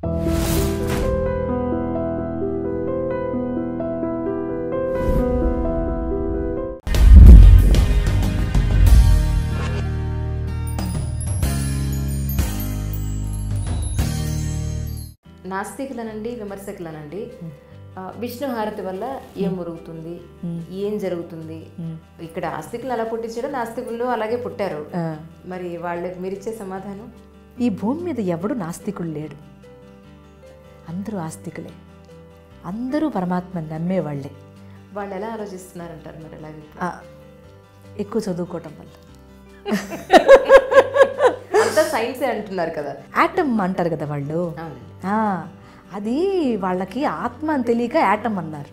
నాస్తికులనండి విమర్శకులనండి ఆ, విష్ణు హారతి వల్ల ఏం మురుగుతుంది ఏం జరుగుతుంది ఇక్కడ ఆస్తికులు అలా పుట్టించారు నాస్తికులు అలాగే పుట్టారు మరి వాళ్ళకి మీరు ఇచ్చే సమాధానం ఈ భూమి మీద ఎవడు నాస్తికుడు లేడు అందరూ ఆస్తికులే అందరూ పరమాత్మని నమ్మేవాళ్ళే వాళ్ళు ఎలా ఆలోచిస్తున్నారంటారు మరి అలాగే ఆ, ఎక్కువ చదువుకోవటం వల్ల అంతా సైన్సే అంటున్నారు కదా యాటమ్ అంటారు కదా వాళ్ళు అవునండి ఆ, అది వాళ్ళకి ఆత్మ అని తెలియక యాటమ్ అన్నారు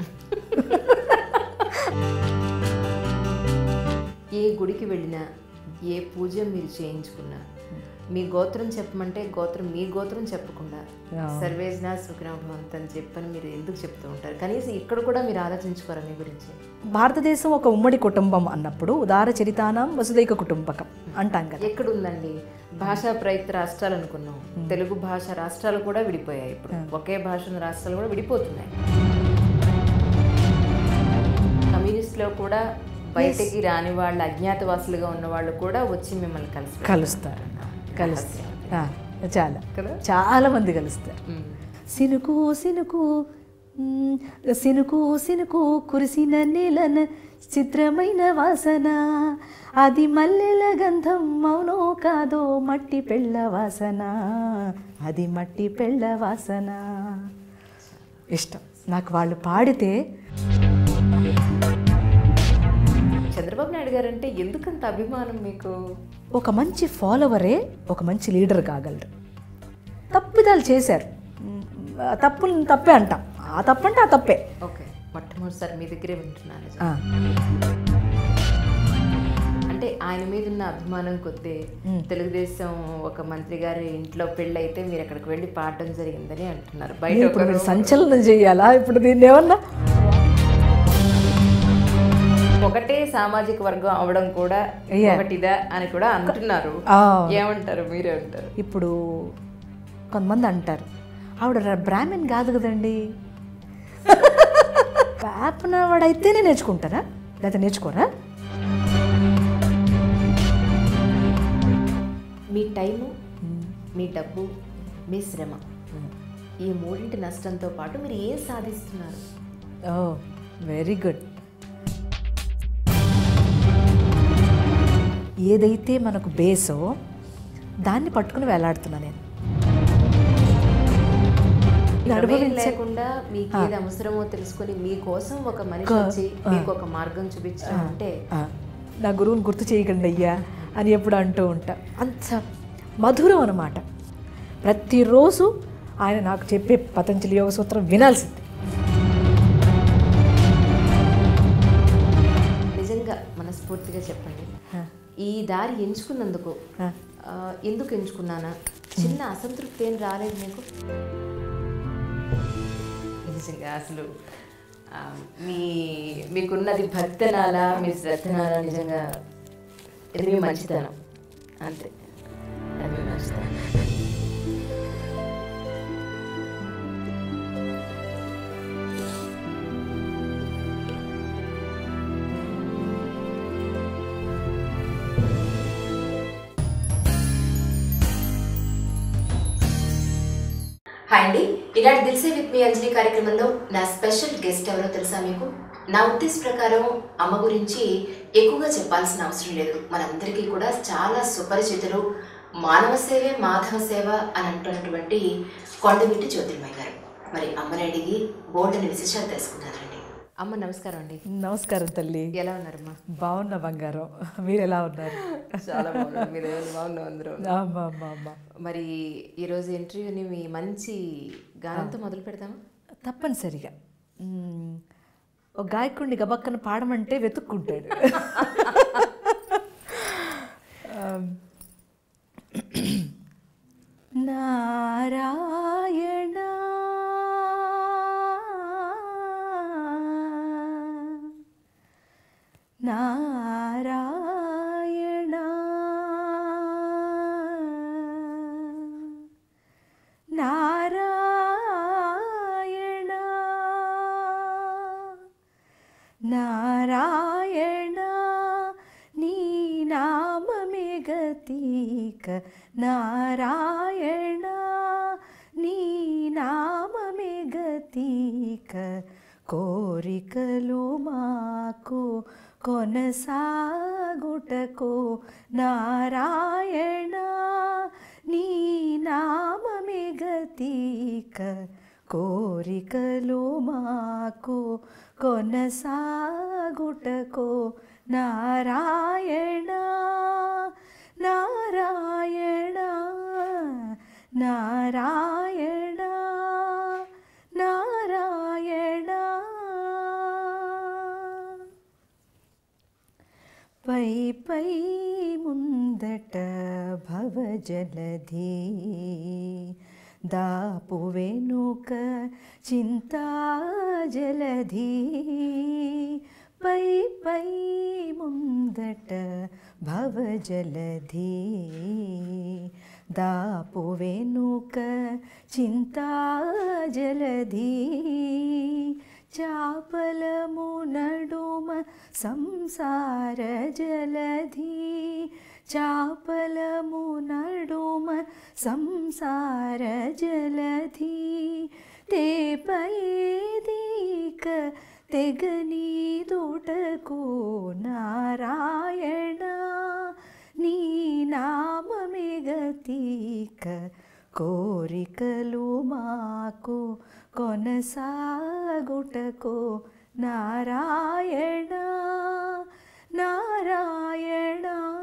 ఏ గుడికి వెళ్ళినా ఏ పూజ మీరు చేయించుకున్నా మీ గోత్రం చెప్పమంటే గోత్రం మీ గోత్రం చెప్పకుండా సర్వేజ్నా సుఖనాభవంత్ అని చెప్పని మీరు ఎందుకు చెప్తూ ఉంటారు కనీసం ఇక్కడ కూడా మీరు ఆలోచించుకోరా మీ గురించి భారతదేశం ఒక ఉమ్మడి కుటుంబం అన్నప్పుడు ఉదార చరితానం వసుదైక కుటుంబకం అంటాం కదా ఎక్కడుందండి భాషా ప్రయుక్త రాష్ట్రాలు అనుకున్నాం తెలుగు భాష రాష్ట్రాలు కూడా విడిపోయాయి ఇప్పుడు ఒకే భాష ఉన్న రాష్ట్రాలు కూడా విడిపోతున్నాయి కమ్యూనిస్ట్లో కూడా బయటికి రాని వాళ్ళు అజ్ఞాతవాసులుగా ఉన్న వాళ్ళు కూడా వచ్చి మిమ్మల్ని కలిసి కలుస్తారు కలుస్తారు ఆ, చాలా కదా? చాలా మంది కలుస్తారు సినుకు సినుకు మ్, సినుకు సినుకు కురిసిన నీలన చిత్రమైన వాసన అది మల్లెల గంధం మౌనో కాదో మట్టి పెళ్ళ వాసన అది మట్టి పెళ్ళ వాసన ఇష్టం నాకు వాళ్ళు పాడితే చంద్రబాబు నాయుడు గారు అంటే ఎందుకంత అభిమానం మీకు ఒక మంచి ఫాలోవరే ఒక మంచి లీడర్ కాగలరు తప్పిదాలు చేశారు మ్, ఆ తప్పులు తప్పే అంటాం ఆ తప్పంటే ఆ తప్పే ఓకే మొట్టమొదటిసారి మీ దగ్గరే వింటున్నాను ఆ, అంటే ఆయన మీద ఉన్న అభిమానం కొద్దీ తెలుగుదేశం ఒక మంత్రి గారి ఇంట్లో పెళ్ళి అయితే మీరు అక్కడికి వెళ్ళి పాడడం జరిగిందని అంటున్నారు బయట ఇప్పుడు ఒకరు మీరు సంచలనం చేయాలా ఇప్పుడు దీన్ని ఏమన్నా ఒకటే సామాజిక వర్గం అవడం కూడా ఒకటిదా అని కూడా అంటున్నారు ఆ, ఏమంటారు మీరే అంటారు ఇప్పుడు కొంతమంది అంటారు ఆవిడ ర- బ్రాహ్మణ్ కాదు కదండి పాపన వాడైతేనే నేర్చుకుంటారా లేకపోతే నేర్చుకోరా మీ టైము మీ డబ్బు మీ శ్రమ ఈ మూడింటి నష్టంతో పాటు మీరు ఏం సాధిస్తున్నారు ఓ వెరీ గుడ్ ఏదైతే మనకు బేసో దాన్ని పట్టుకుని వేలాడుతున్నా నేను ప్రమేయం లేకుండా మీకు ఏది అవసరమో తెలుసుకొని మీకోసం ఒక మనిషి వచ్చి మీకు ఒక మార్గం చూపించడం అంటే ఆ, నా గురువుని గుర్తు చేయకండి అయ్యా అని ఎప్పుడు అంటూ ఉంటా అంత మధురం అన్నమాట ప్రతిరోజు ఆయన నాకు చెప్పే పతంజలి యోగ సూత్రం వినాల్సింది నిజంగా మనస్ఫూర్తిగా చెప్పండి ఈ దారి ఎంచుకున్నందుకు ఆ, ఎందుకు ఎంచుకున్నానా చిన్న అసంతృప్తి ఏం రాలేదు మీకు నిజంగా అసలు ఆ, మీ మీకున్నది భక్తనాలా మీ శ్రద్ధనాలా నిజంగా ఇది మీ మంచితనం అంతే అది మీ మంచితనం హాయ్ అండి ఈనాటి దిల్సే విత్ మీ అంజలి కార్యక్రమంలో నా స్పెషల్ గెస్ట్ ఎవరో తెలుసా మీకు నా ఉద్దేశ ప్రకారం అమ్మ గురించి ఎక్కువగా చెప్పాల్సిన అవసరం లేదు మనందరికీ కూడా చాలా సుపరిచితులు మానవ సేవే మాధవ సేవ అని అంటున్నటువంటి కొండమిట్టి జ్యోతిర్మయ్య గారు మరి అమ్మని అడిగి బోల్డని విశేషాలు తెలుసుకుందానండి అమ్మ నమస్కారం అండి నమస్కారం తల్లి ఎలా ఉన్నారమ్మా బాగున్న బంగారం మీరు ఎలా ఉన్నారు చాలా బాగున్నారు మీరు ఏమైనా బాగున్నాం అందరూ అమ్మా అమ్మా అమ్మా మరి ఈరోజు ఇంటర్వ్యూని మీ మంచి గానంతో మొదలు పెడదామా తప్పనిసరిగా మ్మ్. ఒక గాయకుడిని గబక్కన పాడమంటే వెతుక్కుంటాడు ఆమ్. నారాయణ నారాయణ నారాయణ నారాయణ నీ నామమే గతీక కోరికలు మాకు కొనసాగుటకు నారాయణ నీ నామమే గతీక కోరికలు మాకు కొనసాగుటకు నారాయణ నారాయణ నారాయణ నారాయణ పై పై ముందట భవజలధి దాపు వెనుక చింతా జలధి పై పై ముందట భవజలధి దాపు వెనుక చింతా జలధి చాపలము నడుమ సంసార జలధి చాపలము నడుమ సంసార జలధి తేపైదీక తెగని దూటకు నారాయణ నీ నామమే గతీక కోరికలు మాకు కొనసాగుటకు నారాయణ నారాయణ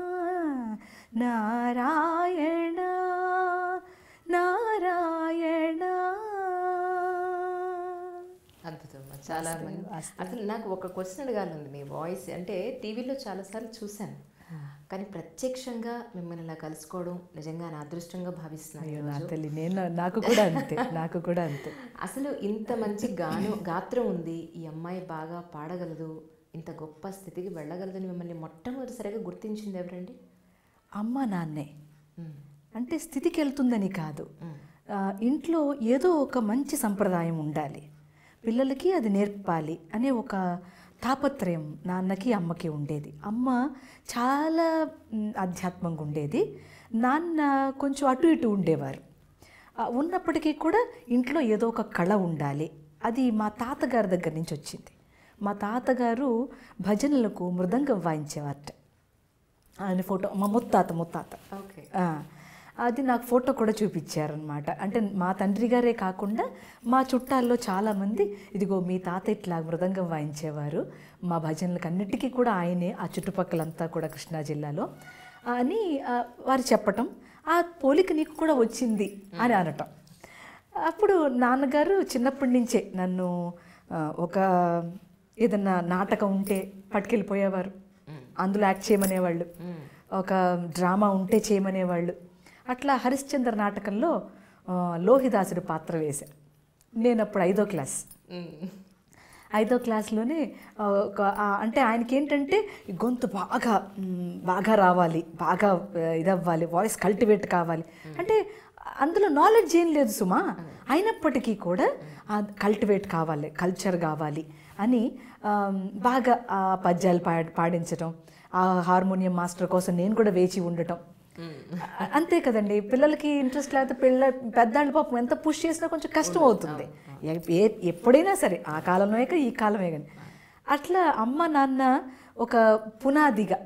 నారాయణ నారాయణ అద్భుతం అమ్మా. చాలా మంది అసలు నాకు ఒక క్వశ్చన్ అడగాలండి మీ వాయిస్ అంటే టీవీలో చాలాసార్లు చూశాను కానీ ప్రత్యక్షంగా మిమ్మల్ని ఇలా కలుసుకోవడం నిజంగా నా అదృష్టంగా భావిస్తున్నాను అయ్యో ఈరోజు. నా తల్లి నేను నాకు కూడా అంతే నాకు కూడా అంతే అసలు ఇంత మంచి గాను గాత్రం ఉంది ఈ అమ్మాయి బాగా పాడగలదు ఇంత గొప్ప స్థితికి వెళ్ళగలదని మిమ్మల్ని మొట్టమొదటిసారిగా గుర్తించింది ఎవరండి అమ్మ నాన్నే మ్మ్. అంటే స్థితికి వెళ్తుందని కాదు మ్మ్. ఆ, ఇంట్లో ఏదో ఒక మంచి సంప్రదాయం ఉండాలి పిల్లలకి అది నేర్పాలి అనే ఒక తాపత్రయం నాన్నకి అమ్మకి ఉండేది అమ్మ చాలా మ్, ఆధ్యాత్మంగా ఉండేది నాన్న కొంచెం అటు ఇటు ఉండేవారు ఆ, ఉన్నప్పటికీ కూడా ఇంట్లో ఏదో ఒక కళ ఉండాలి అది మా తాతగారి దగ్గర నుంచి వచ్చింది మా తాతగారు భజనలకు మృదంగం వాయించేవారట ఆయన ఫోటో మా ముత్తాత ముత్తాత ఓకే ఆ, అది నాకు ఫోటో కూడా చూపించారనమాట అంటే మా తండ్రి గారే కాకుండా మా చుట్టాల్లో చాలామంది ఇదిగో మీ తాత ఇట్లా మృదంగం వాయించేవారు మా భజనలకు అన్నిటికీ కూడా ఆయనే ఆ చుట్టుపక్కలంతా కూడా కృష్ణా జిల్లాలో అని ఆ, వారు చెప్పటం ఆ పోలిక నీకు కూడా వచ్చింది అని అనటం అప్పుడు నాన్నగారు చిన్నప్పటి నుంచే నన్ను ఆ, ఒక ఏదన్నా నాటకం ఉంటే పట్టుకెళ్ళిపోయేవారు అందులో యాక్ట్ చేయమనేవాళ్ళు ఒక డ్రామా ఉంటే చేయమనేవాళ్ళు అట్లా హరిశ్చంద్ర నాటకంలో ఆ, లోహిదాసుడు పాత్ర వేశాను నేను అప్పుడు ఐదో క్లాస్ ఐదో క్లాస్లోనే ఆ, ఒక ఆ, అంటే ఆయనకి ఏంటంటే ఈ గొంతు బాగా మ్, బాగా రావాలి బాగా ఆ, ఇదవ్వాలి వాయిస్ కల్టివేట్ కావాలి అంటే అందులో నాలెడ్జ్ ఏం లేదు సుమా అయినప్పటికీ కూడా కల్టివేట్ కావాలి కల్చర్ కావాలి అని ఆ, బాగా ఆ పద్యాలు పా పాడించడం ఆ హార్మోనియం మాస్టర్ కోసం నేను కూడా వేచి ఉండటం అ- అంతే కదండి పిల్లలకి ఇంట్రెస్ట్ లేకపోతే పిల్ల పెద్దాళ్ళ పాపం ఎంత పుష్ చేసినా కొంచెం కష్టం అవుతుంది ఎ- ఏ- ఎప్పుడైనా సరే ఆ కాలంలోనే కానీ ఈ కాలమే కానీ అట్లా అమ్మ నాన్న ఒక పునాదిగా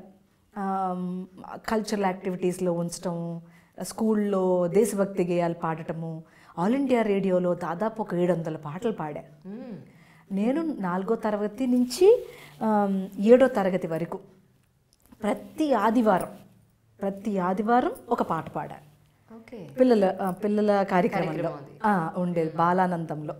కల్చరల్ యాక్టివిటీస్లో ఉంచటం స్కూల్లో దేశభక్తి గేయాలు పాడటము ఆల్ ఇండియా రేడియోలో దాదాపు ఒక ఏడు వందల పాటలు పాడాను నేను నాలుగో తరగతి నుంచి ఆమ్, ఏడో తరగతి వరకు ప్రతి ఆదివారం ప్రతి ఆదివారం ఒక పాట పాడాను ఓకే పిల్లల ఆ, పిల్లల కార్యక్రమంలో ఆ, ఉండేది బాలానందంలో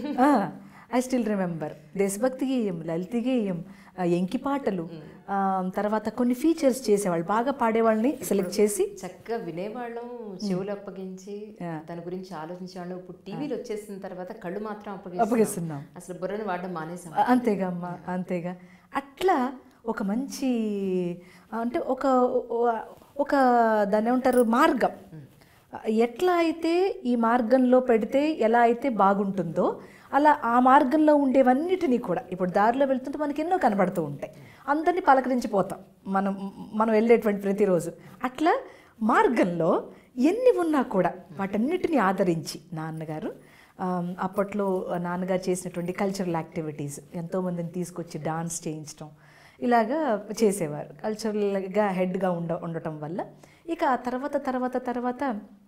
ఐ స్టిల్ రిమెంబర్ దేశభక్తి గేయం లలిత గేయం ఆ, ఎంకి పాటలు ఆ, తర్వాత కొన్ని ఫీచర్స్ చేసేవాళ్ళు బాగా పాడేవాళ్ళని సెలెక్ట్ చేసి చక్కగా వినేవాళ్ళం చెవులు అప్పగించి దాని గురించి ఆలోచించేవాళ్ళం ఇప్పుడు టీవీలు వచ్చేసిన తర్వాత కళ్ళు మాత్రం అప్పగిస్తున్నాం అప్పగిస్తున్నాం. అసలు బుర్రని వాడడం మానేసాం అంతేగా అమ్మ అంతేగా అట్లా ఒక మంచి అంటే ఒక ఒక దాన్ని ఏమంటారు మార్గం ఎట్లా అయితే ఈ మార్గంలో పెడితే ఎలా అయితే బాగుంటుందో అలా ఆ మార్గంలో ఉండేవన్నిటినీ కూడా ఇప్పుడు దారిలో వెళ్తుంటే మనకి ఎన్నో కనబడుతూ ఉంటాయి అందరినీ పలకరించిపోతాం మనం మనం వెళ్ళేటువంటి ప్రతిరోజు అట్లా మార్గంలో ఎన్ని ఉన్నా కూడా వాటన్నిటిని ఆదరించి నాన్నగారు ఆమ్, అప్పట్లో నాన్నగారు చేసినటువంటి కల్చరల్ యాక్టివిటీస్ ఎంతోమందిని తీసుకొచ్చి డాన్స్ చేయించడం ఇలాగా చేసేవారు కల్చరల్గా హెడ్గా ఉండ ఉండటం వల్ల ఇక ఆ తర్వాత తర్వాత తర్వాత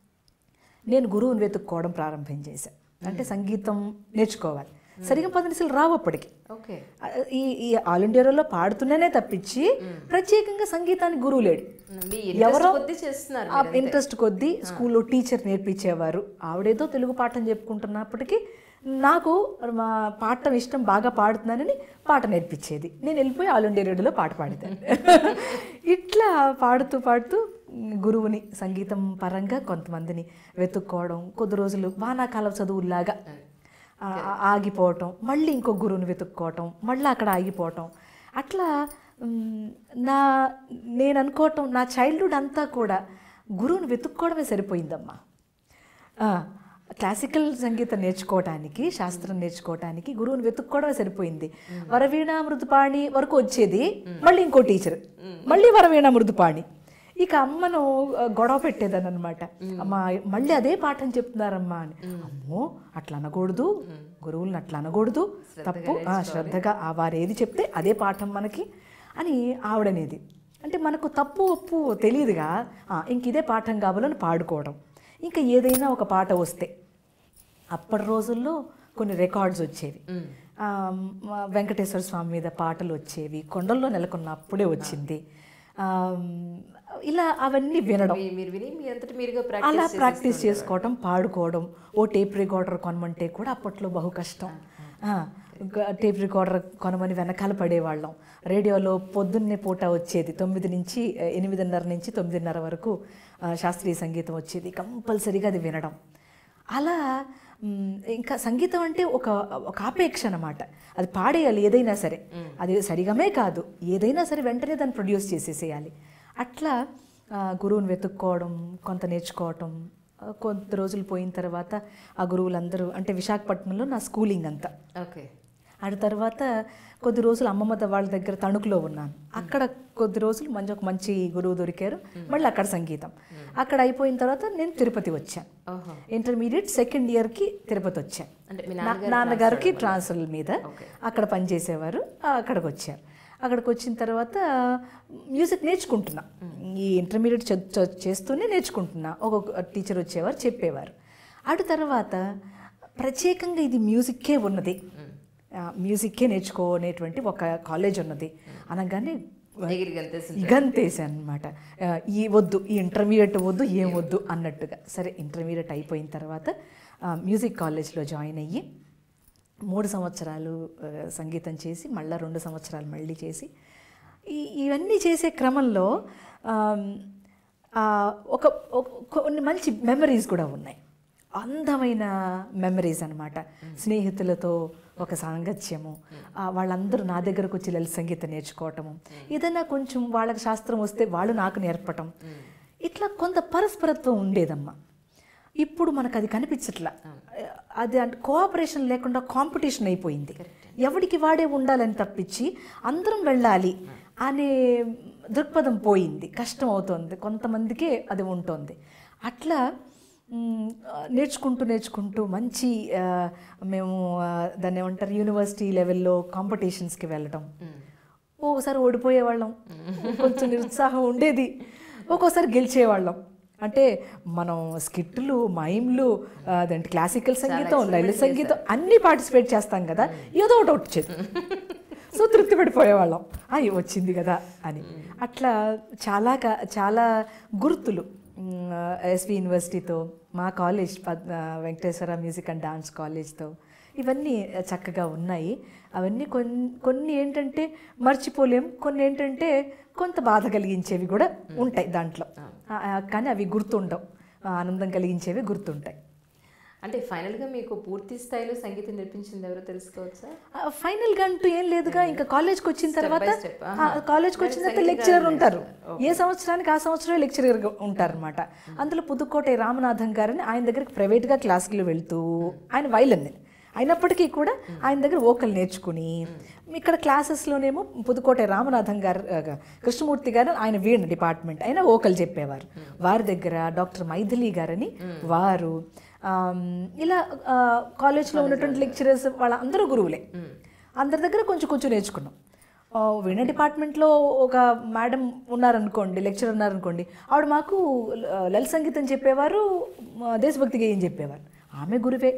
నేను గురువుని వెతుక్కోవడం ప్రారంభం చేశాను అంటే సంగీతం నేర్చుకోవాలి సరిగా పదనిసలు రావు అప్పటికి ఓకే ఆ, ఈ ఈ ఆల్ ఇండియాలో పాడుతున్నానే తప్పించి ప్రత్యేకంగా సంగీతానికి గురువు లేడు మీ ఎవరో కొద్దీ చేస్తున్నారు ఆ ఇంట్రెస్ట్ కొద్దీ స్కూల్లో టీచర్ నేర్పించేవారు ఆవిడేదో తెలుగు పాఠం చెప్పుకుంటున్నప్పటికీ నాకు మా పాడటం ఇష్టం బాగా పాడుతున్నానని పాట నేర్పించేది నేను వెళ్ళిపోయి ఆల్ ఇండియా రేడియోలో పాట పాడతాను ఇట్లా పాడుతూ పాడుతూ గురువుని సంగీతం పరంగా కొంతమందిని వెతుక్కోవడం కొద్ది రోజులు వానాకాలం చదువులాగా ఆ, ఆగిపోవటం మళ్ళీ ఇంకో గురువుని వెతుక్కోవటం మళ్ళీ అక్కడ ఆగిపోవటం అట్లా మ్, నా నేను అనుకోవటం నా చైల్డ్హుడ్ అంతా కూడా గురువుని వెతుక్కోవడమే సరిపోయిందమ్మా ఆ, క్లాసికల్ సంగీతం నేర్చుకోవటానికి శాస్త్రం నేర్చుకోవటానికి గురువుని వెతుక్కోవడమే సరిపోయింది వరవీణ మృదుపాణి వరకు వచ్చేది మళ్ళీ ఇంకో టీచర్ మళ్ళీ వరవీణ మృదుపాణి ఇక అమ్మను ఆ, గొడవ పెట్టేదని అనమాట అమ్మ మళ్ళీ అదే పాఠం చెప్తున్నారమ్మా అని అమ్మో అట్లా అనకూడదు గురువులను అట్లా అనకూడదు తప్పు ఆ, శ్రద్ధగా ఆ వారు ఏది చెప్తే అదే పాఠం మనకి అని ఆవిడనేది అంటే మనకు తప్పు ఒప్పు తెలియదుగా ఆ, ఇంక ఇదే పాఠం కావాలని పాడుకోవడం ఇంకా ఏదైనా ఒక పాట వస్తే అప్పటి రోజుల్లో కొన్ని రికార్డ్స్ వచ్చేవి ఆ, మ- వెంకటేశ్వర స్వామి మీద పాటలు వచ్చేవి కొండల్లో నెలకొన్న అప్పుడే వచ్చింది ఆ, ఇలా అవన్నీ వినడం మీ- మీరు విని మీ అంతటి మీరుగా అలా ప్రాక్టీస్ ప్రాక్టీస్ చేసుకోవడం పాడుకోవడం ఓ టేప్ రికార్డర్ కొనమంటే కూడా అప్పట్లో బహు కష్టం ఆ, గ- టేప్ రికార్డర్ కొనమని వెనకాల పడేవాళ్ళం రేడియోలో పొద్దున్నే పూట వచ్చేది తొమ్మిది నుంచి ఆ, ఎనిమిదిన్నర నుంచి తొమ్మిదిన్నర వరకు ఆ, శాస్త్రీయ సంగీతం వచ్చేది కంపల్సరీగా అది వినడం అలా మ్, ఇంకా సంగీతం అంటే ఒక ఒక ఆపేక్ష అనమాట అది పాడేయాలి ఏదైనా సరే అది సరిగమే కాదు ఏదైనా సరే వెంటనే దాన్ని ప్రొడ్యూస్ చేసేసేయాలి అట్లా ఆ, గురువుని వెతుక్కోవడం కొంత నేర్చుకోవటం ఆ, కొంత రోజులు పోయిన తర్వాత ఆ గురువులందరూ అంటే విశాఖపట్నంలో నా స్కూలింగ్ అంతా ఓకే ఆ తర్వాత కొద్ది రోజులు అమ్మమ్మ ద- వాళ్ళ దగ్గర తణుకులో ఉన్నాను అక్కడ కొద్ది రోజులు మంచి ఒక మంచి గురువు దొరికారు మళ్ళీ అక్కడ సంగీతం అక్కడ అయిపోయిన తర్వాత నేను తిరుపతి వచ్చాను ఓహో ఇంటర్మీడియట్ సెకండ్ ఇయర్కి తిరుపతి వచ్చాను అంటే మీ నా- నాన్నగారికి ట్రాన్స్ఫర్ మీద అక్కడ పనిచేసేవారు ఆ, అక్కడికి వచ్చారు అక్కడికి వచ్చిన తర్వాత మ్యూజిక్ నేర్చుకుంటున్నా ఈ ఇంటర్మీడియట్ చ- చ- చేస్తూనే నేర్చుకుంటున్నా ఒక్కొక్క టీచర్ వచ్చేవారు చెప్పేవారు అటు తర్వాత ప్రత్యేకంగా ఇది మ్యూజిక్కే ఉన్నది ఆ, మ్యూజిక్కే నేర్చుకోనేటువంటి ఒక కాలేజ్ ఉన్నది అనగానే ఎగిరి గంతేసి గంతేసాను అనమాట ఈ వద్దు ఈ ఇంటర్మీడియట్ వద్దు ఏం వద్దు అన్నట్టుగా సరే ఇంటర్మీడియట్ అయిపోయిన తర్వాత ఆ, మ్యూజిక్ కాలేజ్లో జాయిన్ అయ్యి మూడు సంవత్సరాలు ఆ, సంగీతం చేసి మళ్ళీ రెండు సంవత్సరాలు మళ్ళీ చేసి ఈ ఇవన్నీ చేసే క్రమంలో ఆమ్, ఆ, ఒక ఒక- కొన్ని మంచి మెమరీస్ కూడా ఉన్నాయి అందమైన మెమరీస్ అన్నమాట స్నేహితులతో ఒక సాంగత్యము ఆ, వాళ్ళందరూ నా దగ్గరకు వచ్చి లలిత సంగీతం నేర్చుకోవటము ఏదైనా కొంచెం వాళ్ళకి శాస్త్రం వస్తే వాళ్ళు నాకు నేర్పటం ఇట్లా కొంత పరస్పరత్వం ఉండేదమ్మా ఇప్పుడు మనకు అది కనిపించట్లా అది అంటే కోఆపరేషన్ లేకుండా కాంపిటీషన్ అయిపోయింది ఎవడికి వాడే ఉండాలని తప్పించి అందరం వెళ్ళాలి అనే దృక్పథం పోయింది కష్టం అవుతోంది కొంతమందికే అది ఉంటుంది అట్లా మ్, నేర్చుకుంటూ నేర్చుకుంటూ మంచి ఆ, మేము ఆ, దాన్ని ఏమంటారు యూనివర్సిటీ లెవెల్లో కాంపిటీషన్స్కి వెళ్ళడం ఒక్కోసారి ఓడిపోయేవాళ్ళం కొంచెం నిరుత్సాహం ఉండేది ఒక్కోసారి గెలిచేవాళ్ళం అంటే మనం స్కిట్లు మైమ్లు ఆ, అదేంటి క్లాసికల్ సంగీతం లలిత సంగీతం అన్నీ పార్టిసిపేట్ చేస్తాం కదా ఏదో ఒకటి వచ్చేది సో తృప్తి పడిపోయేవాళ్ళం "ఆ, ఇవి వచ్చింది కదా అని అట్లా చాలా కా- చాలా గుర్తులు ఎస్వి యూనివర్సిటీతో మా కాలేజ్ పద్- ఆ, వెంకటేశ్వర మ్యూజిక్ అండ్ డాన్స్ కాలేజ్తో ఇవన్నీ చక్కగా ఉన్నాయి అవన్నీ కొన్ని కొన్ని ఏంటంటే మర్చిపోలేం కొన్ని ఏంటంటే కొంత బాధ కలిగించేవి కూడా ఉంటాయి దాంట్లో ఆ, ఆ, కానీ అవి గుర్తుండవు ఆ, ఆనందం కలిగించేవి గుర్తుంటాయి అంటే ఫైనల్ గా మీకు పూర్తి స్థాయిలో సంగీతం నేర్పించింది ఎవరో తెలుసుకోవచ్చా ఆ, ఫైనల్గా అంటూ ఏం లేదుగా ఇంకా కాలేజ్కి వచ్చిన తర్వాత step, ఆ, కాలేజ్కి వచ్చిన తర్వాత లెక్చరర్ ఉంటారు ఏ సంవత్సరానికి ఆ సంవత్సరం లెక్చరర్ ఉంటారనమాట అందులో పుదుక్కోట రామనాథం గారని ఆయన దగ్గరికి ప్రైవేట్గా క్లాసులు వెళ్తూ ఆయన వైలన్ అయినప్పటికీ కూడా ఆయన దగ్గర ఓకల్ నేర్చుకుని ఇక్కడ క్లాసెస్లోనేమో పుదుకోట రామనాథం గారు ఆ, కృష్ణమూర్తి గారు ఆయన వీణ డిపార్ట్మెంట్ ఆయన ఓకల్ చెప్పేవారు వారి దగ్గర డాక్టర్ మైథిలి గారని వారు ఆమ్, ఇలా ఆ, కాలేజ్లో ఉన్నటువంటి లెక్చరర్స్ వాళ్ళ అందరూ గురువులే అందరి దగ్గర కొంచెం కొంచెం నేర్చుకున్నాం ఆ, వీణ డిపార్ట్మెంట్లో ఒక మేడం ఉన్నారనుకోండి లెక్చర్ ఉన్నారనుకోండి ఆవిడ మాకు ఆ, లలిత సంగీతం చెప్పేవారు ఆ, దేశభక్తి గేయం చెప్పేవారు ఆమె గురువే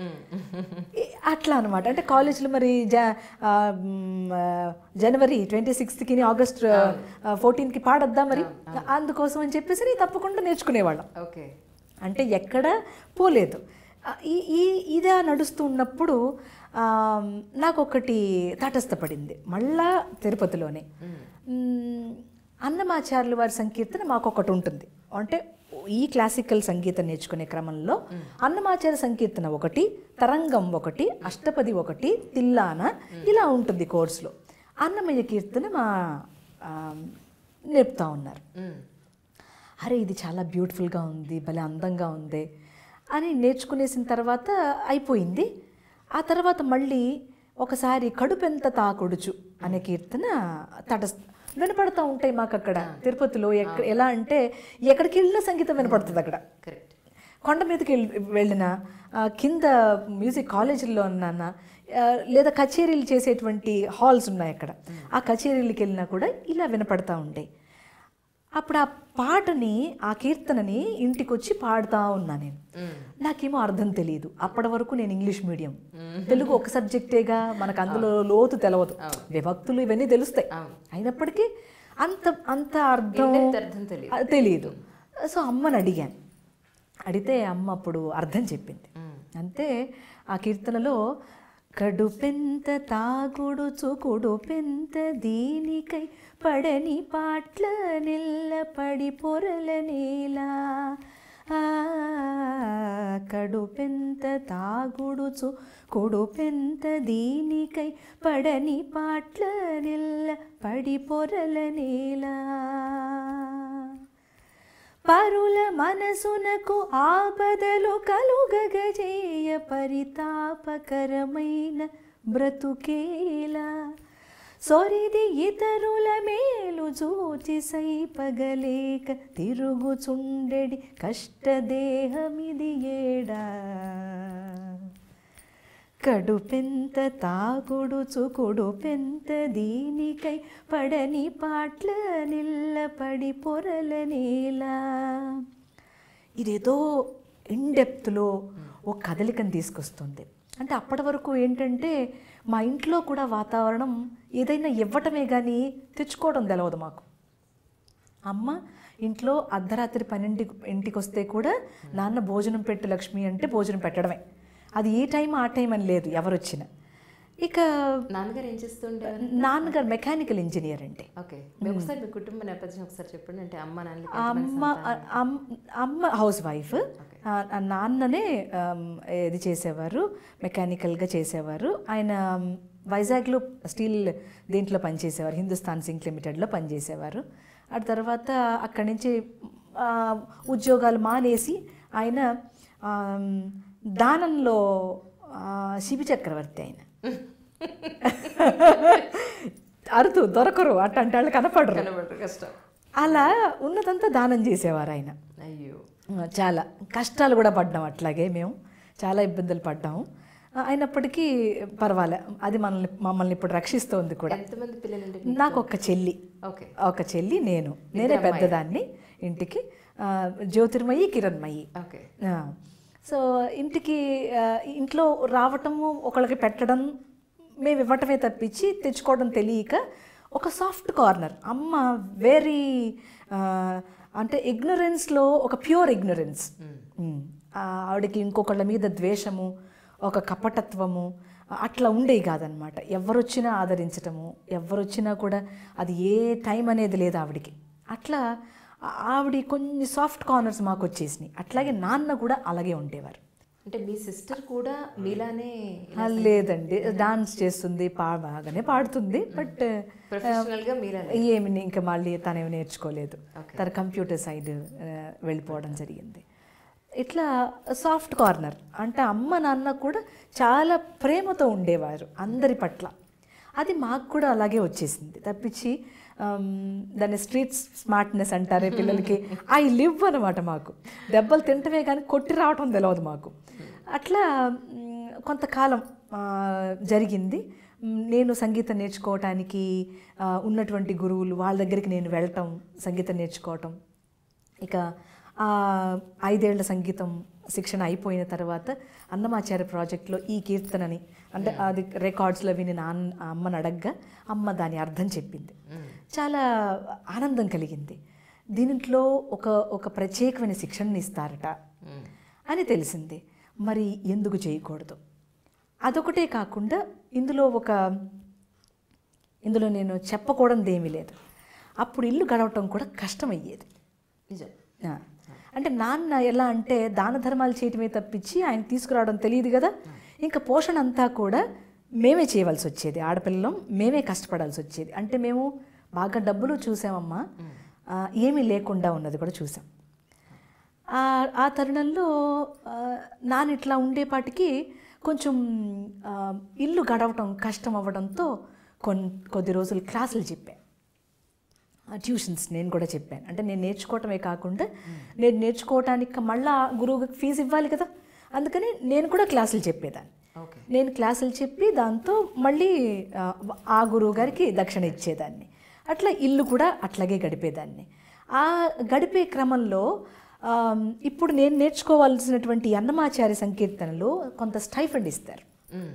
ఏ- అట్లా అనమాట అంటే కాలేజ్లో మరి జ ఆ, మ్, ఆ, జనవరి ట్వంటీ సిక్స్త్కి ఆగస్ట్ ఫోర్టీన్కి పాడొద్దా మరి అందుకోసం అని చెప్పేసి తప్పకుండా నేర్చుకునేవాళ్ళం ఓకే అంటే ఎక్కడ పోలేదు ఆ, ఈ ఈ ఇదా నడుస్తూ ఉన్నప్పుడు ఆ, నాకు ఒకటి తటస్థపడింది మళ్ళా తిరుపతిలోనే మ్, అన్నమాచార్యుల వారి సంకీర్తన మాకు ఒకటి ఉంటుంది అంటే ఈ క్లాసికల్ సంగీతం నేర్చుకునే క్రమంలో అన్నమాచార్య సంకీర్తన ఒకటి తరంగం ఒకటి అష్టపది ఒకటి తిల్లాన ఇలా ఉంటుంది కోర్సులో అన్నమయ్య కీర్తన మా ఆ, నేర్పుతా ఉన్నారు అరే ఇది చాలా బ్యూటిఫుల్గా ఉంది భలే అందంగా ఉంది అని నేర్చుకునేసిన తర్వాత అయిపోయింది ఆ తర్వాత మళ్ళీ ఒకసారి కడుపెంత తాకొడుచు అనే కీర్తన తట వినపడతా ఉంటాయి మాకు అక్కడ తిరుపతిలో ఎక్క ఎలా అంటే ఎక్కడికి వెళ్ళినా సంగీతం వినపడుతుంది అక్కడ కరెక్ట్ కొండ మీదకి వెళ్ళి వెళ్ళిన ఆ, కింద మ్యూజిక్ కాలేజీల్లో ఉన్నాన ఆ, లేదా కచేరీలు చేసేటువంటి హాల్స్ ఉన్నాయి అక్కడ ఆ కచేరీలకు వెళ్ళినా కూడా ఇలా వినపడతా ఉంటాయి అప్పుడు ఆ పాటని ఆ కీర్తనని ఇంటికి వచ్చి పాడుతా ఉన్నా నేను నాకేమో అర్థం తెలియదు అప్పటి వరకు నేను ఇంగ్లీష్ మీడియం తెలుగు ఒక సబ్జెక్టేగా మనకు అందులో లోతు తెలవదు విభక్తులు ఇవన్నీ తెలుస్తాయి అయినప్పటికీ అంత అంత అర్థం అర్థం తెలియదు ఆ, తెలియదు సో అమ్మని అడిగాను అడిగితే అమ్మ అప్పుడు అర్థం చెప్పింది అంతే ఆ కీర్తనలో కడుపెంత తాగుడు చుకుడు పెంత దీనికై పడని పాట్ల నిల్లపడి పొరల నేలా ఆ, కడుపెంత తాగుడుచు కొడుపెంత దీనికై పడని పాట్ల నిల్ల పడి పొరల నేలా పరుల మనసునకు ఆపదలు కలుగగజేయ పరితాపకరమైన బ్రతుకేలా సొరిది ఇతరుల మేలు చూచి సైపగలేక తిరుగుచుండెడి కష్టదేహమిది ఏడా కడుపెంత తాగుడు చుకుడు పెంత దీనికై పడని పాట్ల నిల్లపడి పొరల నేలా ఇదేదో ఇన్డెప్త్లో ఒక కదలికను తీసుకొస్తుంది అంటే అప్పటి వరకు ఏంటంటే మా ఇంట్లో కూడా వాతావరణం ఏదైనా ఇవ్వటమే కానీ తెచ్చుకోవడం తెలవదు మాకు అమ్మ ఇంట్లో అర్ధరాత్రి పన్నెండు ఇంటికి వస్తే కూడా నాన్న భోజనం పెట్టు లక్ష్మి అంటే భోజనం పెట్టడమే అది ఏ టైం ఆ టైం అని లేదు ఎవరు వచ్చినా ఇక నాన్నగారు ఏం చేస్తుండే నాన్నగారు మెకానికల్ ఇంజనీర్ అండి ఓకే మీరు ఒకసారి మీ కుటుంబ నేపథ్యం ఒకసారి చెప్పండి అంటే అమ్మ నాన్నలకి అమ్మ అమ్- అమ్మ హౌస్ వైఫ్ ఆ, ఆ నాన్ననే ఆమ్, ఇది చేసేవారు మెకానికల్గా చేసేవారు ఆయన ఆమ్, వైజాగ్లో స్టీల్ దీంట్లో పనిచేసేవారు హిందుస్థాన్ సింక్ లిమిటెడ్లో పనిచేసేవారు ఆ తర్వాత అక్కడి నుంచి ఆ, ఉద్యోగాలు మానేసి ఆయన ఆమ్, దానంలో ఆ, శిబి చక్రవర్తి ఆయన అరుతు దొరకరు అట్లాంటి వాళ్ళు కనపడరు కనబడరు కష్టం అలా ఉన్నదంతా దానం చేసేవారు ఆయన అయ్యో ఆ, చాలా కష్టాలు కూడా పడ్డాం అట్లాగే మేము చాలా ఇబ్బందులు పడ్డాము ఆ, అయినప్పటికీ పర్వాలే అది మనల్ని మమ్మల్ని ఇప్పుడు రక్షిస్తోంది కూడా ఎంతమంది పిల్లలండి నాకు ఒక చెల్లి ఓకే ఒక చెల్లి నేను నేనే పెద్దదాన్ని ఇంటికి ఆ, జ్యోతిర్మయి కిరణ్మయి ఓకే ఆ, సో ఇంటికి ఆ, ఇంట్లో రావటము ఒకళ్ళకి పెట్టడం మేము ఇవ్వటమే తప్పించి తెచ్చుకోవడం తెలియక ఒక సాఫ్ట్ కార్నర్ అమ్మ వెరీ అంటే ఇగ్నరెన్స్లో ఒక ప్యూర్ ఇగ్నరెన్స్ ఆవిడకి ఇంకొకళ్ళ మీద ద్వేషము ఒక కపటత్వము అట్లా ఉండేవి కాదనమాట ఎవరొచ్చినా ఆదరించటము ఎవరొచ్చినా కూడా అది ఏ టైం అనేది లేదు ఆవిడికి అట్లా ఆ- ఆవిడ కొన్ని సాఫ్ట్ కార్నర్స్ మాకు వచ్చేసినాయి అట్లాగే నాన్న కూడా అలాగే ఉండేవారు అంటే మీ సిస్టర్ కూడా మీలానే ఆ, లేదండి డాన్స్ చేస్తుంది పా బాగానే పాడుతుంది బట్ ప్రొఫెషనల్ గా మీలానే ఏమి ఇంకా మళ్ళీ తనేమి నేర్చుకోలేదు తన కంప్యూటర్ సైడ్ వెళ్ళిపోవడం జరిగింది ఇట్లా సాఫ్ట్ కార్నర్ అంటే అమ్మ నాన్న కూడా చాలా ప్రేమతో ఉండేవారు అందరి పట్ల అది మాకు కూడా అలాగే వచ్చేసింది తప్పించి ఆమ్, దాన్ని స్ట్రీట్ స్మార్ట్నెస్ అంటారే పిల్లలకి ఐ లివ్ అనమాట మాకు దెబ్బలు తింటమే కానీ కొట్టి రావటం తెలియదు మాకు అట్లా మ్, కొంతకాలం ఆ, జరిగింది మ్, నేను సంగీతం నేర్చుకోవటానికి ఆ, ఉన్నటువంటి గురువులు వాళ్ళ దగ్గరికి నేను వెళ్ళటం సంగీతం నేర్చుకోవటం ఇక ఆ ఐదేళ్ల సంగీతం శిక్షణ అయిపోయిన తర్వాత అన్నమాచార్య ప్రాజెక్ట్లో ఈ కీర్తనని అంటే అది రికార్డ్స్లో విని నాన్న ఆ అమ్మని అడగ్గా అమ్మ దాని అర్థం చెప్పింది చాలా ఆనందం కలిగింది దీంట్లో ఒక ఒక ప్రత్యేకమైన శిక్షణని ఇస్తారట అని తెలిసింది మరి ఎందుకు చేయకూడదు అదొకటే కాకుండా ఇందులో ఒక ఇందులో నేను చెప్పకూడదు ఏమీ లేదు అప్పుడు ఇల్లు గడవటం కూడా కష్టమయ్యేది నిజం ఆ. అంటే నాన్న ఎలా అంటే దాన ధర్మాలు చేయటమే తప్పించి ఆయన తీసుకురావడం తెలియదు కదా ఇంకా పోషణ అంతా కూడా మేమే చేయవలసి వచ్చేది ఆడపిల్లం మేమే కష్టపడాల్సి వచ్చేది అంటే మేము బాగా డబ్బులు చూసామమ్మా ఆ, ఏమీ లేకుండా ఉన్నది కూడా చూసాం ఆ ఆ తరుణంలో ఆ, నాన్న ఇట్లా ఉండేపాటికి కొంచెం ఆ, ఇల్లు గడవటం కష్టం అవ్వడంతో కొన్ కొద్ది రోజులు క్లాసులు చెప్పాను ఆ ట్యూషన్స్ నేను కూడా చెప్పాను అంటే నేను నేర్చుకోవటమే కాకుండా నేను నేర్చుకోవటానికి మళ్ళా గురువుకి ఫీజు ఇవ్వాలి కదా అందుకని నేను కూడా క్లాసులు చెప్పేదాన్ని ఓకే నేను క్లాసులు చెప్పి దాంతో మళ్ళీ ఆ, ఆ గురువు గారికి దక్షిణ ఇచ్చేదాన్ని అట్లా ఇల్లు కూడా అట్లాగే గడిపేదాన్ని ఆ గడిపే క్రమంలో ఆ, ఇప్పుడు నేను నేర్చుకోవాల్సినటువంటి అన్నమాచార్య సంకీర్తనలు కొంత స్టైఫండ్ ఇస్తారు మ్మ్.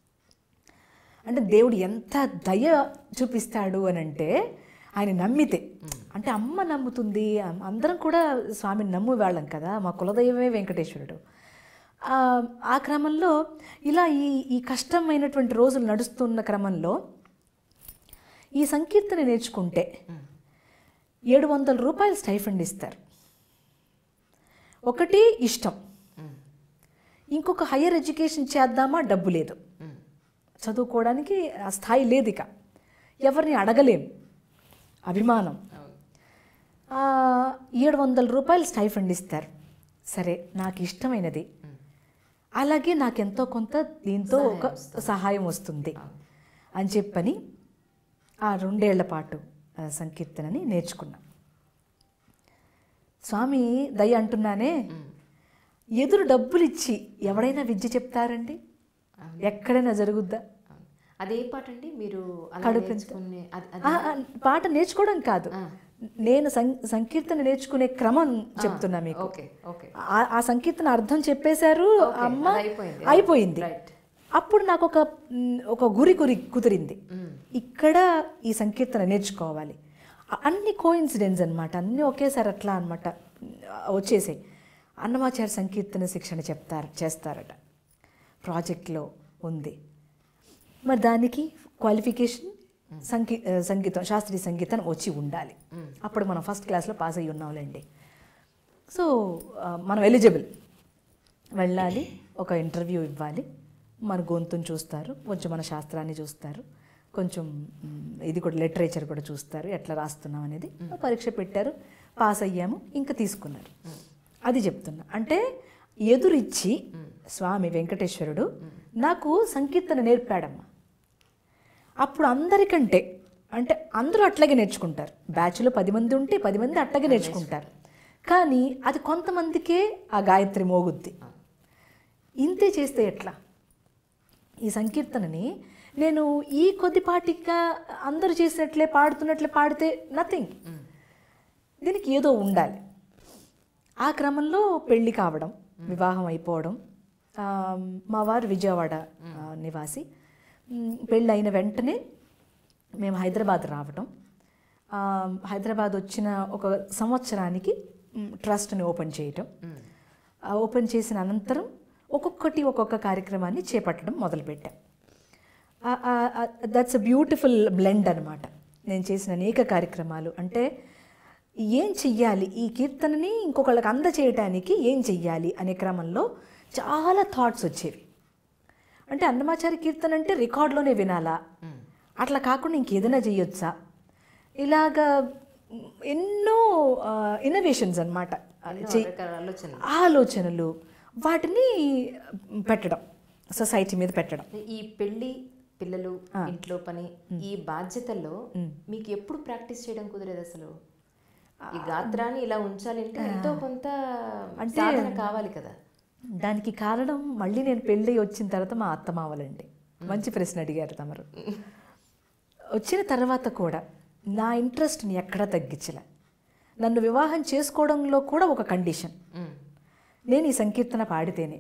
అంటే దేవుడు ఎంత దయ చూపిస్తాడు అని అంటే ఆయన నమ్మితే అంటే అమ్మ నమ్ముతుంది అమ్- అందరం కూడా స్వామిని నమ్ము వాళ్ళం కదా మా కులదైవమే వెంకటేశ్వరుడు ఆ, ఆ క్రమంలో ఇలా ఈ ఈ కష్టమైనటువంటి రోజులు నడుస్తున్న క్రమంలో ఈ సంకీర్తన నేర్చుకుంటే ఏడు వందల రూపాయలు స్టైఫండ్ ఇస్తారు ఒకటి ఇష్టం ఇంకొక హయ్యర్ ఎడ్యుకేషన్ చేద్దామా డబ్బు లేదు చదువుకోవడానికి ఆ స్థాయి లేదు ఇక ఎవరిని అడగలేం అభిమానం ఆ, ఏడు వందల రూపాయలు స్టైఫండ్ ఇస్తారు సరే నాకు ఇష్టమైనది అలాగే నాకు ఎంతో కొంత దీంతో ఒక సహాయం వస్తుంది అని చెప్పని ఆ రెండేళ్ల పాటు ఆ, సంకీర్తనని నేర్చుకున్నా స్వామి దయ అంటున్నానే ఎదురు డబ్బులు ఇచ్చి ఎవడైనా విద్య చెప్తారండి ఎక్కడైనా జరుగుద్దా అవును. అదే పాట అండి మీరు అలా కడుపు నేర్చుకునే అది- అది- ఆ, ఆ, పాట నేర్చుకోవడం కాదు నేను సం- సంకీర్తన నేర్చుకునే క్రమం చెప్తున్నా మీకు ఓకే ఓకే ఆ- ఆ సంకీర్తన అర్థం చెప్పేశారు ఓకే, అమ్మ అది అయిపోయింది. అయిపోయింది రైట్. అప్పుడు నాకు ఒక మ్, ఒక గురి గురి కుదిరింది ఇక్కడ ఈ సంకీర్తన నేర్చుకోవాలి అ- అన్ని కోయిన్సిడెన్స్ అన్నమాట అన్నీ ఒకేసారి అట్లా అనమాట వచ్చేసాయి అన్నమాచార్య సంకీర్తన శిక్షణ చెప్తారు చేస్తారట ప్రాజెక్ట్లో ఉంది మరి దానికి క్వాలిఫికేషన్ సంగీ ఆ, సంగీతం శాస్త్రీయ సంగీతం వచ్చి ఉండాలి అప్పుడు మనం ఫస్ట్ క్లాస్లో పాస్ అయ్యి ఉన్నాంలేండి సో ఆ, మనం ఎలిజిబుల్ వెళ్ళాలి ఒక ఇంటర్వ్యూ ఇవ్వాలి మన గొంతుని చూస్తారు కొంచెం మన శాస్త్రాన్ని చూస్తారు కొంచెం మ్, ఇది కూడా లిటరేచర్ కూడా చూస్తారు ఎట్లా రాస్తున్నాం అనేది పరీక్ష పెట్టారు పాస్ అయ్యాము ఇంకా తీసుకున్నారు అది చెప్తున్నా అంటే ఎదురిచ్చి స్వామి వెంకటేశ్వరుడు నాకు సంకీర్తన నేర్పాడమ్మా అప్పుడు అందరికంటే అంటే అందరూ అట్లాగే నేర్చుకుంటారు బ్యాచ్లో పది మంది ఉంటే పది మంది అట్లాగే నేర్చుకుంటారు కానీ అది కొంతమందికే ఆ గాయత్రి మోగుద్ది ఇంతే చేస్తే ఎట్లా ఈ సంకీర్తనని నేను ఈ కొద్దిపాటిగా అందరూ చేసినట్లే పాడుతున్నట్లే పాడితే నథింగ్ దీనికి ఏదో ఉండాలి ఆ క్రమంలో పెళ్లి కావడం వివాహం అయిపోవడం ఆ, మా వారు విజయవాడ ఆ, నివాసి మ్, పెళ్ళి అయిన వెంటనే మేము హైదరాబాద్ రావటం ఆ, హైదరాబాద్ వచ్చిన ఒక సంవత్సరానికి మ్, ట్రస్ట్ని ఓపెన్ చేయటం ఆ, ఓపెన్ చేసిన అనంతరం ఒక్కొక్కటి ఒక్కొక్క కార్యక్రమాన్ని చేపట్టడం మొదలుపెట్టాం దట్స్ అ బ్యూటిఫుల్ బ్లెండ్ అనమాట నేను చేసిన అనేక కార్యక్రమాలు అంటే ఏం చెయ్యాలి ఈ కీర్తనని ఇంకొకళ్ళకి అందచేయటానికి ఏం చెయ్యాలి అనే క్రమంలో చాలా థాట్స్ వచ్చేవి అంటే అన్నమాచారి కీర్తన అంటే రికార్డులోనే వినాలా అట్లా కాకుండా ఇంకేదైనా చెయ్యొచ్చా ఇలాగా ఎన్నో ఇన్నోవేషన్స్ అనమాట రకరకాల ఆలోచనలు ఆలోచనలు వాటిని పెట్టడం సొసైటీ మీద పెట్టడం ఈ పెళ్లి పిల్లలు ఇంట్లో పని ఈ బాధ్యతల్లో మీకు ఎప్పుడు ప్రాక్టీస్ చేయడం కుదరేది అసలు ఈ గాత్రాన్ని ఇలా ఉంచాలి అంటే ఎంతో కొంత సాధన కావాలి కదా దానికి కారణం మళ్ళీ నేను పెళ్ళి వచ్చిన తర్వాత మా అత్త మావలండి మంచి ప్రశ్న అడిగారు తమరు వచ్చిన తర్వాత కూడా నా ఇంట్రెస్ట్ని ఎక్కడా తగ్గించలే నన్ను వివాహం చేసుకోవడంలో కూడా ఒక కండిషన్ మ్మ్. నేను ఈ సంకీర్తన పాడితేనే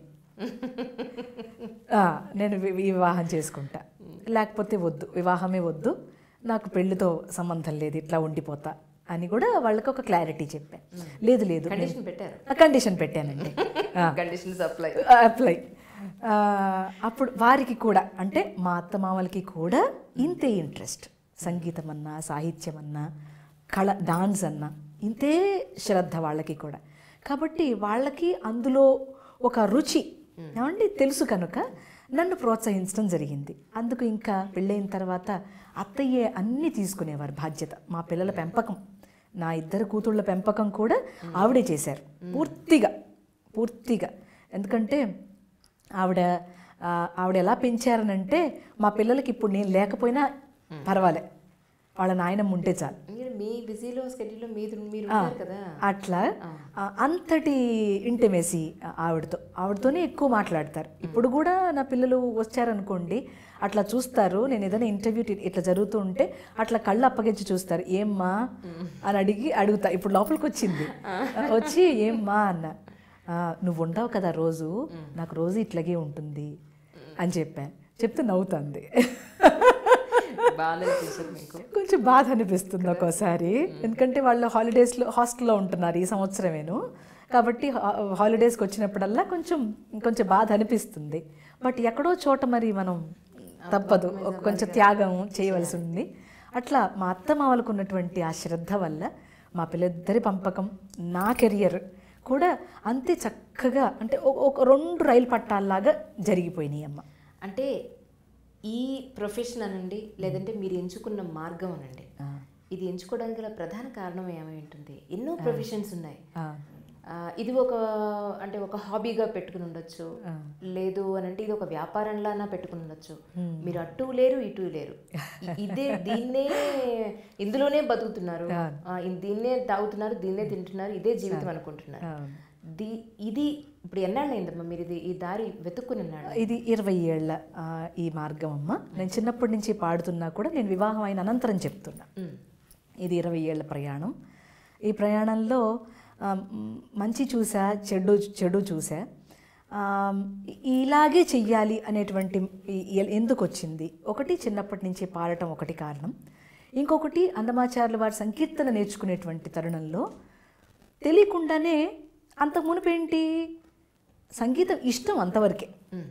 ఆ, నేను వి- వివాహం చేసుకుంటా లేకపోతే వద్దు వివాహమే వద్దు నాకు పెళ్లితో సంబంధం లేదు ఇట్లా ఉండిపోతా అని కూడా వాళ్ళకి ఒక క్లారిటీ చెప్పాను లేదు లేదు కండిషన్ పెట్టారు కండిషన్ పెట్టానండి ఆ. కండిషన్ సప్లై అప్లై అప్పుడు వారికి కూడా అంటే మా అత్త మామలకి కూడా ఇంతే ఇంట్రెస్ట్ సంగీతం అన్నా సాహిత్యం అన్నా కళ డాన్స్ అన్నా ఇంతే శ్రద్ధ వాళ్ళకి కూడా కాబట్టి వాళ్ళకి అందులో ఒక రుచి ఏమండి తెలుసు కనుక నన్ను ప్రోత్సహించడం జరిగింది అందుకు ఇంకా పెళ్ళైన తర్వాత అత్తయ్యే అన్నీ తీసుకునేవారు బాధ్యత మా పిల్లల పెంపకం నా ఇద్దరు కూతుళ్ళ పెంపకం కూడా ఆవిడే చేశారు పూర్తిగా పూర్తిగా ఎందుకంటే ఆవిడ ఆ, ఆవిడ ఎలా పెంచారనంటే మా పిల్లలకి ఇప్పుడు నేను లేకపోయినా పర్వాలే వాళ్ళ నాయనమ్మ ఉంటే చాలు మీరు మీ బిజీలో స్కెడ్యూల్లో మీరు మీరు ఉంటారు కదా అట్లా ఆ, అంతటి ఇంటిమేసి ఆవిడతో ఆవిడతోనే ఎక్కువ మాట్లాడతారు ఇప్పుడు కూడా నా పిల్లలు వచ్చారనుకోండి అట్లా చూస్తారు నేను ఏదైనా ఇంటర్వ్యూ ఇట్లా జరుగుతూ ఉంటే అట్లా కళ్ళు అప్పగించి చూస్తారు ఏమ్మా అని అడిగి అడుగుతా ఇప్పుడు లోపలికి వచ్చింది వచ్చి ఏమ్మా అన్న "ఆ, నువ్వు ఉండవు కదా రోజు నాకు రోజు ఇట్లాగే ఉంటుంది అని చెప్పాను చెప్తే నవ్వుతుంది బాగా అనిపించదు మీకు కొంచెం బాధ అనిపిస్తుంది ఒక్కోసారి ఎందుకంటే వాళ్ళు హాలిడేస్లో హాస్టల్లో ఉంటున్నారు ఈ సంవత్సరమేను కాబట్టి హా- హాలిడేస్కి వచ్చినప్పుడల్లా కొంచెం కొంచెం బాధ అనిపిస్తుంది బట్ ఎక్కడో చోట మరి మనం తప్పదు ఒక కొంచెం త్యాగం చేయవలసి ఉంది అట్లా మా అత్త మామలకు ఉన్నటువంటి ఆ శ్రద్ధ వల్ల మా పిల్లిద్దరి పంపకం నా కెరియర్ కూడా అంతే చక్కగా అంటే ఒక- ఒక రెండు రైలు పట్టాల్లాగా జరిగిపోయినాయి అమ్మ అంటే ఈ ప్రొఫెషన్ అనండి లేదంటే మీరు ఎంచుకున్న మార్గం అనండి ఇది ఎంచుకోవడానికి గల ప్రధాన కారణం ఏమై ఉంటుంది ఎన్నో ప్రొఫెషన్స్ ఉన్నాయి ఆ, ఆ, ఇది ఒక అంటే ఒక హాబీగా పెట్టుకుని ఉండొచ్చు లేదు అని అంటే ఇది ఒక వ్యాపారంలానా పెట్టుకుని ఉండొచ్చు మీరు అటు లేరు ఇటు లేరు ఇ- ఇదే దీన్నే ఇందులోనే బతుకుతున్నారు ఆ, ఇన్- దీన్నే తాగుతున్నారు దీన్నే తింటున్నారు ఇదే జీవితం అనుకుంటున్నారు ది ఇది ఇప్పుడు ఎన్నాళ్ళైందమ్మా మీరు ఇది ఈ దారి వెతుక్కుని ఉన్నాడు ఇది ఇరవై ఏళ్ళ ఆ, ఈ మార్గం అమ్మ నేను చిన్నప్పటి నుంచి పాడుతున్నా కూడా నేను వివాహం అయిన అనంతరం చెప్తున్నా ఇది ఇరవై ఏళ్ళ ప్రయాణం ఈ ప్రయాణంలో ఆ, మ్, మంచి చూసా చెడు చెడు చూసా ఆ, ఇలాగే చెయ్యాలి అనేటువంటి ఈ- ఎ- ఎందుకు వచ్చింది ఒకటి చిన్నప్పటి నుంచి పాడటం ఒకటి కారణం ఇంకొకటి అందమాచార్యుల వారి సంకీర్తన నేర్చుకునేటువంటి తరుణంలో తెలియకుండానే అంత మునుపేంటి సంగీతం ఇష్టం అంతవరకే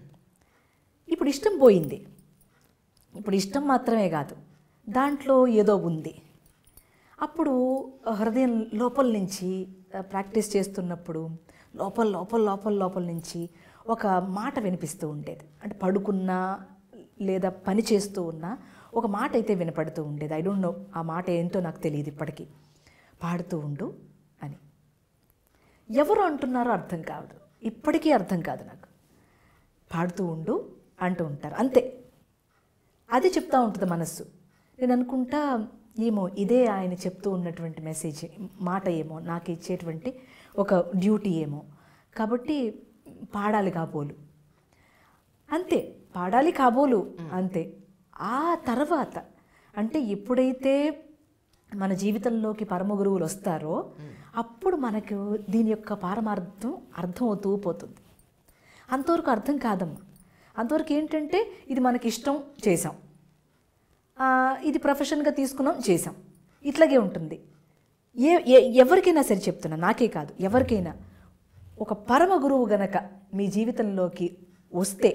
ఇప్పుడు ఇష్టం పోయింది ఇప్పుడు ఇష్టం మాత్రమే కాదు దాంట్లో ఏదో ఉంది అప్పుడు హృదయం లోపల నుంచి ఆ, ప్రాక్టీస్ చేస్తున్నప్పుడు లోపల లోపల లోపల లోపల నుంచి ఒక మాట వినిపిస్తూ ఉండేది అంటే పడుకున్నా లేదా పని చేస్తూ ఉన్నా ఒక మాట అయితే వినపడుతూ ఉండేది ఐ డోంట్ నో ఆ మాట ఏంటో నాకు తెలియదు ఇప్పటికీ పాడుతూ ఉండు అని ఎవరు అంటున్నారో అర్థం కాదు ఇప్పటికీ అర్థం కాదు నాకు పాడుతూ ఉండు అంటూ ఉంటారు అంతే అది చెప్తా ఉంటుంది మనస్సు నేను అనుకుంటా ఏమో ఇదే ఆయన చెప్తూ ఉన్నటువంటి మెసేజ్ మాట ఏమో నాకు ఇచ్చేటువంటి ఒక డ్యూటీ ఏమో కాబట్టి పాడాలి కాబోలు అంతే పాడాలి కాబోలు అంతే ఆ తర్వాత అంటే ఎప్పుడైతే మన జీవితంలోకి పరమ గురువులు వస్తారో అప్పుడు మనకు దీని యొక్క పారమార్థం అర్థం అవుతూ పోతుంది అంతవరకు అర్థం కాదమ్మా అంతవరకు ఏంటంటే ఇది మనకి ఇష్టం చేసాం ఆ, ఇది ప్రొఫెషన్గా తీసుకున్నాం చేసాం ఇట్లాగే ఉంటుంది ఏ ఏ- ఎవరికైనా సరే చెప్తున్నా నాకే కాదు ఎవరికైనా ఒక పరమ గురువు గనక మీ జీవితంలోకి వస్తే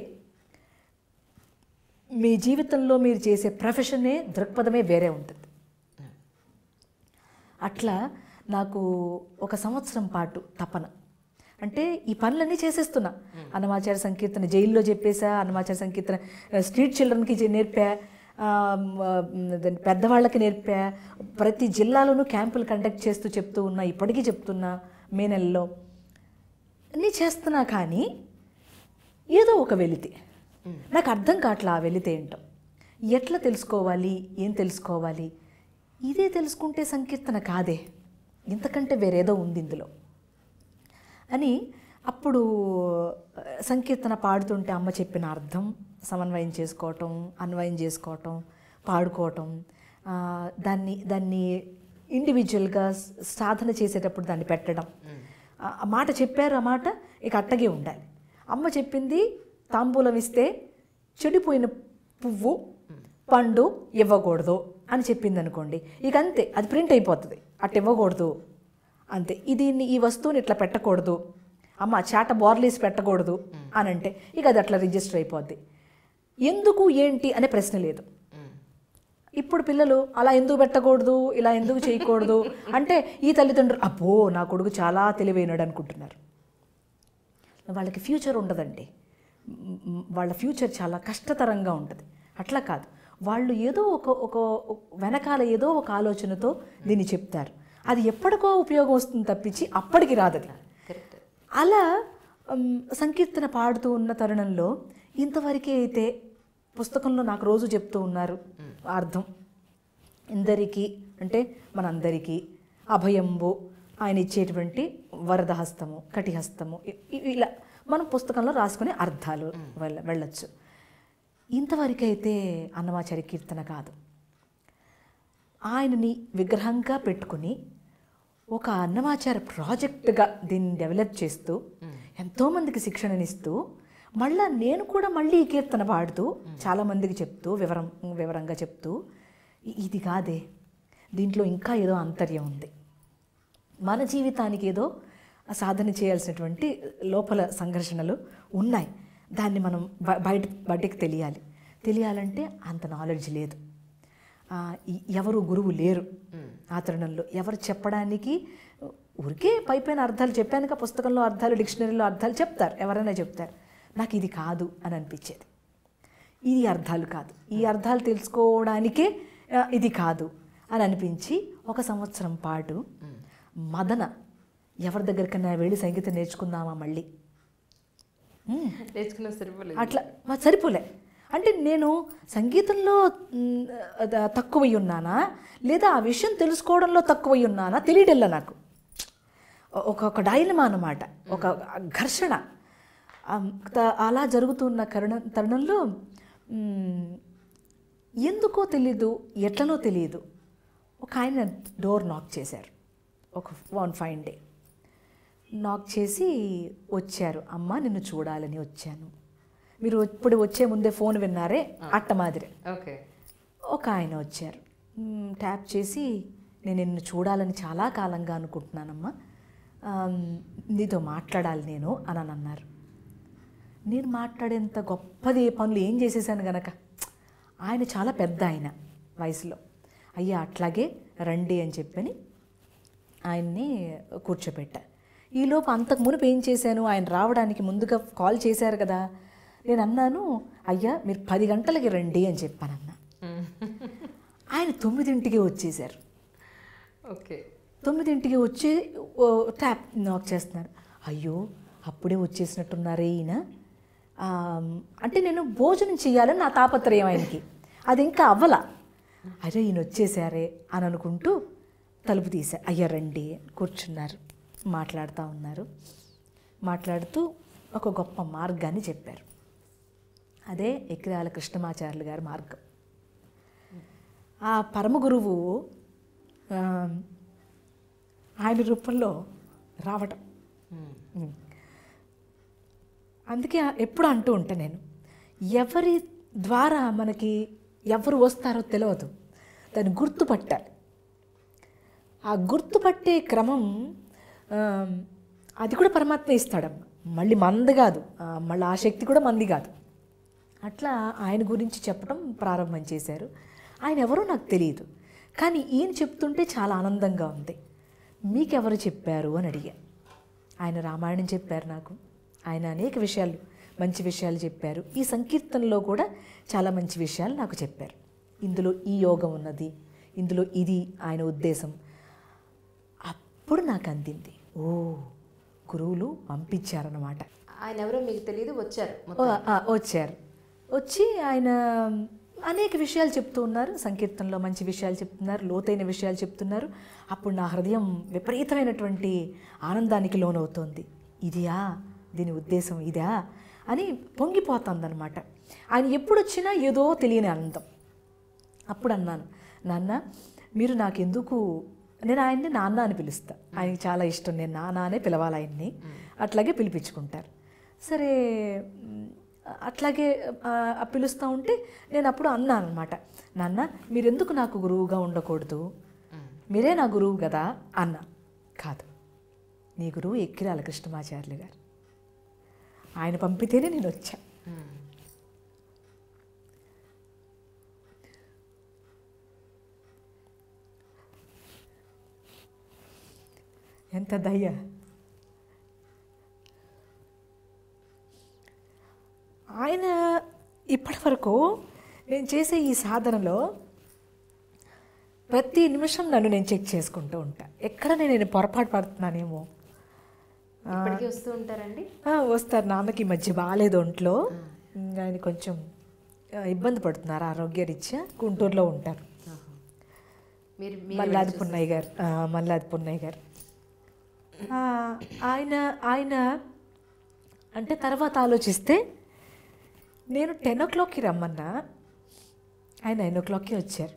మీ జీవితంలో మీరు చేసే ప్రొఫెషనే దృక్పథమే వేరే ఉంటుంది అట్లా నాకు ఒక సంవత్సరం పాటు తపన అంటే ఈ పనులన్నీ చేసేస్తున్నా అన్నమాచార సంకీర్తన జైల్లో చెప్పేసా అన్నమాచార సంకీర్తన ఆ, స్ట్రీట్ చిల్డ్రన్కి చే- నేర్పా ఆ, మ్, దాన్ని పెద్దవాళ్ళకి నేర్పా ప్రతి జిల్లాలోనూ క్యాంపులు కండక్ట్ చేస్తూ చెప్తూ ఉన్నా ఇప్పటికీ చెప్తున్నా మే నెలలో అన్నీ చేస్తున్నా కానీ ఏదో ఒక వెలితి నాకు అర్థం కావట్లా ఆ వెలితి ఏంటో ఎట్లా తెలుసుకోవాలి ఏం తెలుసుకోవాలి ఇదే తెలుసుకుంటే సంకీర్తన కాదే ఇంతకంటే వేరేదో ఉంది ఇందులో అని అప్పుడు ఆ, సంకీర్తన పాడుతుంటే అమ్మ చెప్పిన అర్థం సమన్వయం చేసుకోవటం అన్వయం చేసుకోవటం పాడుకోవటం ఆ, దాన్ని దాన్ని ఇండివిజువల్గా సాధన చేసేటప్పుడు దాన్ని పెట్టడం ఆ ఆ మాట చెప్పారు ఆ మాట ఇక అట్టగే ఉండాలి అమ్మ చెప్పింది తాంబూలం ఇస్తే చెడిపోయిన పువ్వు పండు ఇవ్వకూడదు అని చెప్పింది అనుకోండి ఇక అంతే అది ప్రింట్ అయిపోతుంది అట్ట ఇవ్వకూడదు అంతే ఇది ఈ వస్తువుని ఇట్లా పెట్టకూడదు అమ్మ చాట బోర్లేసి పెట్టకూడదు అని అంటే ఇక అది అట్లా రిజిస్టర్ అయిపోద్ది ఎందుకు ఏంటి అనే ప్రశ్న లేదు ఇప్పుడు పిల్లలు అలా ఎందుకు పెట్టకూడదు ఇలా ఎందుకు చేయకూడదు అంటే ఈ తల్లిదండ్రులు అబ్బో నా కొడుకు చాలా తెలివైనడు అనుకుంటున్నారు వాళ్ళకి ఫ్యూచర్ ఉండదండి మ్, మ్, వాళ్ళ ఫ్యూచర్ చాలా కష్టతరంగా ఉంటుంది అట్లా కాదు వాళ్ళు ఏదో ఒక ఒక వెనకాల ఏదో ఒక ఆలోచనతో దీన్ని చెప్తారు అది ఎప్పటికో ఉపయోగం వస్తుంది తప్పించి అప్పటికి రాదది కరెక్ట్ అలా ఉమ్, సంకీర్తన పాడుతూ ఉన్న తరుణంలో ఇంతవరకే అయితే పుస్తకంలో నాకు రోజు చెప్తూ ఉన్నారు అర్థం ఇందరికీ అంటే మనందరికీ అభయంబు ఆయన ఇచ్చేటువంటి వరదహస్తము కటిహస్తము ఇ- ఇ- ఇలా మనం పుస్తకంలో రాసుకునే అర్థాలు వెళ్ళ వెళ్ళొచ్చు ఇంతవరకైతే అన్నమాచారి కీర్తన కాదు ఆయనని విగ్రహంగా పెట్టుకుని ఒక అన్నమాచార ప్రాజెక్టుగా దీన్ని డెవలప్ చేస్తూ ఎంతోమందికి శిక్షణనిస్తూ మళ్ళా నేను కూడా మళ్ళీ ఈ కీర్తన పాడుతూ చాలామందికి చెప్తూ వివరం వివరంగా చెప్తూ "ఇ- ఇది కాదే దీంట్లో ఇంకా ఏదో అంతర్యం ఉంది మన జీవితానికి ఏదో సాధన చేయాల్సినటువంటి లోపల సంఘర్షణలు ఉన్నాయి దాన్ని మనం బ- బయట బయటకు తెలియాలి తెలియాలంటే అంత నాలెడ్జ్ లేదు ఆ, ఈ- ఎవరు గురువు లేరు ఆ తరుణంలో ఎవరు చెప్పడానికి ఊరికే పైపైన అర్థాలు చెప్పానుక పుస్తకంలో అర్థాలు డిక్షనరీలో అర్థాలు చెప్తారు ఎవరైనా చెప్తారు నాకు ఇది కాదు అని అనిపించేది ఇది అర్థాలు కాదు ఈ అర్థాలు తెలుసుకోవడానికే ఆ, ఇది కాదు అని అనిపించి ఒక సంవత్సరం పాటు మదన ఎవరి దగ్గరికైనా వెళ్ళి సంగీతం నేర్చుకుందామా మళ్ళీ మ్మ్. నేర్చుకున్న సరిపోలేదు అట్లా మా సరిపోలే అంటే నేను సంగీతంలో మ్, అద- తక్కువై ఉన్నానా లేదా ఆ విషయం తెలుసుకోవడంలో తక్కువై ఉన్నానా తెలియడల్లా నాకు ఒక ఒక డైలమా అన్నమాట ఒక ఘర్షణ ఆ, త- అలా జరుగుతున్న కరుణ తరుణంలో మ్, ఎందుకో తెలీదు ఎట్లనో తెలియదు ఒక ఆయన డోర్ నాక్ చేశారు ఒక వన్ ఫైన్ డే నాక్ చేసి వచ్చారు అమ్మ నిన్ను చూడాలని వచ్చాను మీరు ఇప్పుడు వచ్చే ముందే ఫోన్ విన్నారే అట్ట మాదిరి ఓకే ఒక ఆయన వచ్చారు మ్, ట్యాప్ చేసి నేను నిన్ను చూడాలని చాలా కాలంగా అనుకుంటున్నానమ్మా ఆమ్, నీతో మాట్లాడాలి నేను అని అని అన్నారు నేను మాట్లాడేంత గొప్పది ఏ పనులు ఏం చేసేసాను గనక ఆయన చాలా పెద్ద ఆయన వయసులో అయ్యా అట్లాగే రండి అని చెప్పని ఆయన్ని కూర్చోబెట్టా ఈలోపు అంతకు మునుపు ఏం చేశాను ఆయన రావడానికి ముందుగా కాల్ చేశారు కదా నేను అన్నాను అయ్యా మీరు పది గంటలకి రండి అని చెప్పానన్నా ఆయన తొమ్మిదింటికి వచ్చేసారు ఓకే తొమ్మిదింటికి వచ్చి ఓ, ట్యాప్ నాక్ చేస్తున్నారు అయ్యో అప్పుడే వచ్చేసినట్టున్నారే ఈయన ఆ, అంటే నేను భోజనం చేయాలని నా తాపత్రయం ఆయనకి అది ఇంకా అవ్వలా అరే ఈయన వచ్చేసారే అని అనుకుంటూ తలుపు తీసా అయ్యా రండి కూర్చున్నారు మాట్లాడుతూ ఉన్నారు మాట్లాడుతూ ఒక గొప్ప మార్గాన్ని చెప్పారు అదే ఎక్రాల కృష్ణమాచార్యులు గారి మార్గం ఆ పరమ గురువు ఆ, ఆయన రూపంలో రావటం ఉమ్. అందుకే ఎప్పుడు అంటూ ఉంటా నేను ఎవరి ద్వారా మనకి ఎవరు వస్తారో తెలియదు దాన్ని గుర్తుపట్టాలి ఆ గుర్తుపట్టే క్రమం ఆ, అది కూడా పరమాత్మ ఇస్తాడమ్మ మళ్ళీ మంది కాదు ఆ, మళ్ళీ ఆ శక్తి కూడా మంది కాదు అట్లా ఆయన గురించి చెప్పడం ప్రారంభం చేశారు ఆయన ఎవరో నాకు తెలియదు కానీ ఈయన చెప్తుంటే చాలా ఆనందంగా ఉంది మీకెవరు చెప్పారు అని అడిగా ఆయన రామాయణం చెప్పారు నాకు ఆయన అనేక విషయాలు మంచి విషయాలు చెప్పారు ఈ సంకీర్తనలో కూడా చాలా మంచి విషయాలు నాకు చెప్పారు ఇందులో ఈ యోగం ఉన్నది ఇందులో ఇది ఆయన ఉద్దేశం అప్పుడు నాకు అందింది ఓ గురువులు పంపించారన్నమాట ఆయన ఎవరో మీకు తెలియదు వచ్చారు ఓ, ఆ, వచ్చారు వచ్చి ఆయన అనేక విషయాలు చెప్తూ ఉన్నారు సంకీర్తనలో మంచి విషయాలు చెప్తున్నారు లోతైన విషయాలు చెప్తున్నారు అప్పుడు నా హృదయం విపరీతమైనటువంటి ఆనందానికి లోనవుతోంది ఇదియా దీని ఉద్దేశం ఇదా అని పొంగిపోతుందన్నమాట ఆయన ఎప్పుడు వచ్చినా ఏదో తెలియని ఆనందం అప్పుడు అన్నాను నాన్న మీరు నాకెందుకు నేను ఆయన్ని నాన్న అని పిలుస్తా ఆయనకి చాలా ఇష్టం నేను నాన్న అనే పిలవాలి ఆయన్ని అట్లాగే పిలిపించుకుంటారు సరే మ్, అట్లాగే ఆ, ఆ పిలుస్తూ ఉంటే నేను అప్పుడు అన్నాను అనమాట నాన్న మీరెందుకు నాకు గురువుగా ఉండకూడదు మీరే నా గురువు కదా అన్న కాదు నీ గురువు ఎక్కిరాల కృష్ణమాచార్యులు గారు ఆయన పంపితేనే నేను వచ్చా ఎంత దయ్య ఆయన ఇప్పటి వరకు నేను చేసే ఈ సాధనలో ప్రతి నిమిషం నన్ను నేను చెక్ చేసుకుంటూ ఉంటా ఎక్కడ నేను పొరపాటు పడుతున్నానేమో ఇప్పటికీ వస్తూ ఉంటారండి ఆ, వస్తారు నాన్నకి ఈ మధ్య బాగాలేదు ఒంట్లో ఇంకా ఆయన కొంచెం ఆ, ఇబ్బంది పడుతున్నారు ఆరోగ్యరీత్యా గుంటూరులో ఉంటారు మీరు మీరు మల్లాది పున్నయ్య గారు ఆ, మల్లాది పున్నయ్య గారు ఆ, ఆయన ఆయన అంటే తర్వాత ఆలోచిస్తే నేను టెన్ ఓ క్లాక్కి రమ్మన్నా ఆయన నైన్ ఓ క్లాక్కి వచ్చారు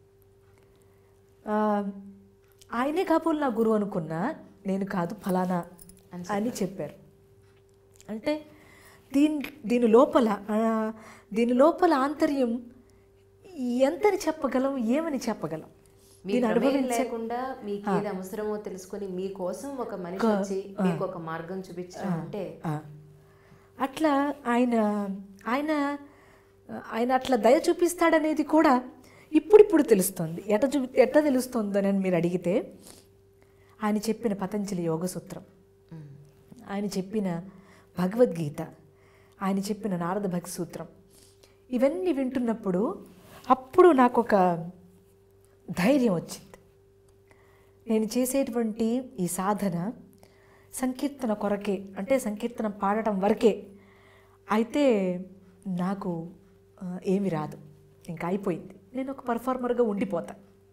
ఆ, ఆయనే కాబోలు నా గురువు అనుకున్నా నేను కాదు ఫలానా అని చెప్పారు అంటే దీని దీని లోపల ఆ, దీని లోపల ఆంతర్యం ఎంతని చెప్పగలం ఏమని చెప్పగలం మీ దీని ప్రమేయం అనుభవించే లేకుండా మీకు ఏది అవసరమో తెలుసుకొని మీకోసం ఒక మనిషి వచ్చి మీకు ఒక మార్గం చూపించడం అంటే ఆ. అట్లా ఆయన ఆయన ఆయన అట్లా దయ చూపిస్తాడనేది కూడా ఇప్పుడిప్పుడు తెలుస్తుంది ఎట చూ ఎట్ట తెలుస్తుందని మీరు అడిగితే ఆయన చెప్పిన పతంజలి యోగ సూత్రం ఆయన చెప్పిన భగవద్గీత ఆయన చెప్పిన నారద భక్తి సూత్రం ఇవన్నీ వింటున్నప్పుడు అప్పుడు నాకు ఒక ధైర్యం వచ్చింది నేను చేసేటువంటి ఈ సాధన సంకీర్తన కొరకే అంటే సంకీర్తన పాడటం వరకే అయితే నాకు ఆ, ఏమి రాదు ఇంకా అయిపోయింది నేను ఒక పర్ఫార్మర్గా ఉండిపోతా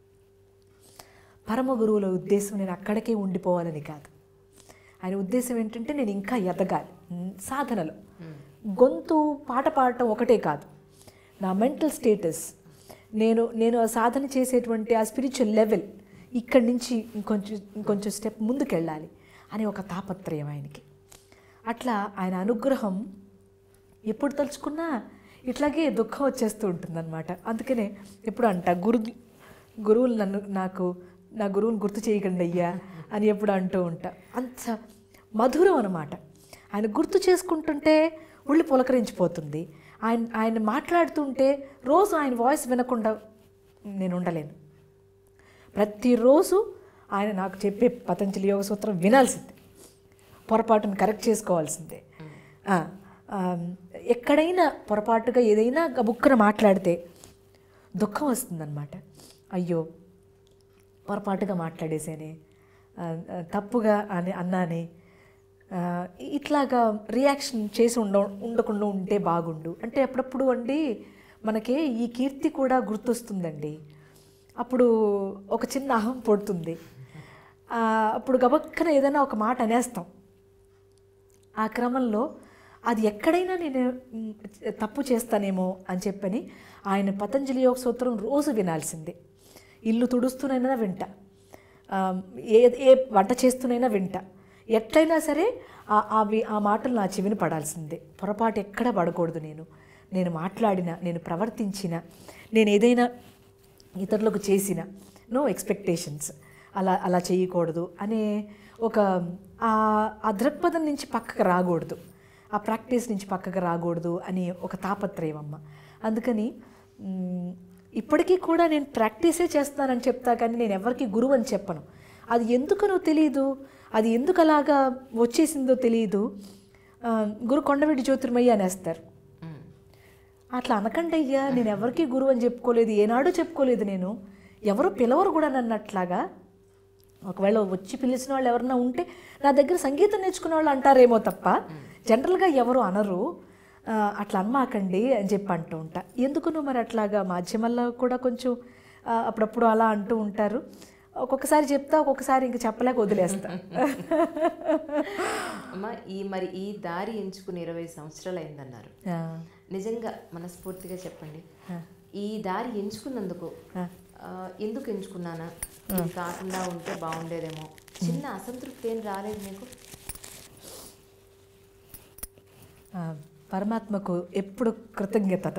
పరమ గురువుల ఉద్దేశం నేను అక్కడికే ఉండిపోవాలని కాదు ఆయన ఉద్దేశం ఏంటంటే నేను ఇంకా ఎదగాలి ఉమ్, సాధనలో గొంతు పాట పాడటం ఒకటే కాదు నా మెంటల్ స్టేటస్ నేను నేను ఆ సాధన చేసేటువంటి ఆ స్పిరిచువల్ లెవెల్ ఇక్కడి నుంచి ఇంకొంచెం ఇంకొంచెం స్టెప్ ముందుకెళ్ళాలి అనే ఒక తాపత్రయం ఆయనకి అట్లా ఆయన అనుగ్రహం ఎప్పుడు తలుచుకున్నా ఇట్లాగే దుఃఖం వచ్చేస్తూ ఉంటుందన్నమాట అందుకనే ఎప్పుడు అంట గురు గురువులు నన్ను నాకు నా గురువుని గుర్తు చేయకండి అయ్యా అని ఎప్పుడు అంటూ ఉంటా అంత మధురం అనమాట ఆయన గుర్తు చేసుకుంటుంటే ఒళ్ళు పులకరించిపోతుంది ఆయన ఆయన మాట్లాడుతుంటే రోజు ఆయన వాయిస్ వినకుండా నేను ఉండలేను ప్రతిరోజు ఆయన నాకు చెప్పే పతంజలి యోగ సూత్రం వినాల్సిందే పొరపాటును కరెక్ట్ చేసుకోవాల్సిందే ఆ, ఆ, ఎక్కడైనా పొరపాటుగా ఏదైనా గబుక్కున మాట్లాడితే దుఃఖం వస్తుందన్నమాట అయ్యో పొరపాటుగా మాట్లాడేసేనే ఆ, ఆ, తప్పుగా అని అన్నానే ఆ, ఇట్లాగా రియాక్షన్ చేసి ఉండ ఉండకుండా ఉంటే బాగుండు అంటే అప్పుడప్పుడు అండి మనకి ఈ కీర్తి కూడా గుర్తొస్తుందండి అప్పుడు ఒక చిన్న అహం పడుతుంది ఆ, అప్పుడు గబక్కన ఏదైనా ఒక మాట అనేస్తాం ఆ క్రమంలో అది ఎక్కడైనా నేను మ్, తప్పు చేస్తానేమో అని చెప్పని ఆయన పతంజలి యోగ సూత్రం రోజు వినాల్సిందే ఇల్లు తుడుస్తూనైనా వింటా ఆ, ఏ ఏ వంట చేస్తూనైనా వింటా ఎట్లయినా సరే ఆ ఆ వి- ఆ మాటలు నా చెవిని పడాల్సిందే పొరపాటు ఎక్కడ పడకూడదు నేను నేను మాట్లాడిన నేను ప్రవర్తించిన నేను ఏదైనా ఇతరులకు చేసిన నో ఎక్స్పెక్టేషన్స్ అలా అలా చేయకూడదు అనే ఒక ఆ ఆ దృక్పథం నుంచి పక్కకు రాకూడదు ఆ ప్రాక్టీస్ నుంచి పక్కకు రాకూడదు అని ఒక తాపత్రయం అమ్మ అందుకని మ్, ఇప్పటికీ కూడా నేను ప్రాక్టీసే చేస్తానని చెప్తా కానీ నేను ఎవరికి గురువు అని చెప్పను అది ఎందుకనో తెలియదు అది ఎందుకు అలాగా వచ్చేసిందో తెలియదు ఆ, గురు కొండవీటి జ్యోతిర్మయ్య అనేస్తారు అట్లా అనకండి అయ్యా నేను ఎవరికి గురువు అని చెప్పుకోలేదు ఏనాడు చెప్పుకోలేదు నేను ఎవరు పిలవరు కూడా నన్ను అట్లాగా ఒకవేళ వచ్చి పిలిచిన వాళ్ళు ఎవరన్నా ఉంటే నా దగ్గర సంగీతం నేర్చుకునే వాళ్ళు అంటారేమో తప్ప జనరల్గా ఎవరు అనరు ఆ, అట్లా అనమాకండి అని చెప్పి అంటూ ఉంటా ఎందుకును మరి అట్లాగా మాధ్యమాల్లో కూడా కొంచెం ఆ, అప్పుడప్పుడు అలా అంటూ ఉంటారు ఒక్కొక్కసారి చెప్తా ఒక్కొక్కసారి ఇంక చెప్పలేక వదిలేస్తా అమ్మ ఈ మరి ఈ దారి ఎంచుకుని ఇరవై సంవత్సరాలు అయిందన్నారు ఆ, నిజంగా మనస్ఫూర్తిగా చెప్పండి ఈ దారి ఎంచుకున్నందుకు ఆ, ఎందుకు ఎంచుకున్నానా ఇది కాకుండా ఉంటే బాగుండేదేమో చిన్న అసంతృప్తి ఏం రాలేదు మీకు ఆ, పరమాత్మకు ఎప్పుడు కృతజ్ఞతతో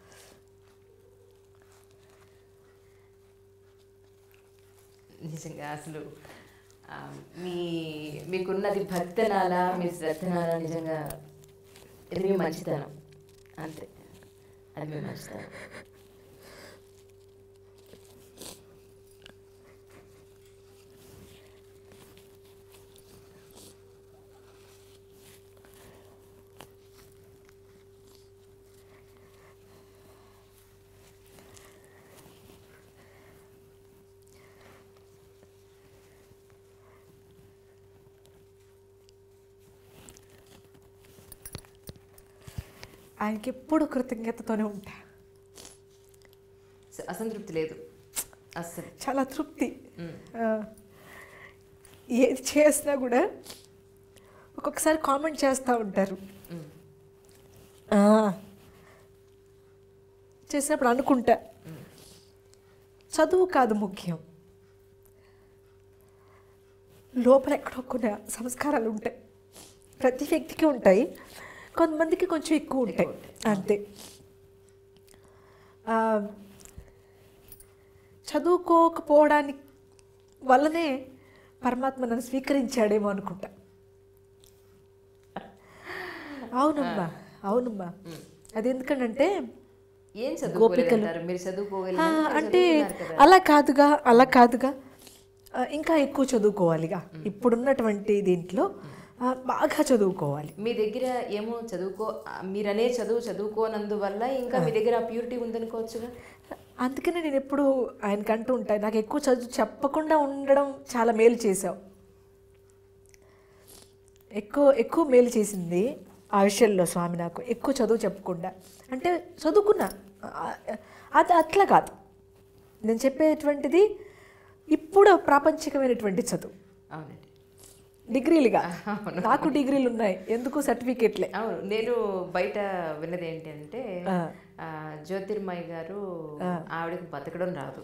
నిజంగా అసలు ఆ, మీ మీకున్నది భక్తనాలా మీ శ్రద్ధనాలా నిజంగా ఇది మీ మంచితనం అంతే అది మీ మంచితనం ఆయనకి ఎప్పుడు కృతజ్ఞతతోనే ఉంటా స- అసంతృప్తి లేదు అస్సలు చాలా తృప్తి ఉమ్. ఆ, ఏది చేసినా కూడా ఒక్కొక్కసారి కామెంట్ చేస్తూ ఉంటారు ఉమ్. ఆ, చేసినప్పుడు అనుకుంటా చదువు కాదు ముఖ్యం లోపల ఎక్కడో కొన్ని సంస్కారాలు ఉంటాయి ప్రతి వ్యక్తికి ఉంటాయి కొంతమందికి కొంచెం ఎక్కువ ఉంటాయి అంతే ఆ, చదువుకోకపోవడానికి వల్లనే పరమాత్మ నన్ను స్వీకరించాడేమో అనుకుంటా అవునమ్మా అవునమ్మా అది ఎందుకంటే ఏం చదువుకోలేదంటారు మీరు ఆ, చదువుకోగలిగారు అంటే అలా కాదుగా అలా కాదుగా ఆ, ఇంకా ఎక్కువ చదువుకోవాలిగా ఇప్పుడున్నటువంటి దీంట్లో ఆ, బాగా చదువుకోవాలి మీ దగ్గర ఏమో చదువుకో ఆ, మీరనే చదువు చదువుకోనందువల్ల ఇంకా మీ దగ్గర ఆ ప్యూరిటీ ఉందనుకోవచ్చుగా అందుకనే నేను ఎప్పుడు ఆయనకి అంటూ ఉంటాను నాకు ఎక్కువ చదువు చెప్పకుండా ఉండడం చాలా మేలు చేసావు ఎక్కువ ఎక్కువ మేలు చేసింది ఆ విషయంలో స్వామి నాకు ఎక్కువ చదువు చెప్పకుండా అంటే చదువుకున్నా ఆ, అది అట్లా కాదు నేను చెప్పేటువంటిది ఇప్పుడు ప్రాపంచికమైనటువంటి చదువు అవునండి డిగ్రీలుగా నాకు డిగ్రీలు ఉన్నాయి ఎందుకు సర్టిఫికేట్లే అవును నేను బయట విన్నది ఏంటంటే ఆ, జ్యోతిర్మయి గారు ఆవిడకి బతకడం రాదు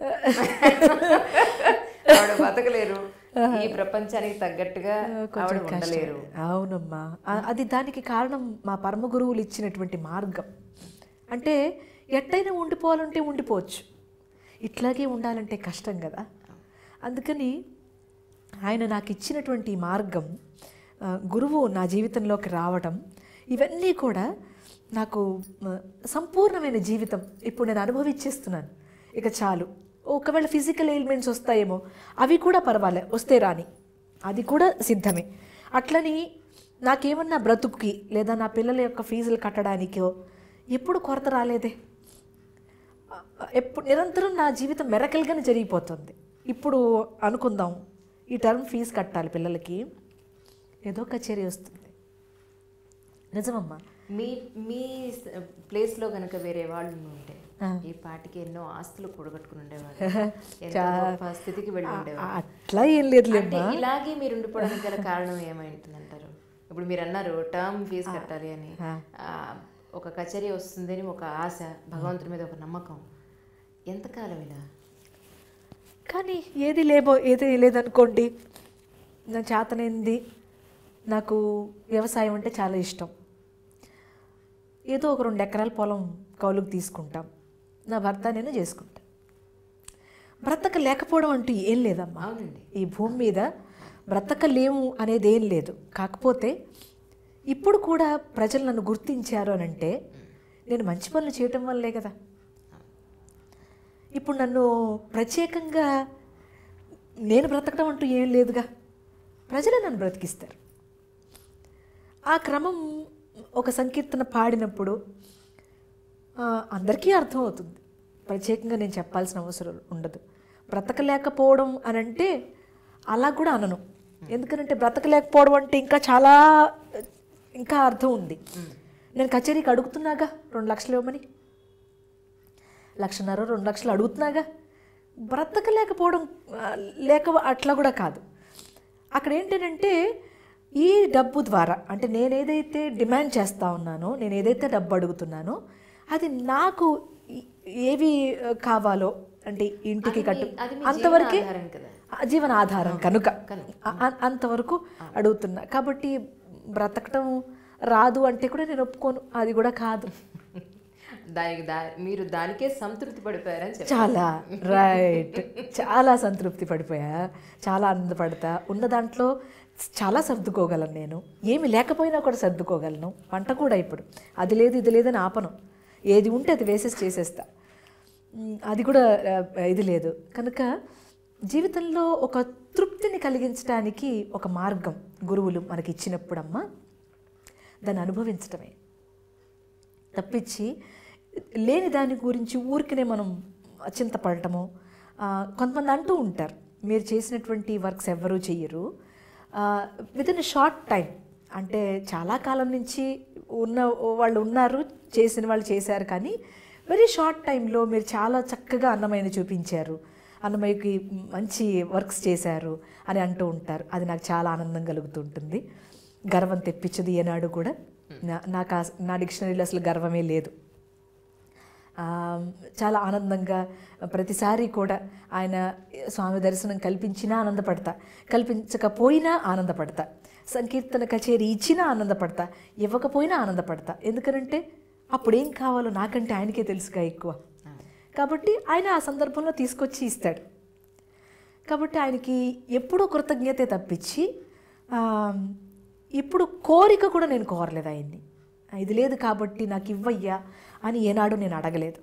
ఆవిడ బతకలేరు ఈ ప్రపంచానికి తగ్గట్టుగా ఆవిడ ఉండలేరు అవునమ్మా ఆ- అది దానికి కారణం మా పరమ గురువులు ఇచ్చినటువంటి మార్గం అంటే ఎట్టయినా ఉండిపోవాలంటే ఉండిపోవచ్చు ఇట్లాగే ఉండాలంటే కష్టం కదా అందుకని ఆయన నాకు ఇచ్చినటువంటి ఈ మార్గం ఆ, గురువు నా జీవితంలోకి రావడం ఇవన్నీ కూడా నాకు మ, సంపూర్ణమైన జీవితం ఇప్పుడు నేను అనుభవించేస్తున్నాను ఇక చాలు ఒకవేళ ఫిజికల్ ఎయిల్మెంట్స్ వస్తాయేమో అవి కూడా పర్వాలే వస్తే రాని అది కూడా సిద్ధమే అట్లని నాకేమన్నా బ్రతుకుకి లేదా నా పిల్లల యొక్క ఫీజులు కట్టడానికో ఎప్పుడు కొరత రాలేదే ఎప్పుడు నిరంతరం నా జీవితం మెరకల్గానే జరిగిపోతుంది ఇప్పుడు అనుకుందాం ఈ టర్మ్ ఫీజు కట్టాలి పిల్లలకి ఏదో కచేరీ వస్తుంది నిజమమ్మా మీ మీ స- ప్లేస్ లో గనక వేరే వాళ్ళు ఉంటే ఆ. ఈ పాటికి ఎన్నో ఆస్తులు కూడగట్టుకుని ఉండేవాళ్ళు ఎంతో గొప్ప స్థితికి వెళ్ళి ఉండేవాళ్ళు అట్లా ఏం లేదులే అంటే ఇలాగే మీరు ఉండిపోవడానికి గల కారణం ఏమైంటుందంటారు ఇప్పుడు మీరు అన్నారు టర్మ్ ఫీజు కట్టాలి అని ఆ, ఒక కచేరీ వస్తుందని ఒక ఆశ భగవంతుడి మీద ఒక నమ్మకం ఎంతకాలం ఇలా కానీ ఏది లేబో ఏది లేదనుకోండి నా చేతనైంది నాకు వ్యవసాయం అంటే చాలా ఇష్టం ఏదో ఒక రెండు ఎకరాల పొలం కౌలుకు తీసుకుంటాం నా భర్త నేను చేసుకుంటా బ్రతక లేకపోవడం అంటూ ఏం లేదమ్మా అవునండి ఈ భూమి మీద బ్రతకలేము అనేది ఏం లేదు కాకపోతే ఇప్పుడు కూడా ప్రజలు నన్ను గుర్తించారు అని అంటే నేను మంచి పనులు చేయటం వల్లే కదా ఇప్పుడు నన్ను ప్రత్యేకంగా నేను బ్రతకడం అంటూ ఏం లేదుగా ప్రజలే నన్ను బ్రతికిస్తారు ఆ క్రమం ఒక సంకీర్తన పాడినప్పుడు ఆ, అందరికీ అర్థం అవుతుంది ప్రత్యేకంగా నేను చెప్పాల్సిన అవసరం ఉండదు బ్రతకలేకపోవడం అని అంటే అలా కూడా అనను ఎందుకంటే బ్రతకలేకపోవడం అంటే ఇంకా చాలా ఇంకా అర్థం ఉంది నేను కచేరీకి అడుగుతున్నాగా రెండు లక్షలు ఇవ్వమని లక్షన్నర రెండు లక్షలు అడుగుతున్నాగా బ్రతకలేకపోవడం ఆ, లేక అట్లా కూడా కాదు అక్కడ ఏంటంటే ఈ డబ్బు ద్వారా అంటే నేను ఏదైతే డిమాండ్ చేస్తా ఉన్నానో నేను ఏదైతే డబ్బు అడుగుతున్నానో అది నాకు ఈ- ఏవి ఆ, కావాలో అంటే ఇంటికి కట్టు అది మీ అంతవరకే జీవనాధారం కదా. ఆ, జీవనాధారం కనుక అ- అ- అంతవరకు అడుగుతున్నా కాబట్టి బ్రతకటం రాదు అంటే కూడా నేను ఒప్పుకోను అది కూడా కాదు దానికి దా మీరు దానికే సంతృప్తి పడిపోయారని చెప్పారు చాలా రైట్ చాలా సంతృప్తి పడిపోయా చాలా ఆనందపడతా ఉన్న దాంట్లో చాలా సర్దుకోగలను నేను ఏమి లేకపోయినా కూడా సర్దుకోగలను వంట కూడా ఇప్పుడు అది లేదు ఇది లేదని ఆపను ఏది ఉంటే అది వేసేసి చేసేస్తా మ్, అది కూడా ఆ, ఇది లేదు కనుక జీవితంలో ఒక తృప్తిని కలిగించడానికి ఒక మార్గం గురువులు మనకి ఇచ్చినప్పుడమ్మా దాన్ని అనుభవించటమే తప్పించి లేని దాని గురించి ఊరికనే మనం చింతపడటము ఆ, కొంతమంది అంటూ ఉంటారు మీరు చేసినటువంటి వర్క్స్ ఎవ్వరూ చెయ్యరు విత్ ఇన్ షార్ట్ టైం అంటే చాలా కాలం నుంచి ఉన్న వాళ్ళు ఉన్నారు చేసిన వాళ్ళు చేశారు కానీ వెరీ షార్ట్ టైంలో మీరు చాలా చక్కగా అన్నమైన చూపించారు అన్నమయ్యకి మంచి వర్క్స్ చేశారు అని అంటూ ఉంటారు అది నాకు చాలా ఆనందం కలుగుతుంటుంది గర్వం తెప్పించదు ఏనాడు కూడా నా- నాకు ఆ- నా డిక్షనరీలో అసలు గర్వమే లేదు ఆ, చాలా ఆనందంగా ప్రతిసారి కూడా ఆయన స్వామి దర్శనం కల్పించినా ఆనందపడతా కల్పించకపోయినా ఆనందపడతా సంకీర్తన కచేరీ ఇచ్చినా ఆనందపడతా ఇవ్వకపోయినా ఆనందపడతా ఎందుకనంటే అప్పుడేం కావాలో నాకంటే ఆయనకే తెలుసుగా ఎక్కువ కాబట్టి ఆయన ఆ సందర్భంలో తీసుకొచ్చి ఇస్తాడు కాబట్టి ఆయనకి ఎప్పుడూ కృతజ్ఞతే తప్పించి ఆ, ఇప్పుడు కోరిక కూడా నేను కోరలేదు ఆయన్ని ఇది లేదు కాబట్టి నాకు ఇవ్వయ్యా అని ఏనాడు నేను అడగలేదు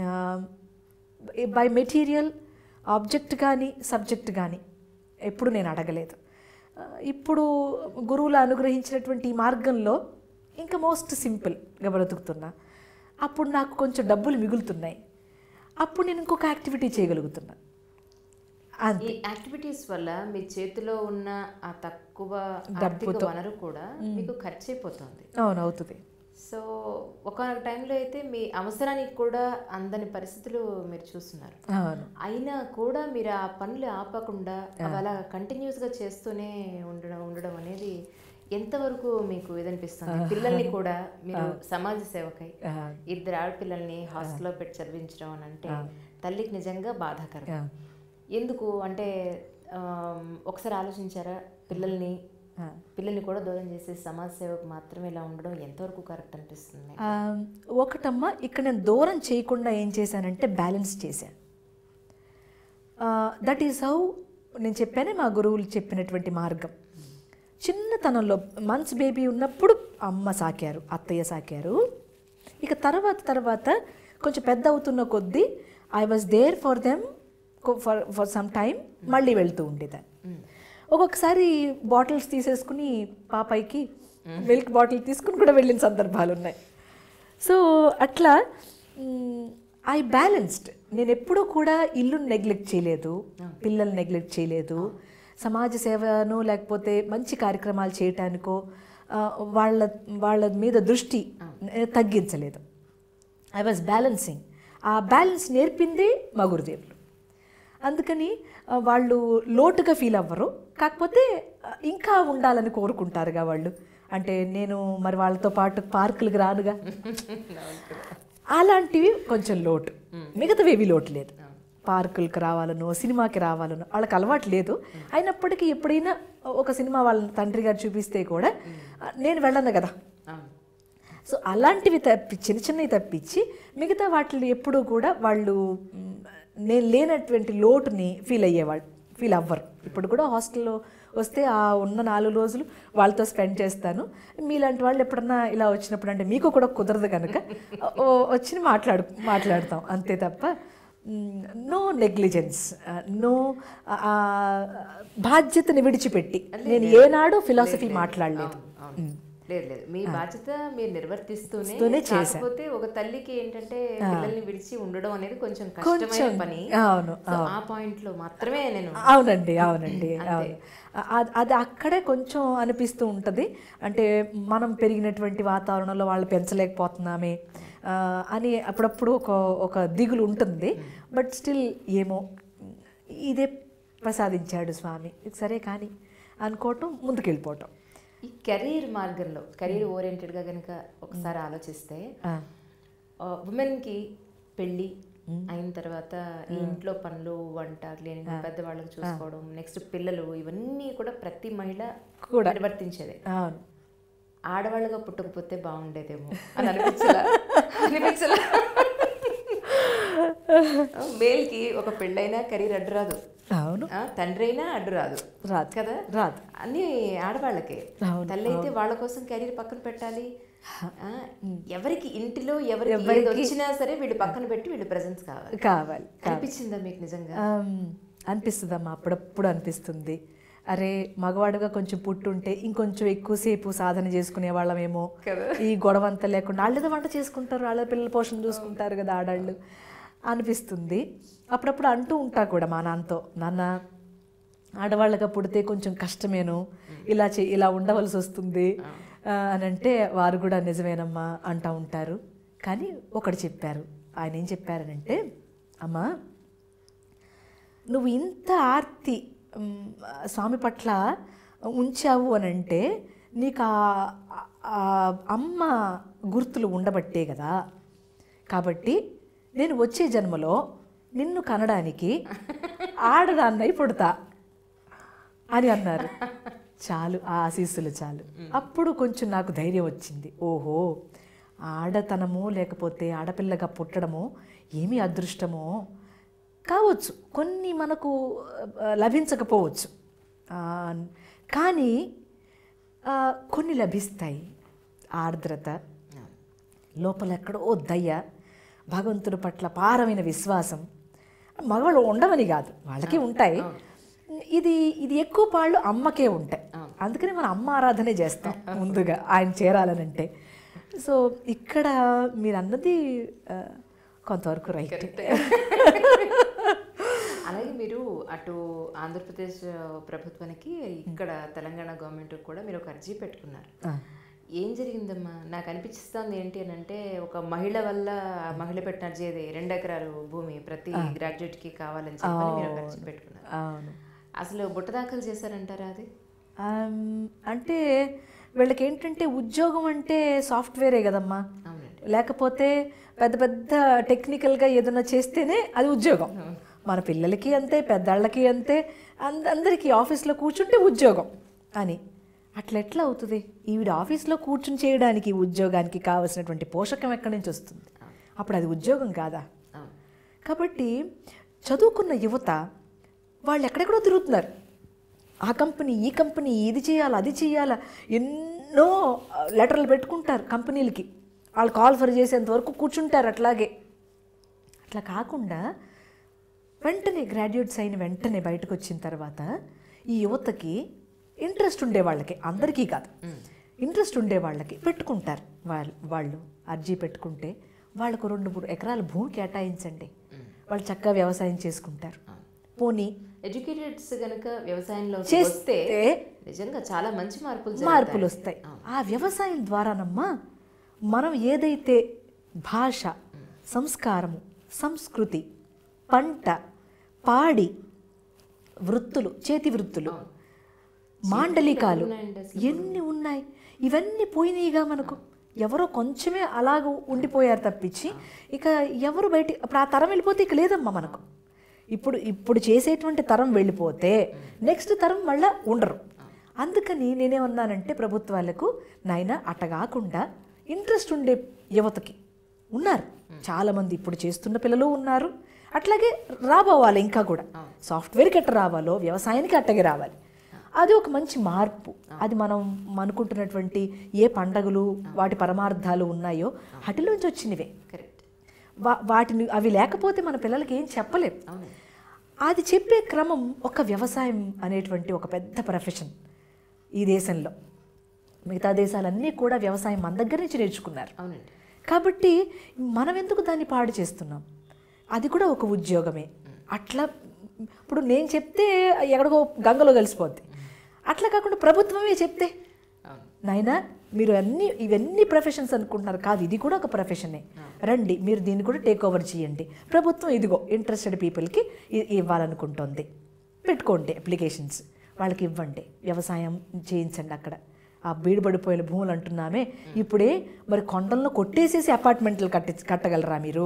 బై మెటీరియల్ ఆబ్జెక్ట్ కానీ సబ్జెక్ట్ కానీ ఎప్పుడు నేను అడగలేదు ఆ, ఇప్పుడు గురువులు అనుగ్రహించినటువంటి ఈ మార్గంలో ఇంకా మోస్ట్ సింపుల్గా బ్రతుకుతున్నా అప్పుడు నాకు కొంచెం డబ్బులు మిగులుతున్నాయి అప్పుడు నేను ఇంకొక యాక్టివిటీ చేయగలుగుతున్నా అంతే ఈ యాక్టివిటీస్ వల్ల మీ చేతిలో ఉన్న ఆ తక్కువ ఆర్థిక వనరు కూడా మీకు ఖర్చు అయిపోతుంది అవును అవుతుంది సో ఒక టైంలో అయితే మీ అవసరానికి కూడా అందని పరిస్థితులు మీరు చూస్తున్నారు అవును అయినా కూడా మీరు ఆ పనులు ఆపకుండా అవి అలా కంటిన్యూస్గా చేస్తూనే ఉండడం ఉండడం అనేది ఎంతవరకు మీకు ఇదనిపిస్తుంది పిల్లల్ని కూడా మీరు సమాజ సేవకై ఆ, ఇద్దరు ఆడపిల్లల్ని హాస్టల్లో పెట్టి చదివించడం అని అంటే తల్లికి నిజంగా బాధాకరం ఆ, ఎందుకు అంటే ఆమ్, ఒకసారి ఆలోచించారా పిల్లల్ని ఆ. పిల్లల్ని కూడా దూరం చేసి సమాజ సేవకు మాత్రమే ఇలా ఉండడం ఎంతవరకు కరెక్ట్ అనిపిస్తుంది ఆ, ఒకటమ్మా ఇక్కడ నేను దూరం చేయకుండా ఏం చేశానంటే బ్యాలెన్స్ చేశాను దట్ ఈస్ హౌ నేను చెప్పానే మా గురువులు చెప్పినటువంటి మార్గం చిన్నతనంలో మంత్స్ బేబీ ఉన్నప్పుడు అమ్మ సాకారు అత్తయ్య సాకారు ఇక తర్వాత తర్వాత కొంచెం పెద్ద అవుతున్న కొద్దీ I was there for them for for some time మళ్ళీ వెళ్తూ ఉండేదాన్ని ఒక్కొక్కసారి బాటిల్స్ తీసేసుకుని పాపాయికి మిల్క్ బాటిల్ తీసుకుని కూడా వెళ్ళిన సందర్భాలు ఉన్నాయి సో అట్లా ఐ బ్యాలెన్స్డ్ నేను ఎప్పుడూ కూడా ఇల్లుని నెగ్లెక్ట్ చేయలేదు పిల్లల్ని నెగ్లెక్ట్ చేయలేదు సమాజ సేవను లేకపోతే మంచి కార్యక్రమాలు చేయటానికో ఆ, వాళ్ళ వాళ్ళ మీద దృష్టి నేను తగ్గించలేదు ఐ వాజ్ బ్యాలెన్సింగ్ ఆ బ్యాలెన్స్ నేర్పిందే మా గురుదేవులు అందుకని ఆ, వాళ్ళు లోటుగా ఫీల్ అవ్వరు కాకపోతే ఆ, ఇంకా ఉండాలని కోరుకుంటారుగా వాళ్ళు అంటే నేను మరి వాళ్ళతో పాటు పార్కులకు రానుగా అలాంటివి కొంచెం లోటు మిగతావేవి లోటు లేదు పార్కులకు రావాలనో సినిమాకి రావాలనో వాళ్ళకి అలవాటు లేదు అయినప్పటికీ ఎప్పుడైనా ఒక సినిమా వాళ్ళ తండ్రి గారు చూపిస్తే కూడా ఆ, నేను వెళ్ళను కదా అవును. సో అలాంటివి తప్పి చిన్న చిన్నవి తప్పించి మిగతా వాటిని ఎప్పుడూ కూడా వాళ్ళు మ్, నేను లేనటువంటి లోటుని ఫీల్ అయ్యేవాళ్ళు ఫీల్ అవ్వరు ఇప్పుడు కూడా హాస్టల్లో వస్తే ఆ ఉన్న నాలుగు రోజులు వాళ్ళతో స్పెండ్ చేస్తాను మీలాంటి వాళ్ళు ఎప్పుడన్నా ఇలా వచ్చినప్పుడు అంటే మీకు కూడా కుదరదు కనుక ఓ, వచ్చి మాట్లాడు మాట్లాడతాం అంతే తప్ప నో నెగ్లిజెన్స్ నో బాధ్యతని విడిచిపెట్టి నేను ఏనాడు ఫిలాసఫీ మాట్లాడలేదు మ్. లేదు లేదు మీ బాధ్యత మీరు నిర్వర్తిస్తూనే తూనే చేశా. కాకపోతే ఒక తల్లికి ఏంటంటే పిల్లల్ని విడిచి ఉండడం అనేది కొంచెం కష్టమైన పని అవును సో ఆ పాయింట్ లో మాత్రమే నేను అవునండి అవునండి అవును అ- అది అక్కడే కొంచెం అనిపిస్తూ ఉంటుంది అంటే మనం పెరిగినటువంటి వాతావరణంలో వాళ్ళు పెంచలేకపోతున్నామే ఆ, అని అప్పుడప్పుడు ఒక ఒక దిగులు ఉంటుంది బట్ స్టిల్ ఏమో ఇదే ప్రసాదించాడు స్వామి సరే కానీ అనుకోవటం ముందుకెళ్ళిపోవటం ఈ కెరీర్ మార్గంలో కెరీర్ ఓరియంటెడ్ గా కనుక ఒకసారి ఆలోచిస్తే ఆ, ఉమెన్ కి పెళ్ళి అయిన తర్వాత ఈ ఇంట్లో పనులు వంట క్లీనింగ్ పెద్దవాళ్ళకి చూసుకోవడం నెక్స్ట్ పిల్లలు ఇవన్నీ కూడా ప్రతి మహిళ కూడా. నిర్వర్తించేదే అవును ఆడవాళ్ళగా పుట్టకపోతే బాగుండేదేమో అని అనిపించలా అనిపించలా మేల్కి ఒక పెళ్ళైనా కెరీర్ అడ్డు రాదు అవును ఆ, తండ్రి అయినా అడ్డు రాదు రాదు కదా రాదు అన్ని ఆడవాళ్ళకే అవును, తల్లి అయితే వాళ్ళ కోసం కెరీర్ పక్కన పెట్టాలి ఆ, ఎవరికి ఇంటిలో ఎవరికి ఏది వచ్చినా సరే వీళ్ళు పక్కన పెట్టి వీళ్ళు ప్రెజెన్స్ కావాలి కావాలి అనిపించిందా మీకు నిజంగా ఆమ్, అనిపిస్తుందమ్మా అప్పుడప్పుడు అనిపిస్తుంది అరే మగవాడుగా కొంచెం పుట్టుంటే ఇంకొంచెం ఎక్కువసేపు సాధన చేసుకునే వాళ్ళమేమో కదా. ఈ గొడవ అంతా లేకుండా వాళ్ళేదో వంట చేసుకుంటారు వాళ్ళ పిల్లల పోషణ చూసుకుంటారు కదా ఆడాళ్ళు అనిపిస్తుంది అప్పుడప్పుడు అంటూ ఉంటా కూడా మా నాన్నతో నాన్న ఆడవాళ్ళగా పుడితే కొంచెం కష్టమేను ఇలా చే ఇలా ఉండవలసి వస్తుంది ఆ, అని అంటే వారు కూడా నిజమేనమ్మా అంటూ ఉంటారు కానీ ఒకటి చెప్పారు ఆయన ఏం చెప్పారనంటే అమ్మా నువ్వు ఇంత ఆర్తి మ్, స్వామి పట్ల ఉంచావు అని అంటే నీకు ఆ- ఆ అమ్మ గుర్తులు ఉండబట్టే కదా కాబట్టి నేను వచ్చే జన్మలో నిన్ను కనడానికి ఆడదాన్నై పుడతా అని అన్నారు చాలు ఆ ఆశీస్సులు చాలు అప్పుడు కొంచెం నాకు ధైర్యం వచ్చింది ఓహో ఆడతనము లేకపోతే ఆడపిల్లగా పుట్టడము ఏమి అదృష్టమో కావచ్చు కొన్ని మనకు ఆ, లభించకపోవచ్చు ఆ, కానీ ఆ, కొన్ని లభిస్తాయి ఆర్ద్రత లోపల ఎక్కడో దయ భగవంతుడి పట్ల పారమైన విశ్వాసం మగవాళ్ళు ఉండవని కాదు వాళ్ళకి ఉంటాయి ఇది ఇది ఎక్కువ పాళ్ళు అమ్మకే ఉంటాయి అందుకని మనం అమ్మ ఆరాధనే చేస్తాం ముందుగా ఆయన చేరాలనంటే సో ఇక్కడ మీరు అన్నది ఆ, కొంతవరకు రైట్ అలాగే మీరు అటు ఆంధ్రప్రదేశ్ ప్రభుత్వానికి ఇక్కడ తెలంగాణ గవర్నమెంట్ కూడా మీరు ఒక అర్జీ పెట్టుకున్నారు ఏం జరిగిందమ్మా నాకు అనిపిస్తుంది ఏంటి అని అంటే ఒక మహిళ వల్ల ఆ మహిళ పెట్టిన అర్జీ అది రెండు ఎకరాలు భూమి ప్రతి గ్రాడ్యుయేట్ కి కావాలని చెప్పి మీరు ఒక అర్జీ పెట్టుకున్నారు అవును అసలు బుట్ట దాఖలు చేశారంటారా అది ఆమ్, అంటే వీళ్ళకి ఏంటంటే ఉద్యోగం అంటే సాఫ్ట్వేరే కదమ్మా అవునండి లేకపోతే పెద్ద పెద్ద టెక్నికల్గా ఏదైనా చేస్తేనే అది ఉద్యోగం మన పిల్లలకి అంతే పెద్దాళ్ళకి అంతే అంద అందరికీ ఆఫీస్లో కూర్చుంటే ఉద్యోగం అని అట్లా ఎట్లా అవుతుంది ఈవిడ ఆఫీస్లో కూర్చుని చేయడానికి ఈ ఉద్యోగానికి కావలసినటువంటి పోషకం ఎక్కడి నుంచి వస్తుంది అప్పుడు అది ఉద్యోగం కాదా అవును కాబట్టి చదువుకున్న యువత వాళ్ళు ఎక్కడెక్కడో తిరుగుతున్నారు ఆ కంపెనీ ఈ కంపెనీ ఇది చేయాలి అది చేయాలా ఎన్నో లెటర్లు పెట్టుకుంటారు కంపెనీలకి వాళ్ళు కాల్ఫర్ చేసేంత వరకు కూర్చుంటారు అట్లాగే అట్లా కాకుండా వెంటనే గ్రాడ్యుయేట్స్ అయిన వెంటనే బయటకు వచ్చిన తర్వాత ఈ యువతకి ఇంట్రెస్ట్ ఉండే వాళ్ళకి అందరికీ కాదు ఇంట్రెస్ట్ ఉండే వాళ్ళకి పెట్టుకుంటారు వాళ్ళు వాళ్ళు అర్జీ పెట్టుకుంటే వాళ్ళకు రెండు మూడు ఎకరాల భూమి కేటాయించండి వాళ్ళు చక్కగా వ్యవసాయం చేసుకుంటారు పోనీ ఎడ్యుకేటెడ్స్ గనక వ్యవసాయంలో చేస్తే వస్తే నిజంగా చాలా మంచి మార్పులు జరుగుతాయి. మార్పులు వస్తాయి ఆ వ్యవసాయం ద్వారానమ్మా మనం ఏదైతే భాష సంస్కారము సంస్కృతి పంట పాడి వృత్తులు చేతి వృత్తులు మాండలికాలు ఎన్ని ఉన్నాయి ఇవన్నీ పోయినాయిగా మనకు ఎవరో కొంచెమే అలాగ ఉండిపోయారు తప్పించి ఇక ఎవరు బయట ఇప్పుడు ఆ తరం వెళ్ళిపోతే ఇక లేదమ్మా మనకు ఇప్పుడు ఇప్పుడు చేసేటువంటి తరం వెళ్ళిపోతే నెక్స్ట్ తరం మళ్ళా ఉండరు అందుకని నేనేమన్నానంటే ప్రభుత్వాలకు నాయన అట్ట కాకుండా ఇంట్రెస్ట్ ఉండే యువతకి ఉన్నారు చాలామంది ఇప్పుడు చేస్తున్న పిల్లలు ఉన్నారు అట్లాగే రాబోవాలి ఇంకా కూడా సాఫ్ట్వేర్కి ఎట్ట రావాలో వ్యవసాయానికి అట్టగే రావాలి అది ఒక మంచి మార్పు అది మనం అనుకుంటున్నటువంటి ఏ పండగలు వాటి పరమార్థాలు ఉన్నాయో వాటిలోంచి వచ్చినవే కరెక్ట్ వా- వాటిని అవి లేకపోతే మన పిల్లలకి ఏం చెప్పలేం అవునండి అది చెప్పే క్రమం ఒక వ్యవసాయం అనేటువంటి ఒక పెద్ద ప్రొఫెషన్ ఈ దేశంలో మిగతా దేశాలన్నీ కూడా వ్యవసాయం మన దగ్గర నుంచి నేర్చుకున్నారు అవునండి కాబట్టి మనం ఎందుకు దాన్ని పాడు చేస్తున్నాం అది కూడా ఒక ఉద్యోగమే అట్లా ఇప్పుడు నేను చెప్తే ఎక్కడికో గంగలో కలిసిపోద్ది అట్లా కాకుండా ప్రభుత్వమే చెప్తే అవును నాయనా మీరు అన్ని ఇవన్నీ ప్రొఫెషన్స్ అనుకుంటున్నారు కాదు ఇది కూడా ఒక ప్రొఫెషనే రండి మీరు దీన్ని కూడా టేక్ ఓవర్ చేయండి ప్రభుత్వం ఇదిగో ఇంట్రెస్టెడ్ పీపుల్కి ఇవ్వాలనుకుంటోంది పెట్టుకోండి అప్లికేషన్స్ వాళ్ళకి ఇవ్వండి వ్యవసాయం చేయించండి అక్కడ ఆ బీడుబడిపోయిన భూములు అంటున్నామే ఇప్పుడే మరి కొండలను కొట్టేసేసి అపార్ట్మెంట్లు కట్టి కట్టగలరా మీరు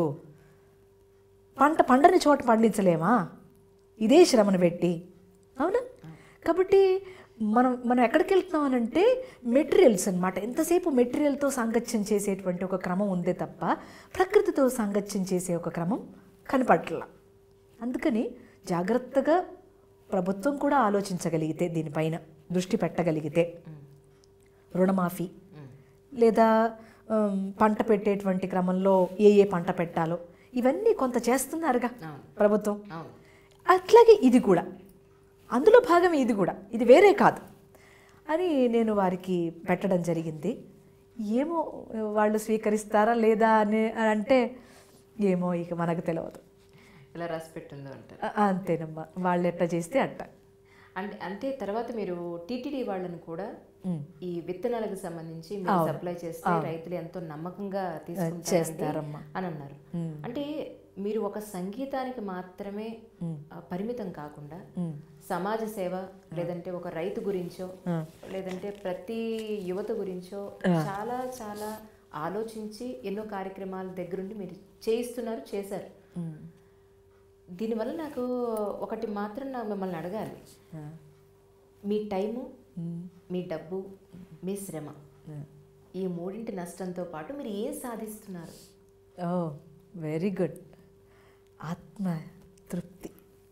పంట పండని చోట పండించలేమా ఇదే శ్రమను పెట్టి అవునా కాబట్టి మనం మనం ఎక్కడికి వెళ్తున్నాం అని అంటే మెటీరియల్స్ అనమాట ఎంతసేపు మెటీరియల్తో సాంగత్యం చేసేటువంటి ఒక క్రమం ఉందే తప్ప ప్రకృతితో సాంగత్యం చేసే ఒక క్రమం కనపట్ల అందుకని జాగ్రత్తగా ప్రభుత్వం కూడా ఆలోచించగలిగితే దీనిపైన దృష్టి పెట్టగలిగితే రుణమాఫీ లేదా ఉమ్, పంట పెట్టేటువంటి క్రమంలో ఏ ఏ పంట పెట్టాలో ఇవన్నీ కొంత చేస్తున్నారుగా అవును. ప్రభుత్వం అవును అట్లాగే ఇది కూడా అందులో భాగం ఇది కూడా ఇది వేరే కాదు అని నేను వారికి పెట్టడం జరిగింది ఏమో వాళ్ళు స్వీకరిస్తారా లేదా అని అని అంటే ఏమో ఇక మనకు తెలియదు ఎలా రాసి పెట్టుందో అంటారు అ- అంతేనమ్మా వాళ్ళు ఎట్లా చేస్తే అట్ట అంటే అంటే తర్వాత మీరు టీటీడీ వాళ్ళని కూడా ఉమ్. ఈ విత్తనాలకు సంబంధించి మీరు సప్లై చేస్తే రైతులు ఎంతో నమ్మకంగా తీసుకుంటారు చేస్తారమ్మా. అని అన్నారు అంటే మీరు ఒక సంగీతానికి మాత్రమే ఆ, పరిమితం కాకుండా ఉమ్. సమాజ సేవ లేదంటే ఒక రైతు గురించో లేదంటే ప్రతి యువత గురించో చాలా చాలా ఆలోచించి ఎన్నో కార్యక్రమాల దగ్గరుండి మీరు చేయిస్తున్నారు చేశారు ఉమ్. దీనివల్ల నాకు ఒకటి మాత్రం నాకు మిమ్మల్ని అడగాలి ఆ. మీ టైము ఉమ్. మీ డబ్బు మీ శ్రమ ఈ మూడింటి నష్టంతో పాటు మీరు ఏం సాధిస్తున్నారు ఓ వెరీ గుడ్ ఆత్మ తృప్తి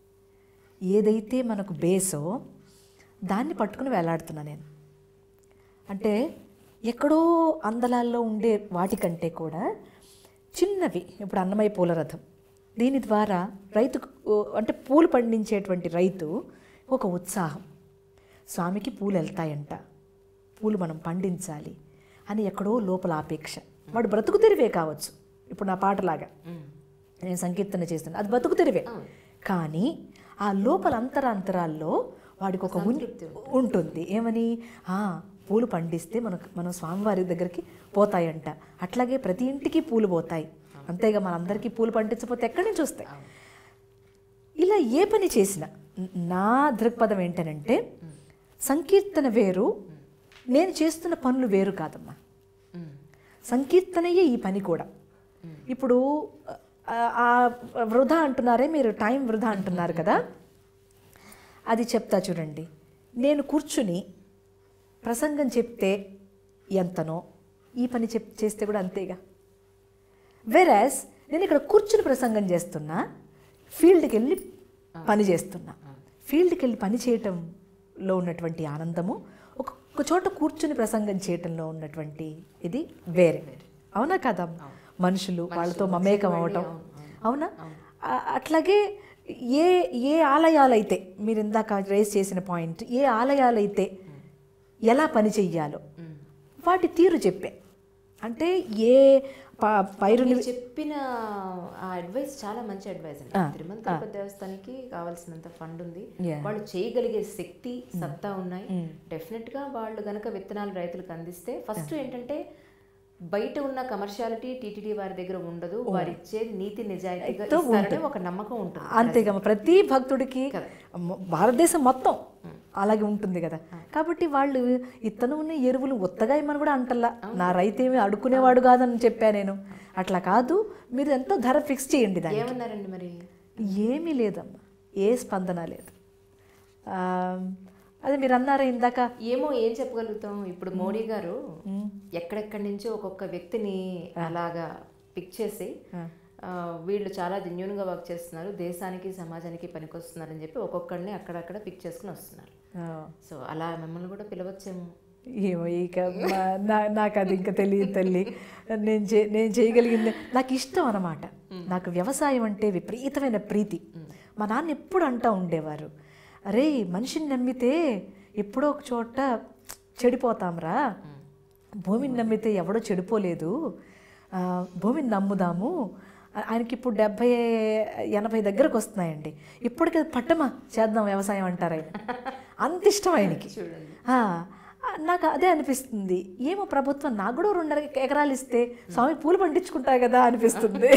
ఏదైతే మనకు బేసో దాన్ని పట్టుకుని వేలాడుతున్నా నేను అంటే ఎక్కడో అందలాల్లో ఉండే వాటికంటే కూడా చిన్నవి ఇప్పుడు అన్నమయ్య పూల రథం దీని ద్వారా రైతుకు అంటే పూలు పండించేటువంటి రైతు ఒక ఉత్సాహం స్వామికి పూలు వెళ్తాయంట పూలు మనం పండించాలి అని ఎక్కడో లోపల ఆపేక్ష వాడు బ్రతుకు తెరివే కావచ్చు ఇప్పుడు నా పాటలాగా నేను సంకీర్తన చేస్తున్నా అది బతుకు తెరివే కానీ ఆ లోపల అంతరాంతరాల్లో వాడికి ఒక ఉన్- ఉంటుంది ఏమని ఆ, పూలు పండిస్తే మనకు మనం స్వామివారి దగ్గరికి పోతాయంట అట్లాగే ప్రతి ఇంటికి పూలు పోతాయి అంతేగా మనందరికీ పూలు పండించకపోతే ఎక్కడి నుంచి వస్తాయి ఇలా ఏ పని చేసినా న- నా దృక్పథం ఏంటనంటే సంకీర్తన వేరు నేను చేస్తున్న పనులు వేరు కాదమ్మా సంకీర్తనయే ఈ పని కూడా ఇప్పుడు ఆ- ఆ వృధా అంటున్నారే మీరు టైం వృధా అంటున్నారు కదా అది చెప్తా చూడండి నేను కూర్చుని ప్రసంగం చెప్తే ఎంతనో ఈ పని చెప్ చేస్తే కూడా అంతేగా వెరాస్ నేను ఇక్కడ కూర్చుని ప్రసంగం చేస్తున్నా ఫీల్డ్కి వెళ్ళి పని చేస్తున్నా ఫీల్డ్కి వెళ్ళి పని చేయటంలో ఉన్నటువంటి ఆనందము ఒక ఒక చోట కూర్చుని ప్రసంగం చేయటంలో ఉన్నటువంటి ఇది వేరే అవునా కదా మనుషులు వాళ్ళతో మమేకం అవటం అవునా ఆ- అట్లాగే ఏ ఏ ఆలయాలైతే మీరు ఇందాక రేస్ చేసిన పాయింట్ ఏ ఆలయాలైతే ఎలా పని చెయ్యాలో వాటి తీరు చెప్పే అంటే ఏ ప- పైరు మీరు చెప్పిన ఆ అడ్వైస్ చాలా మంచి అడ్వైస్ అండి తిరుమల తిరుపతి దేవస్థానానికి కావాల్సినంత ఫండ్ ఉంది Yeah. వాళ్ళు చేయగలిగే శక్తి సత్తా ఉన్నాయి డెఫినెట్ గా వాళ్ళు గనక విత్తనాలు రైతులకు అందిస్తే ఫస్ట్ ఏంటంటే బయట ఉన్న కమర్షియాలిటీ టీటీడీ వారి దగ్గర ఉండదు వారు ఇచ్చేది నీతి నిజాయితీగా ఇస్తారనే ఒక నమ్మకం ఉంటుంది అంతేగా ప్రతి భక్తుడికి మ- భారతదేశం మొత్తం అలాగే ఉంటుంది కదా కాబట్టి వాళ్ళు ఇత్తనం ఉన్న ఎరువులు ఉత్తగా ఇమ్మని కూడా అంటల్లా నా రైతేమి అడుక్కునేవాడు కాదని చెప్పా నేను అట్లా కాదు మీరు ఎంతో ధర ఫిక్స్ చేయండి దాన్ని ఏమన్నారండి మరి ఏమీ లేదమ్మా ఏ స్పందన లేదు ఆ, అదే మీరు అన్నారా ఇందాక ఏమో ఏం చెప్పగలుగుతాం ఇప్పుడు మోడీ గారు ఎక్కడెక్కడి నుంచో ఒక్కొక్క వ్యక్తిని అలాగా పిక్ చేసి ఆ, వీళ్ళు చాలా జెన్యున్గా వర్క్ చేస్తున్నారు దేశానికి సమాజానికి పనికొస్తున్నారని చెప్పి ఒక్కొక్కడిని అక్కడక్కడ పిక్ చేసుకుని వస్తున్నారు ఆ, సో అలా మిమ్మల్ని కూడా పిలవచ్చేమో ఏమో ఇక మా- నా- నాకు అది ఇంకా తెలియదు తల్లి నేను చే నేను చేయగలిగింది నాకు ఇష్టం అన్నమాట నాకు వ్యవసాయం అంటే విపరీతమైన ప్రీతి మా నాన్న ఎప్పుడు అంటూ ఉండేవారు అరే మనిషిని నమ్మితే ఎప్పుడో ఒక చోట చెడిపోతాంరా భూమిని నమ్మితే ఎవడో చెడిపోలేదు ఆ, భూమిని నమ్ముదాము ఆ- ఆయనకి ఇప్పుడు డెబ్భై ఎనభై దగ్గరకు వస్తున్నాయండి ఇప్పటికి అది పట్టమా చేద్దాం వ్యవసాయం అంటారు ఆయన అంత ఇష్టం ఆయనకి ఆ, నాకు అదే అనిపిస్తుంది ఏమో ప్రభుత్వం నాకు కూడా రెండున్నర ఎకరాలు ఇస్తే స్వామి పూలు పండించుకుంటా కదా అనిపిస్తుంది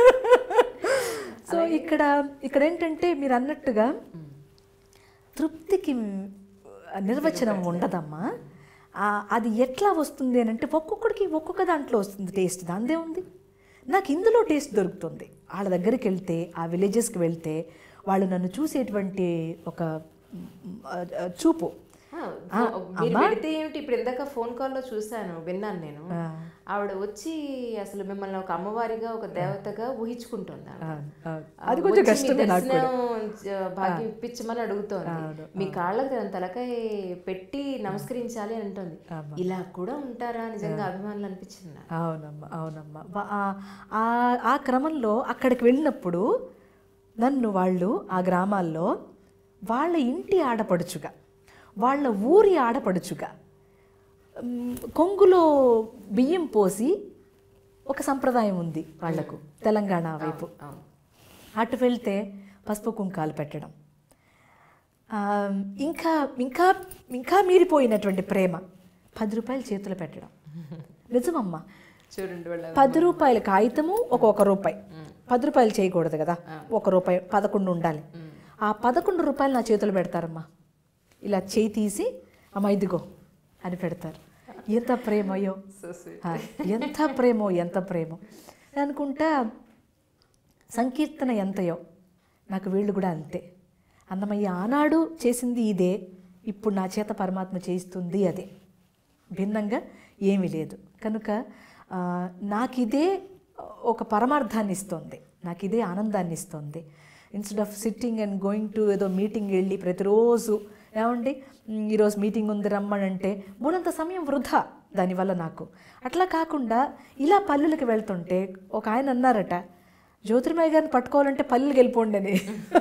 సో ఇక్కడ ఇక్కడ ఏంటంటే మీరు అన్నట్టుగా తృప్తికి నిర్వచనం ఉండదమ్మా ఆ, అది ఎట్లా వస్తుంది అని అంటే ఒక్కొక్కడికి ఒక్కొక్క దాంట్లో వస్తుంది టేస్ట్ దాందే ఉంది నాకు ఇందులో టేస్ట్ దొరుకుతుంది వాళ్ళ దగ్గరికి వెళ్తే ఆ విలేజెస్కి వెళ్తే వాళ్ళు నన్ను చూసేటువంటి ఒక మ్, ఆ, ఆ, చూపు ఆ, ఆ, మీరు అమ్మా. పెడితే ఏమిటి ఇప్పుడు ఇందాక ఫోన్ కాల్లో చూశాను విన్నాను నేను ఆవిడ వచ్చి అసలు మిమ్మల్ని ఒక అమ్మవారిగా ఒక దేవతగా ఊహించుకుంటుంది ఆవిడ. ఆ, ఆ, ఆ, అది కొంచెం వచ్చి మీ కష్టమే నాకు కూడా. దర్శనం జ- భాగ్యం ఇప్పించమని అడుగుతోంది మీ కాళ్ళకి తన తలకాయ పెట్టి నమస్కరించాలి అని అంటుంది ఇలా కూడా ఉంటారా నిజంగా అభిమానులు అనిపించింది నాకు. అవునమ్మా అవునమ్మా వా- ఆ- ఆ- ఆ క్రమంలో అక్కడికి వెళ్ళినప్పుడు నన్ను వాళ్ళు ఆ గ్రామాల్లో వాళ్ళ ఇంటి ఆడపడుచుగా వాళ్ళ ఊరి ఆడపడుచుగా మ్, కొంగులో బియ్యం పోసి ఒక సంప్రదాయం ఉంది వాళ్లకు తెలంగాణ వైపు అవును అటు వెళ్తే పసుపు కుంకాలు పెట్టడం ఆ, ఇంకా ఇంకా ఇంకా మీరిపోయినటువంటి ప్రేమ పది రూపాయలు చేతులు పెట్టడం నిజమమ్మా చూడండి వాళ్ళ పది రూపాయల కాగితము ఒక్కొక్క రూపాయి పది రూపాయలు చేయకూడదు కదా ఒక రూపాయి పదకొండు ఉండాలి ఆ పదకొండు రూపాయలు నా చేతులు పెడతారమ్మా ఇలా చేయి తీసి అమ్మ ఇదిగో అని పెడతారు ఎంత ప్రేమయో సో sweet. ఆ, ఎంత ప్రేమో ఎంత ప్రేమో అనుకుంటా సంకీర్తన ఎంతయో నాకు వీళ్ళు కూడా అంతే అన్నమయ్య ఆనాడు చేసింది ఇదే ఇప్పుడు నా చేత పరమాత్మ చేయిస్తుంది అదే భిన్నంగా ఏమీ లేదు కనుక ఆ, నాకిదే ఒక పరమార్థాన్ని ఇస్తుంది నాకు ఇదే ఆనందాన్ని ఇస్తుంది instead of sitting and going to ఏదో మీటింగ్ వెళ్ళి ప్రతిరోజు ఏమండి "ఉమ్, ఈరోజు మీటింగ్ ఉంది రమ్మనంటే మూడంత సమయం వృధా దానివల్ల నాకు అట్లా కాకుండా ఇలా పల్లెలకు వెళ్తుంటే ఒక ఆయన అన్నారట జ్యోతిర్మయ్య గారిని పట్టుకోవాలంటే పల్లెలకు వెళ్ళిపోండి అని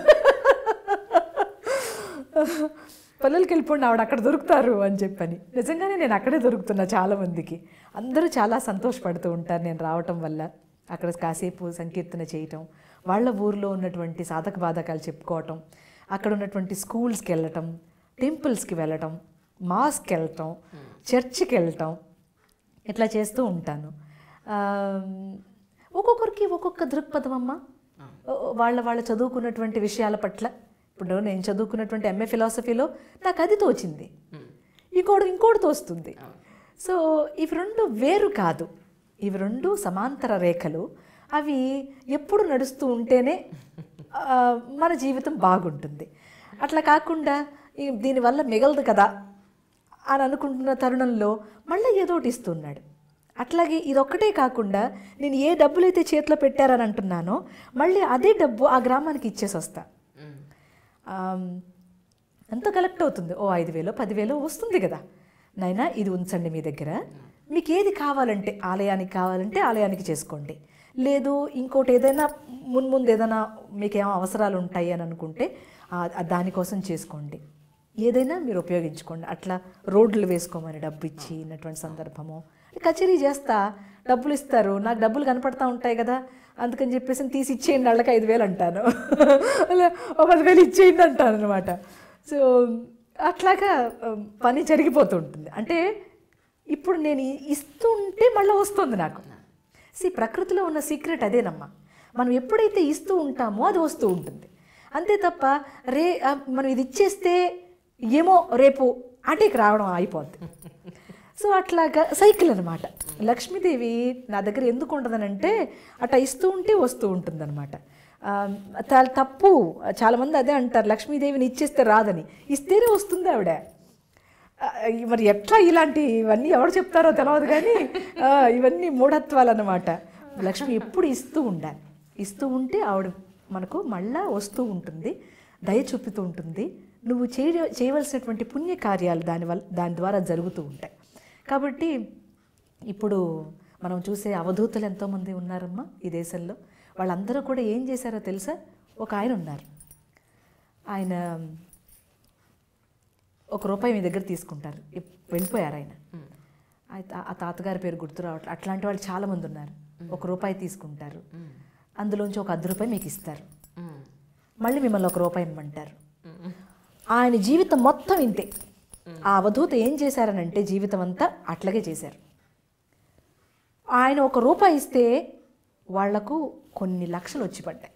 పల్లెలకి వెళ్ళిపోండి ఆవిడ అక్కడ దొరుకుతారు అని చెప్పని నిజంగానే నేను అక్కడే దొరుకుతున్నా చాలా మందికి అందరూ చాలా సంతోషపడుతూ ఉంటారు నేను రావటం వల్ల అక్కడ కాసేపు సంకీర్తన చేయటం వాళ్ళ ఊర్లో ఉన్నటువంటి సాధక బాధకాలు చెప్పుకోవటం అక్కడ ఉన్నటువంటి స్కూల్స్కి వెళ్ళటం టెంపుల్స్కి వెళ్ళటం మాస్కి వెళ్ళటం చర్చికి వెళ్ళటం ఇట్లా చేస్తూ ఉంటాను ఆ, ఒక్కొక్కరికి ఒక్కొక్క దృక్పథం అమ్మ ఓ- వాళ్ళ వాళ్ళ చదువుకున్నటువంటి విషయాల పట్ల ఇప్పుడు నేను చదువుకున్నటువంటి ఎంఏ ఫిలాసఫీలో నాకు అది తోచింది ఇంకోటి ఇంకోటి తోస్తుంది సో ఇవి రెండు వేరు కాదు ఇవి రెండు సమాంతర రేఖలు అవి ఎప్పుడు నడుస్తూ ఉంటేనే ఆ, మన జీవితం బాగుంటుంది అట్లా కాకుండా ఈ- దీనివల్ల మిగలదు కదా అని అనుకుంటున్న తరుణంలో మళ్ళీ ఏదో ఒకటి ఇస్తున్నాడు అట్లాగే ఇదొక్కటే కాకుండా నేను ఏ డబ్బులైతే చేతిలో పెట్టారని అంటున్నానో మళ్ళీ అదే డబ్బు ఆ గ్రామానికి ఇచ్చేసి వస్తా ఉమ్. ఆమ్, ఎంత కలెక్ట్ అవుతుంది ఓ ఐదు వేలో పదివేలో వస్తుంది కదా నైనా ఇది ఉంచండి మీ దగ్గర మీకు ఏది కావాలంటే ఆలయానికి కావాలంటే ఆలయానికి చేసుకోండి లేదు ఇంకోటి ఏదైనా మున్ముందు ఏదైనా మీకేమో అవసరాలు ఉంటాయి అని అనుకుంటే ఆ- ఆ దానికోసం చేసుకోండి ఏదైనా మీరు ఉపయోగించుకోండి అట్లా రోడ్లు వేసుకోమని డబ్బు ఇచ్చి ఉన్నటువంటి సందర్భము కచేరీ చేస్తా డబ్బులు ఇస్తారు నాకు డబ్బులు కనపడతా ఉంటాయి కదా అందుకని చెప్పేసి తీసి ఇచ్చేయండి వాళ్ళకి ఐదు వేలు అంటాను అలా ఓ పదివేలు ఇచ్చేయండి అంటాను అనమాట సో అట్లాగా ఆ, పని జరిగిపోతూ ఉంటుంది అంటే ఇప్పుడు నేను ఇ- ఇస్తూ ఉంటే మళ్ళీ వస్తుంది నాకు సి ప్రకృతిలో ఉన్న సీక్రెట్ అదేనమ్మా మనం ఎప్పుడైతే ఇస్తూ ఉంటామో అది వస్తూ ఉంటుంది అంతే తప్ప రే ఆ, మనం ఇది ఇచ్చేస్తే ఏమో రేపు ఆటేకి రావడం అయిపోద్ది సో అట్లాగా సైకిల్ అనమాట లక్ష్మీదేవి నా దగ్గర ఎందుకు ఉండదనంటే అట్లా ఇస్తూ ఉంటే వస్తూ ఉంటుందన్నమాట ఆ, చాలా తప్పు చాలామంది అదే అంటారు లక్ష్మీదేవిని ఇచ్చేస్తే రాదని ఇస్తేనే వస్తుంది ఆవిడ ఆ, మరి ఎట్లా ఇలాంటి ఇవన్నీ ఎవరు చెప్తారో తెలియదు కానీ ఆ, ఇవన్నీ మూఢత్వాలు అన్నమాట లక్ష్మి ఎప్పుడు ఇస్తూ ఉండాలి ఇస్తూ ఉంటే ఆవిడ మనకు మళ్ళా వస్తూ ఉంటుంది దయ చూపుతూ ఉంటుంది నువ్వు చేయ చేయవలసినటువంటి పుణ్య కార్యాలు దానివల్ల దాని ద్వారా జరుగుతూ ఉంటాయి కాబట్టి ఇప్పుడు మనం చూసే అవధూతలు ఎంతోమంది ఉన్నారమ్మా ఈ దేశంలో వాళ్ళందరూ కూడా ఏం చేశారో తెలుసా ఒక ఆయన ఉన్నారు ఆయన ఒక రూపాయి మీ దగ్గర తీసుకుంటారు ఇప్- వెళ్ళిపోయారు ఆయన అయితే ఆ- ఆ తాతగారి పేరు గుర్తు రావట్లేదు అట్లాంటి వాళ్ళు చాలామంది ఉన్నారు ఒక రూపాయి తీసుకుంటారు అందులోంచి ఒక అర్ధ రూపాయి మీకు ఇస్తారు మ్మ్. మళ్ళీ మిమ్మల్ని ఒక రూపాయి ఇమ్మంటారు ఆయన జీవితం మొత్తం ఇంతే ఆ అవధూత ఏం చేశారనంటే జీవితం అంతా అట్లాగే చేశారు ఆయన ఒక రూపాయి ఇస్తే వాళ్లకు కొన్ని లక్షలు వచ్చి పడ్డాయి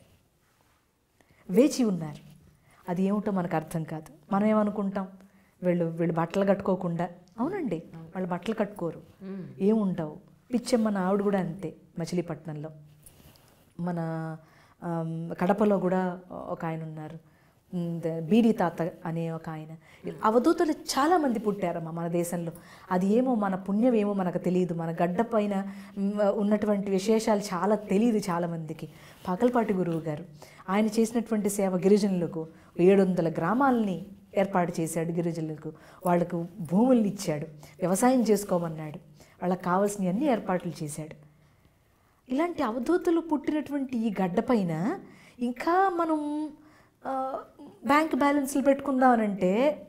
వేచి ఉన్నారు అది ఏమిటో మనకు అర్థం కాదు మనం ఏమనుకుంటాం వీళ్ళు వీళ్ళు బట్టలు కట్టుకోకుండా అవునండి వాళ్ళు బట్టలు కట్టుకోరు ఏముండవు పిచ్చమ్మ నా ఆవిడ కూడా అంతే మచిలీపట్నంలో మన ఆమ్, కడపలో కూడా ఒక ఆయన ఉన్నారు ఉమ్, ద- బీడి తాత అనే ఒక ఆయన అవధూతలు చాలామంది పుట్టారమ్మా మన దేశంలో అది ఏమో మన పుణ్యం ఏమో మనకు తెలియదు మన గడ్డ పైన ఉమ్, ఉన్నటువంటి విశేషాలు చాలా తెలియదు చాలామందికి పగలపాటి గురువు గారు ఆయన చేసినటువంటి సేవ గిరిజనులకు ఏడు వందల గ్రామాలని ఏర్పాటు చేశాడు గిరిజనులకు వాళ్ళకు భూముల్ని ఇచ్చాడు వ్యవసాయం చేసుకోమన్నాడు వాళ్ళకి కావాల్సిన అన్ని ఏర్పాట్లు చేశాడు ఇలాంటి అవధూతలు పుట్టినటువంటి ఈ గడ్డపైన ఇంకా మనం ఆ, బ్యాంక్ బ్యాలెన్స్లు పెట్టుకుందామనంటే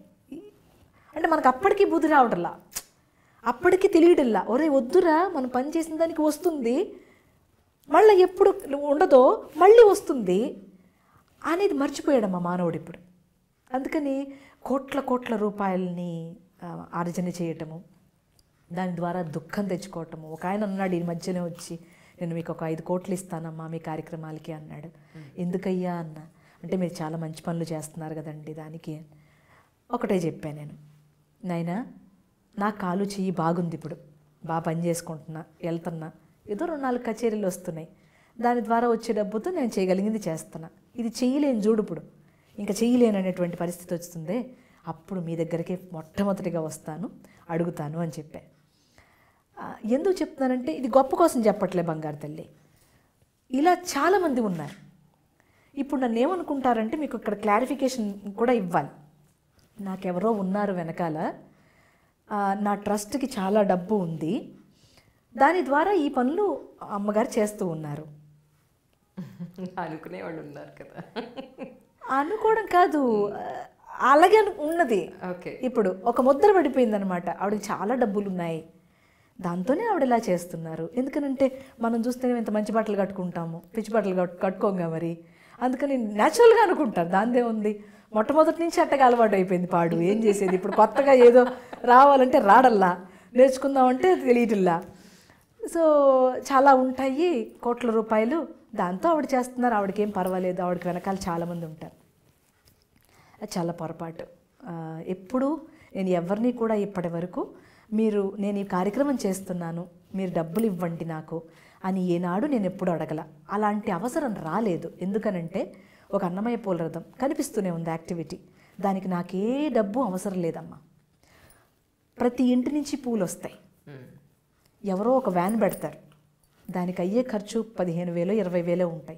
అంటే మనకు అప్పటికి బుద్ధి రావటంలా అప్పటికి తెలియటల్లా ఒరే వద్దురా మనం పని చేసిన దానికి వస్తుంది మళ్ళీ ఎప్పుడు ఉండదో మళ్ళీ వస్తుంది అనేది మర్చిపోయాడమ్మా మానవుడు ఇప్పుడు అందుకని కోట్ల కోట్ల రూపాయలని ఆ, ఆర్జన చేయటము దాని ద్వారా దుఃఖం తెచ్చుకోవటము ఒక ఆయన అన్నాడు ఈ మధ్యనే వచ్చి నేను మీకు ఒక ఐదు కోట్లు ఇస్తానమ్మా మీ కార్యక్రమాలకి అన్నాడు ఎందుకయ్యా అన్న అంటే మీరు చాలా మంచి పనులు చేస్తున్నారు కదండి దానికి ఒకటే చెప్పాను నేను నాయనా నా కాలు చెయ్యి బాగుంది ఇప్పుడు బాగా పని చేసుకుంటున్నా వెళ్తున్నా ఏదో రెండు నాలుగు కచేరీలు వస్తున్నాయి దాని ద్వారా వచ్చే డబ్బుతో నేను చేయగలిగింది చేస్తున్నా ఇది చేయలేను చూడు ఇప్పుడు ఇంకా చేయలేను అనేటువంటి పరిస్థితి వస్తుందే అప్పుడు మీ దగ్గరికి మొట్టమొదటిగా వస్తాను అడుగుతాను అని చెప్పా ఆ, ఎందుకు చెప్తున్నానంటే ఇది గొప్ప కోసం చెప్పట్లే బంగారు తల్లి ఇలా చాలామంది ఉన్నారు ఇప్పుడు నన్ను ఏమనుకుంటారంటే మీకు ఇక్కడ క్లారిఫికేషన్ కూడా ఇవ్వాలి నాకెవరో ఉన్నారు వెనకాల ఆ, నా ట్రస్ట్కి చాలా డబ్బు ఉంది దాని ద్వారా ఈ పనులు అమ్మగారు చేస్తూ ఉన్నారు అనుకునే వాళ్ళు ఉన్నారు కదా అనుకోవడం కాదు ఆ, అలాగే అను- ఉన్నది ఓకే ఇప్పుడు ఒక ముద్ర పడిపోయిందనమాట ఆవిడకి చాలా డబ్బులు ఉన్నాయి దాంతోనే ఆవిడ ఇలా చేస్తున్నారు ఎందుకనంటే మనం చూస్తేనే ఇంత మంచి బట్టలు కట్టుకుంటాము పిచ్చి బట్టలు కట్టు కట్టుకోంగా మరి అందుకని న్యాచురల్గా అనుకుంటారు దాందే ఉంది మొట్టమొదటి నుంచి అట్టగా అలవాటు అయిపోయింది పాడు ఏం చేసేది ఇప్పుడు కొత్తగా ఏదో రావాలంటే రాడల్లా నేర్చుకుందామంటే తెలియటిల్లా సో చాలా ఉంటాయి కోట్ల రూపాయలు దాంతో ఆవిడ చేస్తున్నారు ఆవిడకి ఏం పర్వాలేదు ఆవిడకి వెనకాల చాలామంది ఉంటారు అది చాలా పొరపాటు ఆ, ఎప్పుడూ నేను ఎవరిని కూడా ఇప్పటి వరకు మీరు నేను ఈ కార్యక్రమం చేస్తున్నాను మీరు డబ్బులు ఇవ్వండి నాకు అని ఏనాడు నేను ఎప్పుడు అడగల అలాంటి అవసరం రాలేదు ఎందుకనంటే ఒక అన్నమయ్య పూలరథం కనిపిస్తూనే ఉంది యాక్టివిటీ దానికి నాకే డబ్బు అవసరం లేదమ్మా ప్రతి ఇంటి నుంచి పూలు వస్తాయి ఎవరో ఒక వ్యాన్ పెడతారు దానికి అయ్యే ఖర్చు పదిహేను వేలు ఇరవై వేలు ఉంటాయి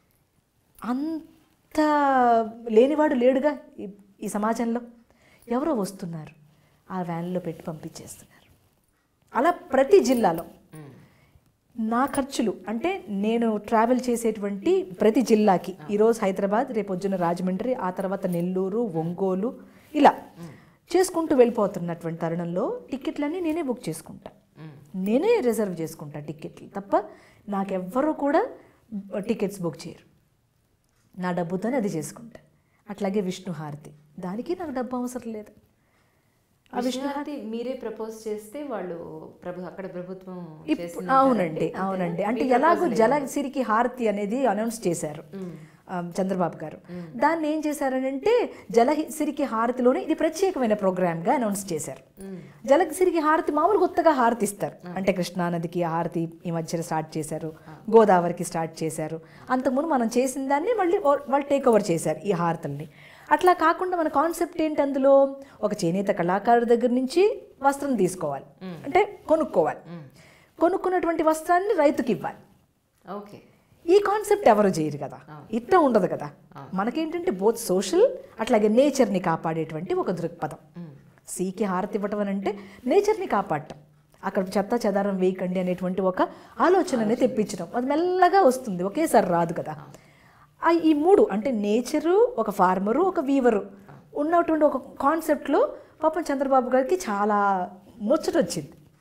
అంత లేనివాడు లేడుగా ఈ ఈ సమాజంలో ఎవరో వస్తున్నారు ఆ వ్యాన్లో పెట్టి పంపించేస్తున్నారు అలా ప్రతి జిల్లాలో నా ఖర్చులు అంటే నేను ట్రావెల్ చేసేటువంటి ప్రతి జిల్లాకి ఈరోజు హైదరాబాద్ రేపు పొద్దున రాజమండ్రి ఆ తర్వాత నెల్లూరు ఒంగోలు ఇలా చేసుకుంటూ వెళ్ళిపోతున్నటువంటి తరుణంలో టికెట్లన్నీ నేనే బుక్ చేసుకుంటా నేనే రిజర్వ్ చేసుకుంటా టికెట్లు తప్ప నాకెవ్వరూ కూడా టికెట్స్ బుక్ చేయరు నా డబ్బుతోనే అది చేసుకుంటా అట్లాగే విష్ణుహారతి దానికి నాకు డబ్బు అవసరం లేదు ఆ విష్ణుహారతి మీరే ప్రపోజ్ చేస్తే వాళ్ళు ప్రభు అక్కడ ప్రభుత్వం ఇప్పుడు అవునండి అవునండి అంటే ఎలాగో జలసిరికి హారతి అనేది అనౌన్స్ చేశారు ఆ, చంద్రబాబు గారు దాన్ని ఏం చేశారనంటే జలసిరికి హారతిలోనే ఇది ప్రత్యేకమైన ప్రోగ్రామ్గా అనౌన్స్ చేశారు జలసిరికి హారతి మామూలు కొత్తగా హారతి ఇస్తారు అంటే కృష్ణానదికి హారతి ఈ మధ్యన స్టార్ట్ చేశారు గోదావరికి స్టార్ట్ చేశారు అంతకుముందు మనం చేసిన దాన్ని మళ్ళీ ఓ- వాళ్ళు టేక్ ఓవర్ చేశారు ఈ హారతుల్ని అట్లా కాకుండా మన కాన్సెప్ట్ ఏంటి అందులో ఒక చేనేత కళాకారుడి దగ్గర నుంచి వస్త్రం తీసుకోవాలి అంటే కొనుక్కోవాలి కొనుక్కున్నటువంటి వస్త్రాన్ని రైతుకి ఇవ్వాలి ఓకే ఈ కాన్సెప్ట్ ఎవరు చేయరు కదా ఇట్లా ఉండదు కదా మనకేంటంటే బోత్ సోషల్ అట్లాగే నేచర్ని కాపాడేటువంటి ఒక దృక్పథం సీకి హారతి ఇవ్వటం అని అంటే నేచర్ని కాపాడటం అక్కడ చెత్త చెదారం వేయకండి అనేటువంటి ఒక ఆలోచనని తెప్పించడం అది మెల్లగా వస్తుంది ఒకేసారి రాదు కదా ఆ ఈ మూడు అంటే నేచరు ఒక ఫార్మరు ఒక వీవరు ఉన్నటువంటి ఒక కాన్సెప్ట్లో పాపం చంద్రబాబు గారికి చాలా ముచ్చట వచ్చింది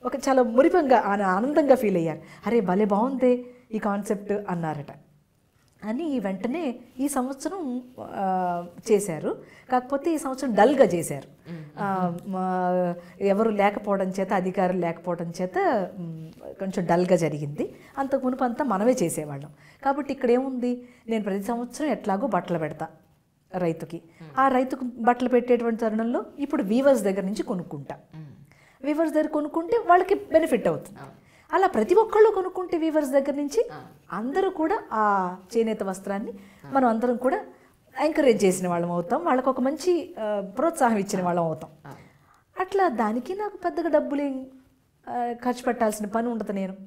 ఒక చాలా మురిపంగా ఆన- ఆనందంగా ఫీల్ అయ్యారు అరే భలే బాగుంది ఈ కాన్సెప్ట్ అన్నారట అని వెంటనే ఈ సంవత్సరం ఆ, చేశారు కాకపోతే ఈ సంవత్సరం డల్గా చేశారు ఆ, మా- ఎవరు లేకపోవడం చేత అధికారులు లేకపోవడం చేత మ్, కొంచెం డల్గా జరిగింది అంతకు మునుపు అంతా మనమే చేసేవాళ్ళం కాబట్టి ఇక్కడ ఏముంది నేను ప్రతి సంవత్సరం ఎట్లాగో బట్టలు పెడతా రైతుకి ఆ రైతుకు బట్టలు పెట్టేటువంటి తరుణంలో ఇప్పుడు వీవర్స్ దగ్గర నుంచి కొనుక్కుంటా వీవర్స్ దగ్గర కొనుక్కుంటే వాళ్ళకి బెనిఫిట్ అవుతుంది అలా ప్రతి ఒక్కళ్ళు కొనుక్కుంటే వీవర్స్ దగ్గర నుంచి అందరూ కూడా ఆ చేనేత వస్త్రాన్ని మనం అందరం కూడా ఎంకరేజ్ చేసిన వాళ్ళం అవుతాం వాళ్ళకు ఒక మంచి ఆ, ప్రోత్సాహం ఇచ్చిన వాళ్ళం అవుతాం అట్లా దానికి నాకు పెద్దగా డబ్బులు ఏం, ఆ, ఖర్చు పెట్టాల్సిన పని ఉండదు నేను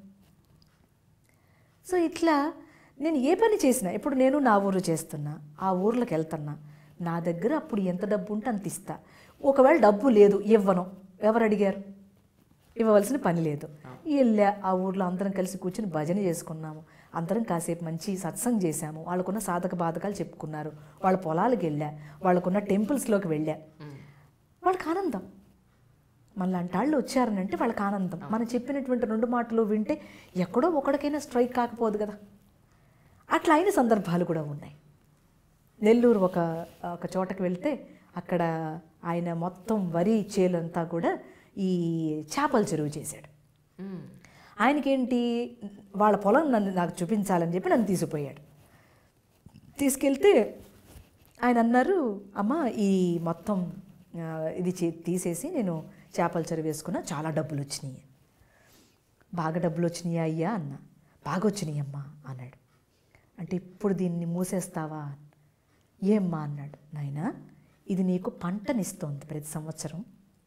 సో ఇట్లా నేను ఏ పని చేసినా ఇప్పుడు నేను నా ఊరు చేస్తున్నా ఆ ఊర్లోకి వెళ్తున్నా నా దగ్గర అప్పుడు ఎంత డబ్బు ఉంటే అంత ఇస్తా ఒకవేళ డబ్బు లేదు ఇవ్వను ఎవరు అడిగారు ఇవ్వవలసిన పని లేదు వెళ్ళా ఆ ఊర్లో అందరం కలిసి కూర్చుని భజన చేసుకున్నాము అందరం కాసేపు మంచి సత్సంగ్ చేశాము వాళ్ళకున్న సాధక బాధకాలు చెప్పుకున్నారు వాళ్ళ పొలాలకు వెళ్ళా వాళ్ళకున్న టెంపుల్స్లోకి వెళ్ళా వాళ్ళకి ఆనందం మళ్ళీ వాళ్ళు వచ్చారనంటే వాళ్ళకి ఆనందం మనం చెప్పినటువంటి రెండు మాటలు వింటే ఎక్కడో ఒకడికైనా స్ట్రైక్ కాకపోదు కదా అట్లా అయిన సందర్భాలు కూడా ఉన్నాయి నెల్లూరు ఒక ఒక చోటకి వెళ్తే అక్కడ ఆయన మొత్తం వరి చేలంతా కూడా ఈ చేపల చెరువు చేశాడు మ్మ్. ఆయనకేంటి వాళ్ళ పొలం నన్ను నాకు చూపించాలని చెప్పి నన్ను తీసుకుపోయాడు తీసుకెళ్తే ఆయన అన్నారు అమ్మ ఈ మొత్తం ఆ, ఇది చే- తీసేసి నేను చేపల చెరువు వేసుకున్నా చాలా డబ్బులు వచ్చినాయి బాగా డబ్బులు వచ్చినాయా అయ్యా అన్న బాగా వచ్చినాయి అమ్మా అన్నాడు అంటే ఇప్పుడు దీన్ని మూసేస్తావా ఏమ్మా అన్నాడు నాయనా ఇది నీకు పంటనిస్తోంది ప్రతి సంవత్సరం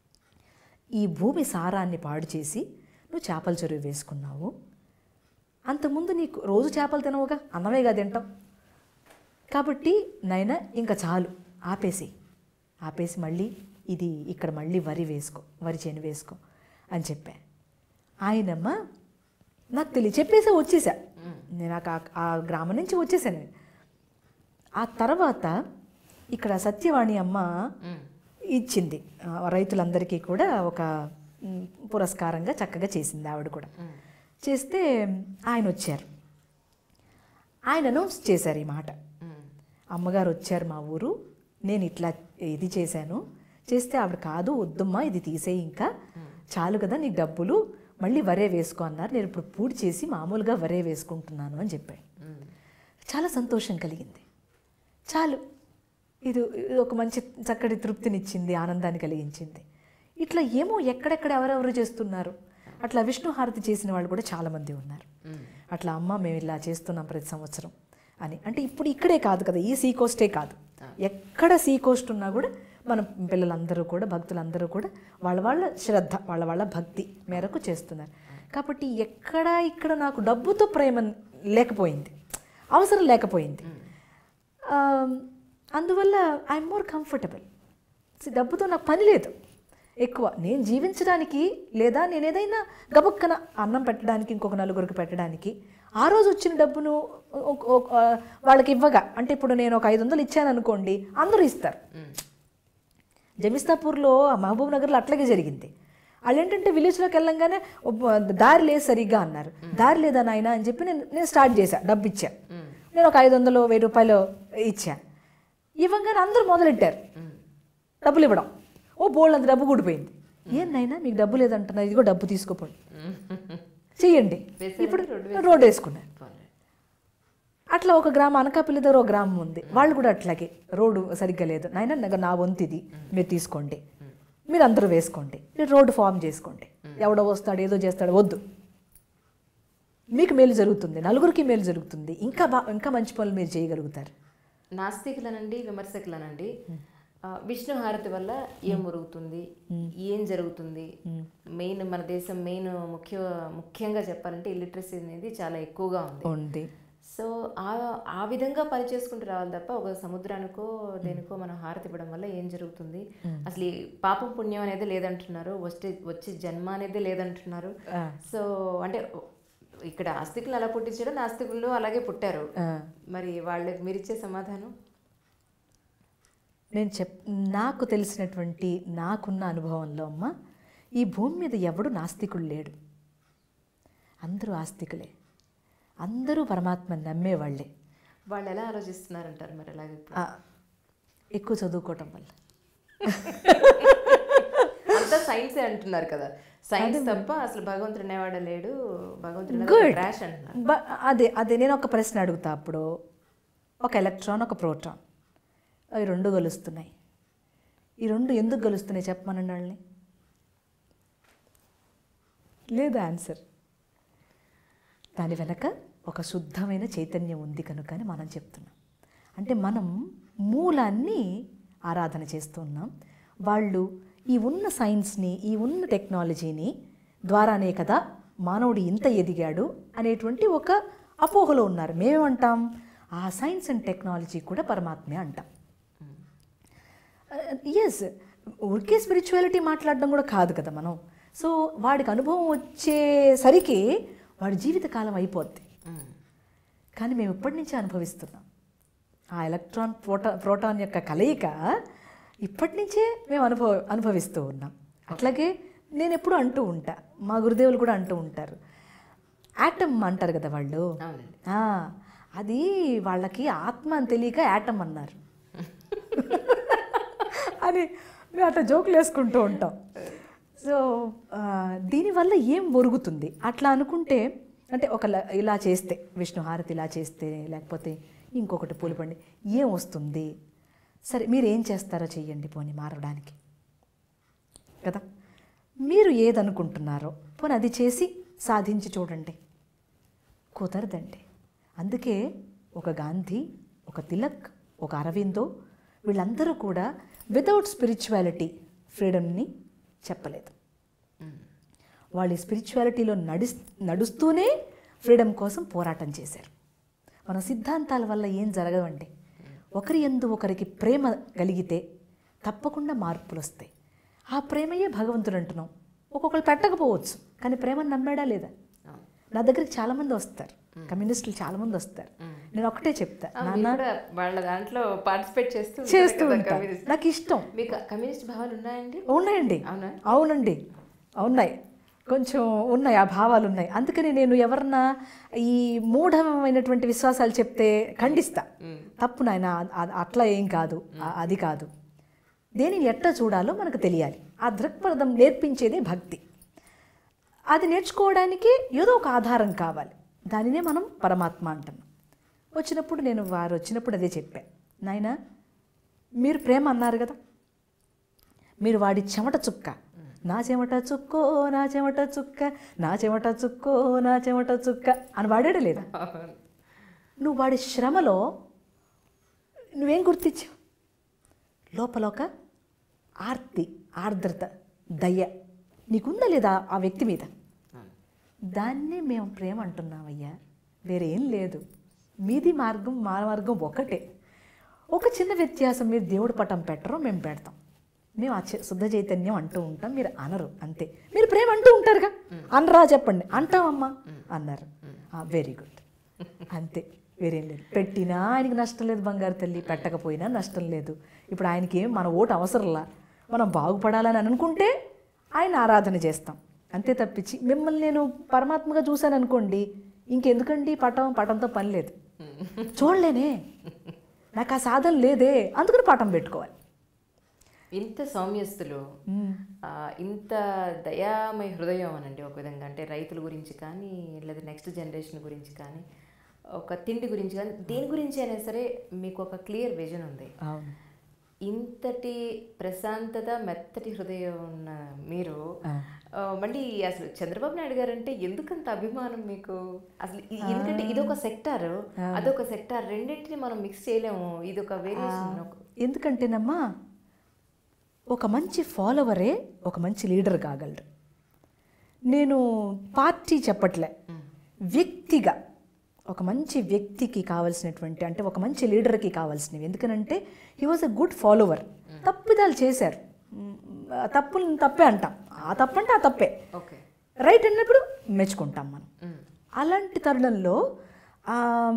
ఈ భూమి సారాన్ని పాడు చేసి నువ్వు చేపల చెరువు వేసుకున్నావు అంతకుముందు నీకు రోజు చేపలు తినవుగా అన్నమేగా తింటాం కాబట్టి నైనా ఇంకా చాలు ఆపేసి ఆపేసి మళ్ళీ ఇది ఇక్కడ మళ్ళీ వరి వేసుకో వరి చేను వేసుకో అని చెప్పా ఆయనమ్మ నాకు తెలియ చెప్పేసా వచ్చేసా నేను ఆ- ఆ గ్రామం నుంచి వచ్చేసాను నేను. ఆ తర్వాత ఇక్కడ సత్యవాణి అమ్మ ఇచ్చింది ఆ, రైతులందరికీ కూడా ఒక మ్, పురస్కారంగా చక్కగా చేసింది ఆవిడ కూడా చేస్తే ఆయన వచ్చారు ఆయన అనౌన్స్ చేశారు ఈ మాట అమ్మగారు వచ్చారు మా ఊరు నేను ఇట్లా ఇది చేశాను చేస్తే ఆవిడ కాదు వద్దమ్మా ఇది తీసేయి ఇంకా చాలు కదా నీకు డబ్బులు మళ్ళీ వరే వేసుకో అన్నారు నేను ఇప్పుడు పూడి చేసి మామూలుగా వరే వేసుకుంటున్నాను అని చెప్పాడు చాలా సంతోషం కలిగింది చాలు ఇది ఇది ఒక మంచి చక్కటి తృప్తినిచ్చింది ఆనందాన్ని కలిగించింది ఇట్లా ఏమో ఎక్కడెక్కడ ఎవరెవరు చేస్తున్నారు అట్లా విష్ణు హారతి చేసిన వాళ్ళు కూడా చాలామంది ఉన్నారు అట్లా అమ్మ మేము ఇలా చేస్తున్నాం ప్రతి సంవత్సరం అని అంటే ఇప్పుడు ఇక్కడే కాదు కదా ఈ సీ కోస్టే కాదు ఎక్కడ సీ కోస్ట్ ఉన్నా కూడా మన పిల్లలందరూ కూడా భక్తులందరూ కూడా వాళ్ళ వాళ్ళ శ్రద్ధ వాళ్ళ వాళ్ళ భక్తి మేరకు చేస్తున్నారు కాబట్టి ఎక్కడ ఇక్కడ నాకు డబ్బుతో ప్రేమ లేకపోయింది అవసరం లేకపోయింది ఆ, అందువల్ల ఐఎమ్ మోర్ కంఫర్టబుల్ డబ్బుతో నాకు పని లేదు ఎక్కువ నేను జీవించడానికి లేదా నేను ఏదైనా గబుక్కన అన్నం పెట్టడానికి ఇంకొక నలుగురికి పెట్టడానికి ఆ రోజు వచ్చిన డబ్బును ఒక- ఒక- ఆ, వాళ్ళకి ఇవ్వగా అంటే ఇప్పుడు నేను ఒక ఐదు వందలు ఇచ్చాను అనుకోండి అందరూ ఇస్తారు జమిస్తాపూర్లో మహబూబ్ నగర్లో అట్లాగే జరిగింది వాళ్ళు ఏంటంటే విలేజ్లోకి వెళ్ళంగానే ఒబ్బ- దారి లేదు సరిగ్గా అన్నారు దారి లేదా నాయన అని చెప్పి నేను నేను స్టార్ట్ చేశా డబ్బు ఇచ్చా నేను ఒక ఐదు వందలు వెయ్యి రూపాయలు ఇచ్చా ఇవ్వగానే అందరూ మొదలెట్టారు డబ్బులు ఇవ్వడం ఓ బోల్డ్ అంత డబ్బు కూడిపోయింది ఏం నాయనా మీకు డబ్బు లేదంటున్నారు ఇదిగో డబ్బు తీసుకోపోండి చెయ్యండి ఇప్పుడు రోడ్డు వేసుకున్నారు అట్లా ఒక గ్రామం అనకాపల్లి దగ్గర ఒక గ్రామం ఉంది వాళ్ళు కూడా అట్లాగే రోడ్డు సరిగ్గా లేదు నాయన నాకు నా వంతు ఇది మీరు తీసుకోండి మీరు అందరూ వేసుకోండి మీరు రోడ్డు ఫామ్ చేసుకోండి ఎవడో వస్తాడు ఏదో చేస్తాడు వద్దు మీకు మేలు జరుగుతుంది నలుగురికి మేలు జరుగుతుంది ఇంకా బా ఇంకా మంచి పనులు మీరు చేయగలుగుతారు నాస్తికులనండి విమర్శకులనండి ఆ, విష్ణు హారతి వల్ల ఏం జరుగుతుంది ఏం జరుగుతుంది మెయిన్ మన దేశం మెయిన్ ముఖ్య ముఖ్యంగా చెప్పాలంటే ఇల్లిటరసీ అనేది చాలా ఎక్కువగా ఉంది ఉంది సో ఆ ఆ విధంగా పని చేసుకుంటూ రావాలి తప్ప ఒక సముద్రానికో దేనికో మనం హారతి ఇవ్వడం వల్ల ఏం జరుగుతుంది అసలు ఈ పాపం పుణ్యం అనేది లేదంటున్నారు వచ్చే వచ్చే జన్మ అనేది లేదంటున్నారు సో అంటే ఇక్కడ ఆస్తికులు అలా పుట్టించడం నాస్తికులు అలాగే పుట్టారు మరి వాళ్ళకి మీరిచ్చే సమాధానం నేను చెప్ నాకు తెలిసినటువంటి నాకున్న అనుభవంలో అమ్మ ఈ భూమి మీద ఎవడు నాస్తికుడు లేడు అందరూ ఆస్తికులే అందరూ పరమాత్మని నమ్మేవాళ్ళే వాళ్ళు ఎలా ఆలోచిస్తున్నారంటారు మరి అలాగే ఇప్పుడు? ఆ, ఎక్కువ చదువుకోవటం వల్ల అంతా సైన్సే అంటున్నారు కదా సైన్స్ తప్ప అసలు భగవంతుడు అనేవాడు లేడు భగవంతుడు గుడ్ ట్రాష్ అంటున్నారు బ- అదే అదే నేను ఒక ప్రశ్న అడుగుతా అప్పుడు ఒక ఎలక్ట్రాన్ ఒక ప్రోటాన్ అవి రెండు కలుస్తున్నాయి ఈ రెండు ఎందుకు కలుస్తున్నాయి చెప్పమనండి వాళ్ళని లేదు ఆన్సర్ దాని వెనక ఒక శుద్ధమైన చైతన్యం ఉంది కనుక అని మనం చెప్తున్నాం అంటే మనం మూలాన్ని ఆరాధన చేస్తున్నాం వాళ్ళు ఈ ఉన్న సైన్స్ని ఈ ఉన్న టెక్నాలజీని ద్వారానే కదా మానవుడు ఇంత ఎదిగాడు అనేటువంటి ఒక అపోహలో ఉన్నారు మేమేమంటాం ఆ సైన్స్ అండ్ టెక్నాలజీ కూడా పరమాత్మే అంటాం ఎస్ ఊరికే స్పిరిచువాలిటీ మాట్లాడడం కూడా కాదు కదా మనం సో వాడికి అనుభవం వచ్చేసరికి వాడి జీవితకాలం అయిపోద్ది కానీ మేము ఇప్పటి నుంచే అనుభవిస్తున్నాం ఆ ఎలక్ట్రాన్ ప్రోటా ప్రోటాన్ యొక్క కలయిక ఇప్పటి నుంచే మేము అనుభవ అనుభవిస్తూ ఉన్నాం అట్లాగే నేను ఎప్పుడు అంటూ ఉంటా మా గురుదేవులు కూడా అంటూ ఉంటారు యాటమ్ అంటారు కదా వాళ్ళు అవునండి ఆ, అది వాళ్ళకి ఆత్మ అని తెలియక యాటమ్ అన్నారు అని మేము అట్లా జోకులు వేసుకుంటూ ఉంటాం సో ఆ, దీనివల్ల ఏం ఒరుగుతుంది అట్లా అనుకుంటే అంటే ఒక ల- ఇలా చేస్తే విష్ణు హారతి ఇలా చేస్తే లేకపోతే ఇంకొకటి పూలపండి ఏం వస్తుంది సరే మీరు ఏం చేస్తారో చెయ్యండి పోనీ మారడానికి కదా మీరు ఏదనుకుంటున్నారో పోనీ అది చేసి సాధించి చూడండి కుదరదండి అందుకే ఒక గాంధీ ఒక తిలక్ ఒక అరవిందో వీళ్ళందరూ కూడా వితౌట్ స్పిరిచువాలిటీ ఫ్రీడమ్ని చెప్పలేదు వాళ్ళు స్పిరిచువాలిటీలో నడి నడుస్తూనే ఫ్రీడమ్ కోసం పోరాటం చేశారు మన సిద్ధాంతాల వల్ల ఏం జరగవండి ఒకరి ఎందు ఒకరికి ప్రేమ కలిగితే తప్పకుండా మార్పులు వస్తాయి ఆ ప్రేమయే భగవంతుడు అంటున్నాం ఒక్కొక్కరు పెట్టకపోవచ్చు కానీ ప్రేమను నమ్మాడా లేదా నా దగ్గరికి చాలామంది వస్తారు కమ్యూనిస్టులు చాలామంది వస్తారు నేను ఒకటే చెప్తా ఆ, మీరు కూడా వాళ్ళ దాంట్లో పార్టిసిపేట్ చేస్తూ ఉంటారు చేస్తూ కదా ఉంటాను communist. నాకు ఇష్టం మీకు కమ్యూనిస్ట్ భావాలు ఉన్నాయండి ఉన్నాయండి అవునా? అవునండి ఉన్నాయి కొంచెం ఉన్నాయి ఆ భావాలు ఉన్నాయి అందుకని నేను ఎవరన్నా ఈ మూఢమైనటువంటి విశ్వాసాలు చెప్తే ఖండిస్తా తప్పు నాయన అ- అట్లా ఏం కాదు ఆ- అది కాదు దేనిని ఎట్లా చూడాలో మనకు తెలియాలి ఆ దృక్పథం నేర్పించేదే భక్తి అది నేర్చుకోవడానికి ఏదో ఒక ఆధారం కావాలి దానినే మనం పరమాత్మ అంటున్నాం వచ్చినప్పుడు నేను వారు వచ్చినప్పుడు అదే చెప్పా నాయన మీరు ప్రేమ అన్నారు కదా మీరు వాడి చెమట చుక్క నా చెమట చుక్కో నా చెమట చుక్క నా చెమట చుక్కో నా చెమట చుక్క అని వాడాడు లేదా అవును. నువ్వు వాడి శ్రమలో నువ్వేం గుర్తించావు లోపల ఒక ఆర్తి ఆర్ద్రత దయ నీకుందా లేదా ఆ వ్యక్తి మీద దాన్నే మేము ప్రేమ అంటున్నామయ్యా వేరే ఏం లేదు మీది మార్గం మా మార్గం ఒకటే ఒక చిన్న వ్యత్యాసం మీరు దేవుడి పటం పెట్టరు మేము పెడతాం మేము ఆ చ- శుద్ధ చైతన్యం అంటూ ఉంటాం మీరు అనరు అంతే మీరు ప్రేమ అంటూ ఉంటారుగా అనరా చెప్పండి అంటామమ్మా అన్నారు వెరీ గుడ్ అంతే వేరేం లేదు పెట్టినా ఆయనకి నష్టం లేదు బంగారు తల్లి పెట్టకపోయినా నష్టం లేదు ఇప్పుడు ఆయనకి ఏం మన ఓటు అవసరంలా మనం బాగుపడాలని అనుకుంటే ఆయన ఆరాధన చేస్తాం అంతే తప్పించి మిమ్మల్ని నేను పరమాత్మగా చూశాను అనుకోండి ఇంకెందుకండి పటం పటంతో పని లేదు చూడలేనే నాకు ఆ సాధన లేదే అందుకని పటం పెట్టుకోవాలి ఇంత సౌమ్యస్తులు ఆ, ఇంత దయామయ హృదయం అనండి ఒక విధంగా అంటే రైతుల గురించి కానీ లేదా నెక్స్ట్ జనరేషన్ గురించి కానీ ఒక తిండి గురించి కానీ దేని గురించి అయినా సరే మీకు ఒక క్లియర్ విజన్ ఉంది అవును ఇంతటి ప్రశాంతత మెత్తటి హృదయం ఉన్న మీరు ఆ, మళ్ళీ అసలు చంద్రబాబు నాయుడు గారు అంటే ఎందుకంత అభిమానం మీకు అసలు ఇ- ఎందుకంటే ఇదొక సెక్టార్ అదొక సెక్టార్ రెండింటిని మనం మిక్స్ చేయలేము ఇదొక వేరియేషన్ ఎందుకంటేనమ్మా ఒక మంచి ఫాలోవరే ఒక మంచి లీడర్ కాగలరు నేను పార్టీ చెప్పట్లే వ్యక్తిగా ఒక మంచి వ్యక్తికి కావాల్సినటువంటి అంటే ఒక మంచి లీడర్కి కావాల్సినవి ఎందుకనంటే he was a good follower తప్పిదాలు చేశారు మ్, ఆ తప్పులను తప్పే అంటాం ఆ తప్పంటే ఆ తప్పే ఓకే రైట్ అన్నప్పుడు మెచ్చుకుంటాం మనం అలాంటి తరుణంలో ఆ,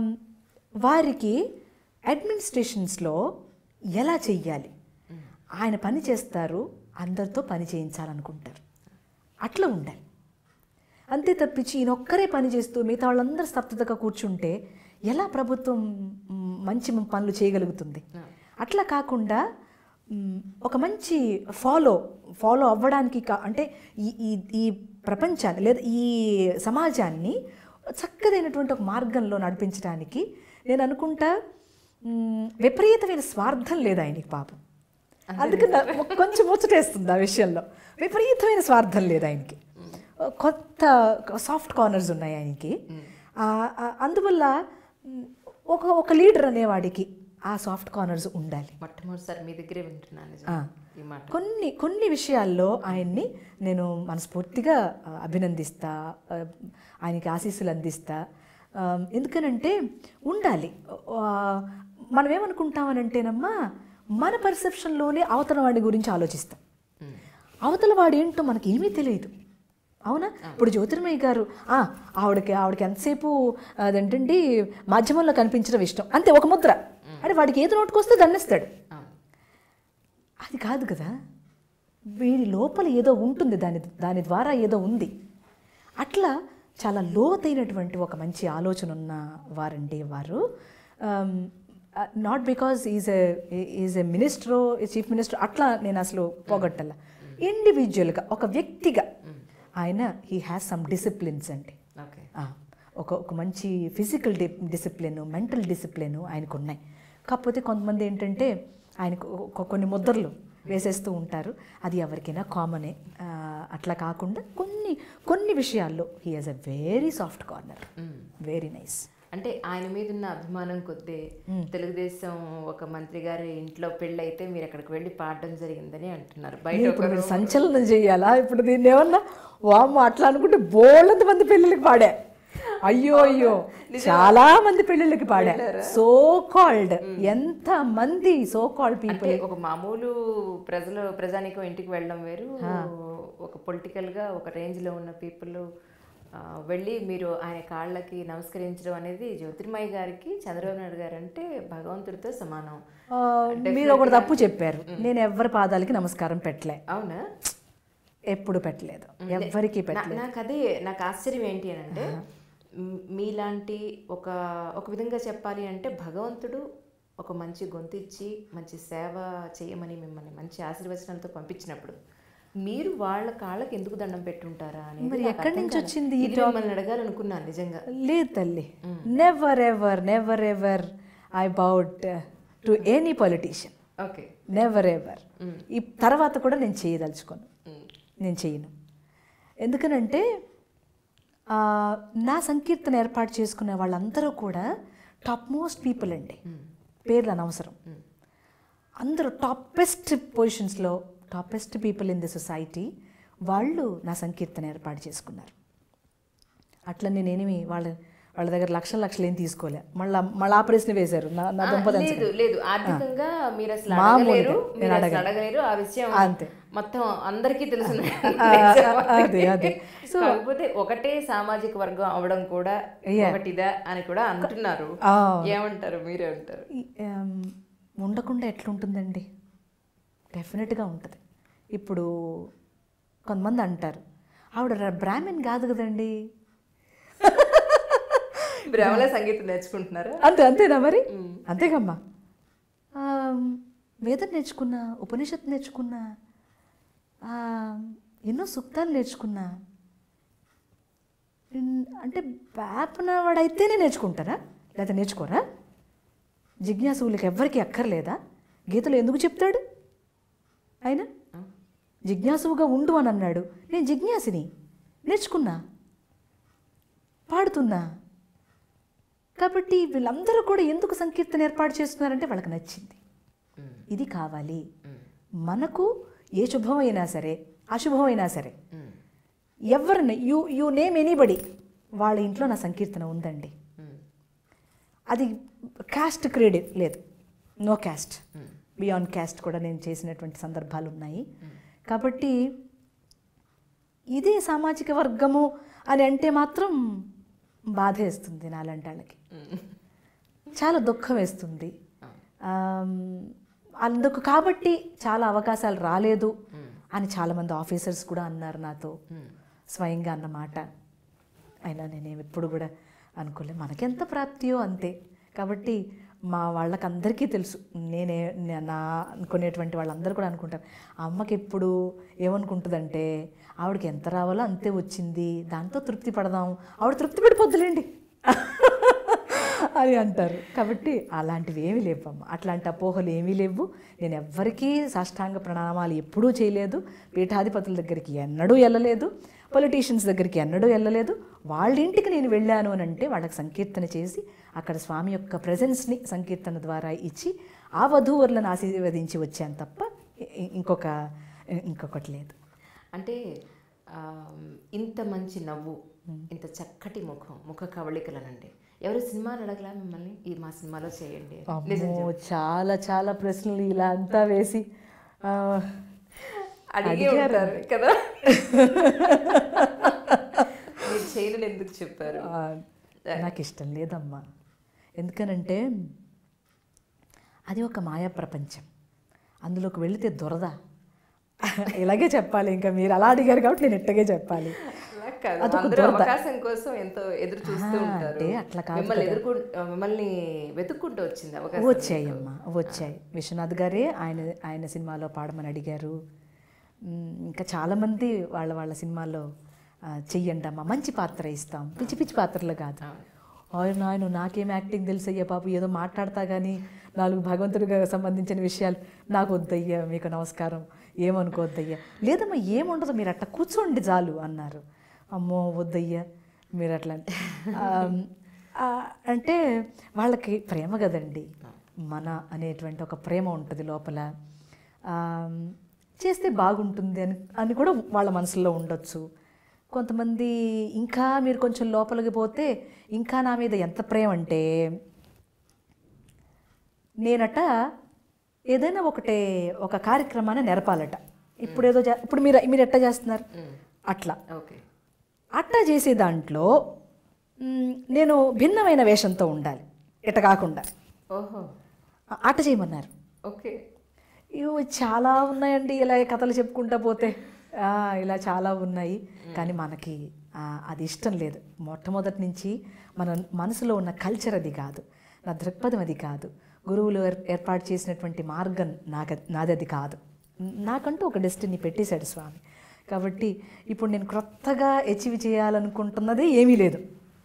వారికి అడ్మినిస్ట్రేషన్స్లో ఎలా చెయ్యాలి ఆయన పని చేస్తారు అందరితో పని చేయించాలనుకుంటారు అట్లా ఉండాలి అంతే తప్పించి ఈయనొక్కరే పని చేస్తూ మిగతా వాళ్ళందరూ స్తబ్దతగా కూర్చుంటే ఎలా ప్రభుత్వం మ్, మంచి పనులు చేయగలుగుతుంది అట్లా కాకుండా మ్, ఒక మంచి ఫాలో ఫాలో అవ్వడానికి కా అంటే ఈ ఈ ఈ ప్రపంచాన్ని లేదా ఈ సమాజాన్ని చక్కదైనటువంటి ఒక మార్గంలో నడిపించడానికి నేను అనుకుంటా మ్, విపరీతమైన స్వార్థం లేదు ఆయనకి పాపం అందుకని నా- కొంచెం ముచ్చటేస్తుంది ఆ విషయంలో విపరీతమైన స్వార్థం లేదు ఆయనకి కొత్త సాఫ్ట్ కార్నర్స్ ఉన్నాయి ఆయనకి ఆ, ఆ, అందువల్ల మ్, ఒక ఒక లీడర్ అనేవాడికి ఆ సాఫ్ట్ కార్నర్స్ ఉండాలి మొట్టమొదటిసారి మీ దగ్గరే వింటున్నాను నిజంగా ఆ. ఈ మాట కొన్ని కొన్ని విషయాల్లో ఆయన్ని నేను మనస్ఫూర్తిగా ఆ, అభినందిస్తా ఆ, ఆయనకి ఆశీస్సులు అందిస్తా ఆ, ఎందుకనంటే ఉండాలి ఆ, మనం ఏమనుకుంటామనంటేనమ్మా మన పర్సెప్షన్లోనే అవతల వాడి గురించి ఆలోచిస్తాం అవతల వాడు ఏంటో మనకి ఏమీ తెలియదు అవునా ఇప్పుడు జ్యోతిర్మయ్య గారు ఆ, ఆవిడకి ఆవిడకి ఎంతసేపు అదేంటండి మాధ్యమంలో కనిపించడం ఇష్టం అంతే ఒక ముద్ర అంటే వాడికి ఏది నోటుకొస్తే దండేస్తాడు అవును అది కాదు కదా వీడి లోపల ఏదో ఉంటుంది దాని దాని ద్వారా ఏదో ఉంది అట్లా చాలా లోతైనటువంటి ఒక మంచి ఆలోచన ఉన్న వారండి వారు not because is a is a మినిస్టరో చీఫ్ మినిస్టర్ అట్లా నేను అసలు పోగొట్టాల ఇండివిజువల్గా ఒక వ్యక్తిగా ఆయన హీ హ్యాస్ సమ్ డిసిప్లిన్స్ అండి ఓకే ఆ, ఒక ఒక మంచి ఫిజికల్ డి డిసిప్లిన్ మెంటల్ డిసిప్లిన్ ఆయనకు ఉన్నాయి కాకపోతే కొంతమంది ఏంటంటే ఆయనకు ఒక- కొన్ని ముద్రలు వేసేస్తూ ఉంటారు అది ఎవరికైనా కామనే ఆ, అట్లా కాకుండా కొన్ని కొన్ని విషయాల్లో he has a very soft corner very nice అంటే ఆయన మీద ఉన్న అభిమానం కొద్దీ తెలుగుదేశం ఒక మంత్రి గారి ఇంట్లో పెళ్ళి అయితే మీరు అక్కడికి వెళ్ళి పాడడం జరిగిందని అంటున్నారు బయట ఇప్పుడు మీరు సంచలనం చేయాలా ఇప్పుడు దీన్ని ఏమన్నా వామ్మ అట్లా అనుకుంటే బోళ్ళంత మంది పెళ్ళిళ్ళకి పాడా అయ్యో అయ్యో చాలా మంది పెళ్ళిళ్ళకి పాడా సో కాల్డ్ ఎంత మంది సో కాల్డ్ పీపుల్ అంటే ఒక మామూలు ప్రజలు ప్రజానికం ఇంటికి వెళ్ళడం వేరు ఒక పొలిటికల్ గా ఒక రేంజ్ లో ఉన్న పీపుల్ వెళ్ళి మీరు ఆయన కాళ్ళకి నమస్కరించడం అనేది జ్యోతిర్మయ్య గారికి చంద్రబాబు నాయుడు గారు అంటే భగవంతుడితో సమానం ఆ, మీరు ఒకటి తప్పు చెప్పారు నేను ఎవరి పాదాలకి నమస్కారం పెట్టలే అవునా ఎప్పుడు పెట్టలేదు ఎవ్వరికి నా- పెట్టలేదు నాకు అదే నాకు ఆశ్చర్యం ఏంటి అని అంటే మ్, మీలాంటి ఒక ఒక విధంగా చెప్పాలి అంటే భగవంతుడు ఒక మంచి గొంతు ఇచ్చి మంచి సేవ చేయమని మిమ్మల్ని మంచి ఆశీర్వచనాలతో పంపించినప్పుడు మీరు వాళ్ళ కాళ్ళకి ఎందుకు దండం పెట్టుంటారా అనేది మరి నాకు ఎక్కడి అర్థం నుంచి కాలేదు. వచ్చింది ఈ ఇది మిమ్మల్ని అడగాలనుకున్నాను నిజంగా లేదు తల్లి never ever never ever I bowed to any politician okay never ever ఈ తర్వాత కూడా నేను చేయదలుచుకోను నేను చేయను ఎందుకనంటే ఆ, నా సంకీర్తన ఏర్పాటు చేసుకునే వాళ్ళందరూ కూడా టాప్ మోస్ట్ పీపుల్ అండి పేర్లు అనవసరం అందరూ టాపెస్ట్ పొజిషన్స్లో toppest people in the society వాళ్ళు నా సంకీర్తన ఏర్పాటు చేసుకున్నారు అట్లని నేనేమి వాళ్ళ వాళ్ళ దగ్గర లక్షల లక్షలు ఏం తీసుకోలే మళ్ళీ మళ్ళీ ఆపరేషన్ వేశారు నా నా దుంప లేదు లేదు ఆర్థికంగా మీరు అసలు మామూలుగా అడగలేరు నేను మీరు అసలు అడగను. అడగలేరు ఆ విషయం అంతే. మొత్తం అందరికీ తెలుసు అదే, అదే. కాకపోతే ఒకటే సామాజిక వర్గం అవడం కూడా Yeah. ఒకటిదా అని కూడా అంటున్నారు ఆ. ఏమంటారు మీరే అంటారు ఈ, ఆమ్, ఉండకుండా ఎట్లుంటుందండి డెఫినెట్గా ఉంటుంది ఇప్పుడు కొంతమంది అంటారు ఆవిడ ర- బ్రాహ్మణ్ కాదు కదండి బ్రాహ్మణ సంగీతం నేర్చుకుంటున్నారా అంతే అంతేనా మరి అంతేగమ్మా ఆమ్, వేదం నేర్చుకున్నా ఉపనిషత్తు నేర్చుకున్నా ఆ, ఎన్నో సూక్తాలు నేర్చుకున్నా ఇన్- అంటే వేపన వాడైతేనే నేర్చుకుంటారా లేదా నేర్చుకోరా జిజ్ఞాసువులకి ఎవ్వరికి అక్కర్లేదా గీతలో ఎందుకు చెప్తాడు ఆయన జిజ్ఞాసువుగా ఉండు అని అన్నాడు నేను జిజ్ఞాసిని నేర్చుకున్నా పాడుతున్నా కాబట్టి వీళ్ళందరూ కూడా ఎందుకు సంకీర్తన ఏర్పాటు చేస్తున్నారంటే వాళ్ళకి నచ్చింది ఇది కావాలి మనకు ఏ శుభమైనా సరే అశుభమైనా సరే ఎవరిని యూ యూ నేమ్ ఎనీబడి వాళ్ళ ఇంట్లో నా సంకీర్తన ఉందండి అది క్యాస్ట్ క్రెడిట్ లేదు నో క్యాస్ట్ బియాండ్ క్యాస్ట్ కూడా నేను చేసినటువంటి సందర్భాలు ఉన్నాయి కాబట్టి ఇదే సామాజిక వర్గము అని అంటే మాత్రం బాధ వేస్తుంది నాలాంటి వాళ్ళకి చాలా దుఃఖం వేస్తుంది ఆమ్, అందుకు కాబట్టి చాలా అవకాశాలు రాలేదు అని చాలామంది ఆఫీసర్స్ కూడా అన్నారు నాతో స్వయంగా అన్నమాట అయినా నేనేం ఎప్పుడు కూడా అనుకోలేదు మనకెంత ప్రాప్తియో అంతే కాబట్టి మా వాళ్ళకందరికీ తెలుసు నేనే నే- నా అనుకునేటువంటి వాళ్ళందరూ కూడా అనుకుంటారు ఆ అమ్మకి ఎప్పుడు ఏమనుకుంటుందంటే ఆవిడకి ఎంత రావాలో అంతే వచ్చింది దాంతో తృప్తి పడదాం ఆవిడ తృప్తి పడిపోద్దులేండి అని అంటారు కాబట్టి అలాంటివి ఏమీ లేవమ్మ అట్లాంటి అపోహలు ఏమీ లేవు నేను ఎవ్వరికీ సాష్టాంగ ప్రణామాలు ఎప్పుడూ చేయలేదు పీఠాధిపతుల దగ్గరికి ఎన్నడూ వెళ్ళలేదు పొలిటీషియన్స్ దగ్గరికి ఎన్నడూ వెళ్ళలేదు వాళ్ళ ఇంటికి నేను వెళ్ళాను అని అంటే వాళ్ళకి సంకీర్తన చేసి అక్కడ స్వామి యొక్క ప్రజెన్స్ని సంకీర్తన ద్వారా ఇచ్చి ఆ వధూవరులను ఆశీర్వదించి వచ్చాను తప్ప ఇ- ఇంకొక ఇంకొకటి లేదు అంటే ఆ, ఇంత మంచి నవ్వు ఇంత చక్కటి ముఖం ముఖ కవళికలనండి ఎవరు సినిమాలు అడగలా మిమ్మల్ని ఈ మా సినిమాలో చేయండి అని? నిజం అమ్మో చాలా చాలా ప్రశ్నలు ఇలా అంతా వేసి ఆ, అడిగే ఉంటారు కదా మీరు చేయను ఎందుకు చెప్పారు ఆ, నాకు ఇష్టం లేదమ్మా ఎందుకనంటే అది ఒక మాయా ప్రపంచం అందులోకి వెళితే దురద ఇలాగే చెప్పాలి ఇంకా మీరు అలా అడిగారు కాబట్టి నేను ఇట్టగే చెప్పాలి అలా కాదు. అదొక అందరూ దురద. అవకాశం కోసం ఎంతో ఎదురు చూస్తూ ఆ, ఉంటారు అంటే అట్లా కాదు మిమ్మల్ని ఎదుర్కొ మిమ్మల్ని వెతుక్కుంటూ వచ్చింది అవకాశం వచ్చాయమ్మా వచ్చాయి విశ్వనాథ్ గారే ఆయన ఆయన సినిమాలో పాడమని అడిగారు మ్, ఇంకా చాలామంది వాళ్ళ వాళ్ళ సినిమాల్లో ఆ, చెయ్యండి అమ్మా మంచి పాత్ర ఇస్తాం పిచ్చి పిచ్చి పాత్రలు కాదు ఆయన ఆయన నాకేం యాక్టింగ్ తెలుసయ్యా పాపు ఏదో మాట్లాడతా కానీ నాలుగు భగవంతుడికి సంబంధించిన విషయాలు నాకు వద్దయ్యా మీకు నమస్కారం ఏమనుకోవద్దయ్యా లేదమ్మా ఏముండదు మీరు అట్లా కూర్చోండి చాలు అన్నారు అమ్మో వద్దయ్యా మీరు అట్లా ఆమ్, ఆ, అంటే వాళ్ళకి ప్రేమ కదండి మన అనేటువంటి ఒక ప్రేమ ఉంటుంది లోపల ఆమ్, చేస్తే బాగుంటుంది అని అని కూడా వాళ్ళ మనసులో ఉండొచ్చు కొంతమంది ఇంకా మీరు కొంచెం లోపలికి పోతే ఇంకా నా మీద ఎంత ప్రేమ అంటే నేనట ఏదైనా ఒకటే ఒక కార్యక్రమాన్ని నెరపాలట ఇప్పుడు ఏదో చే- ఇప్పుడు మీరు మీరు ఎట్లా చేస్తున్నారు అట్లా ఓకే అట్టా చేసే దాంట్లో మ్, నేను భిన్నమైన వేషంతో ఉండాలి ఇట కాకుండా ఓహో ఆ- ఆట చేయమన్నారు ఓకే ఇవి చాలా ఉన్నాయండి ఇలా కథలు చెప్పుకుంటా పోతే ఆ, ఇలా చాలా ఉన్నాయి కానీ మనకి ఆ, అది ఇష్టం లేదు మొట్టమొదటి నుంచి మన మనసులో ఉన్న కల్చర్ అది కాదు నా దృక్పథం అది కాదు గురువులు ఏర్- ఏర్పాటు చేసినటువంటి మార్గం నాకు నాది అది కాదు నాకంటూ ఒక డెస్టినీ పెట్టేశాడు స్వామి కాబట్టి ఇప్పుడు నేను క్రొత్తగా అచీవ్ చేయాలనుకుంటున్నదే ఏమీ లేదు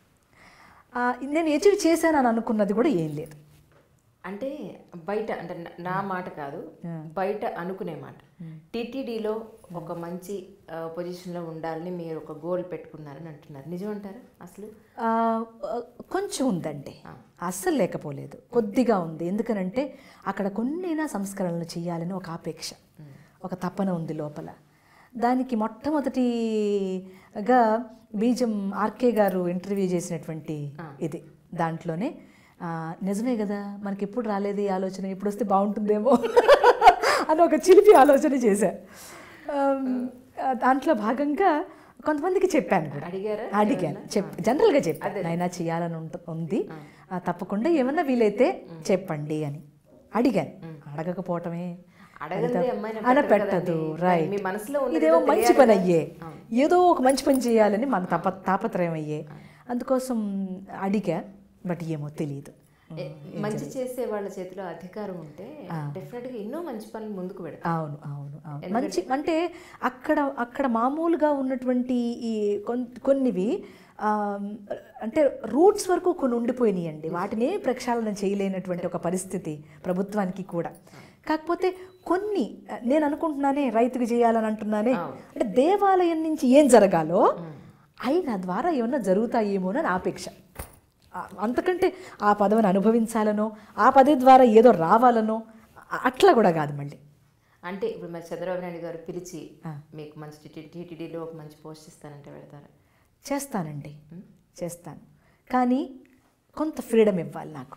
ఆ, నేను అచీవ్ చేశానని అనుకున్నది కూడా ఏం లేదు అంటే బయట అంటే నా- నా మాట కాదు బయట అనుకునే మాట టీటీడీలో ఒక మంచి ఆ, పొజిషన్లో ఉండాలని మీరు ఒక గోల్ పెట్టుకున్నారని అంటున్నారు నిజం అంటారా అసలు ఆ, కొంచెం ఉందండి అస్సలు లేకపోలేదు కొద్దిగా ఉంది ఎందుకనంటే అక్కడ కొన్నైనా సంస్కరణలు చేయాలని ఒక ఆపేక్ష ఒక తపన ఉంది లోపల దానికి మొట్టమొదటిగా బీజం ఆర్కే గారు ఇంటర్వ్యూ చేసినటువంటి ఇది దాంట్లోనే ఆ, నిజమే కదా మనకి ఎప్పుడు రాలేదు ఈ ఆలోచన ఇప్పుడు వస్తే బాగుంటుందేమో అని ఒక చిలిపి ఆలోచన చేశా ఆమ్, ఆ, దాంట్లో భాగంగా కొంతమందికి చెప్పాను కూడా అడిగారా అడిగాను చెప్ జనరల్గా చెప్పాను నైనా చేయాలని ఉంట- ఉంది ఆ, తప్పకుండా ఏమన్నా వీలైతే చెప్పండి అని అడిగాను అడగకపోవటమే అడగందే అమ్మాయిని అన పెట్టరు పెట్టదు కదండి. రైట్ మీ మనసులో ఉన్నది ఇదేమో ఏదో మంచి తెలియాలి పని కదా. అయ్యే ఏదో ఒక మంచి పని చేయాలని మన తప తాపత్రయం అయ్యే అందుకోసం అడిగా బట్ ఏమో తెలియదు ఏ, మంచి చేసే వాళ్ళ చేతిలో అధికారం ఉంటే డెఫినెట్ గా ఎన్నో మంచి పనులు ముందుకు పెడతారు అవును అవును అవును మంచి అంటే అక్కడ అక్కడ మామూలుగా ఉన్నటువంటి ఈ కొన్- కొన్నివి ఆ, అంటే రూట్స్ వరకు కొన్ని ఉండిపోయినాయండి వాటినే ప్రక్షాళన చేయలేనటువంటి ఒక పరిస్థితి ప్రభుత్వానికి కూడా కాకపోతే కొన్ని నేను అనుకుంటున్నానే రైతుకు చేయాలని అంటున్నానే అంటే దేవాలయం నుంచి ఏం జరగాలో అయి నా ద్వారా ఏమన్నా జరుగుతాయేమోనని ఆపేక్ష ఆ, అంతకంటే ఆ పదవిని అనుభవించాలనో ఆ పదవి ద్వారా ఏదో రావాలనో అ- అట్లా కూడా కాదు మళ్ళీ అంటే ఇప్పుడు మరి చంద్రబాబు నాయుడు గారు పిలిచి మీకు మంచి టీటీడీలో ఒక మంచి పోస్ట్ ఇస్తానంటే పెడతారా చేస్తానండి చేస్తాను కానీ కొంత ఫ్రీడమ్ ఇవ్వాలి నాకు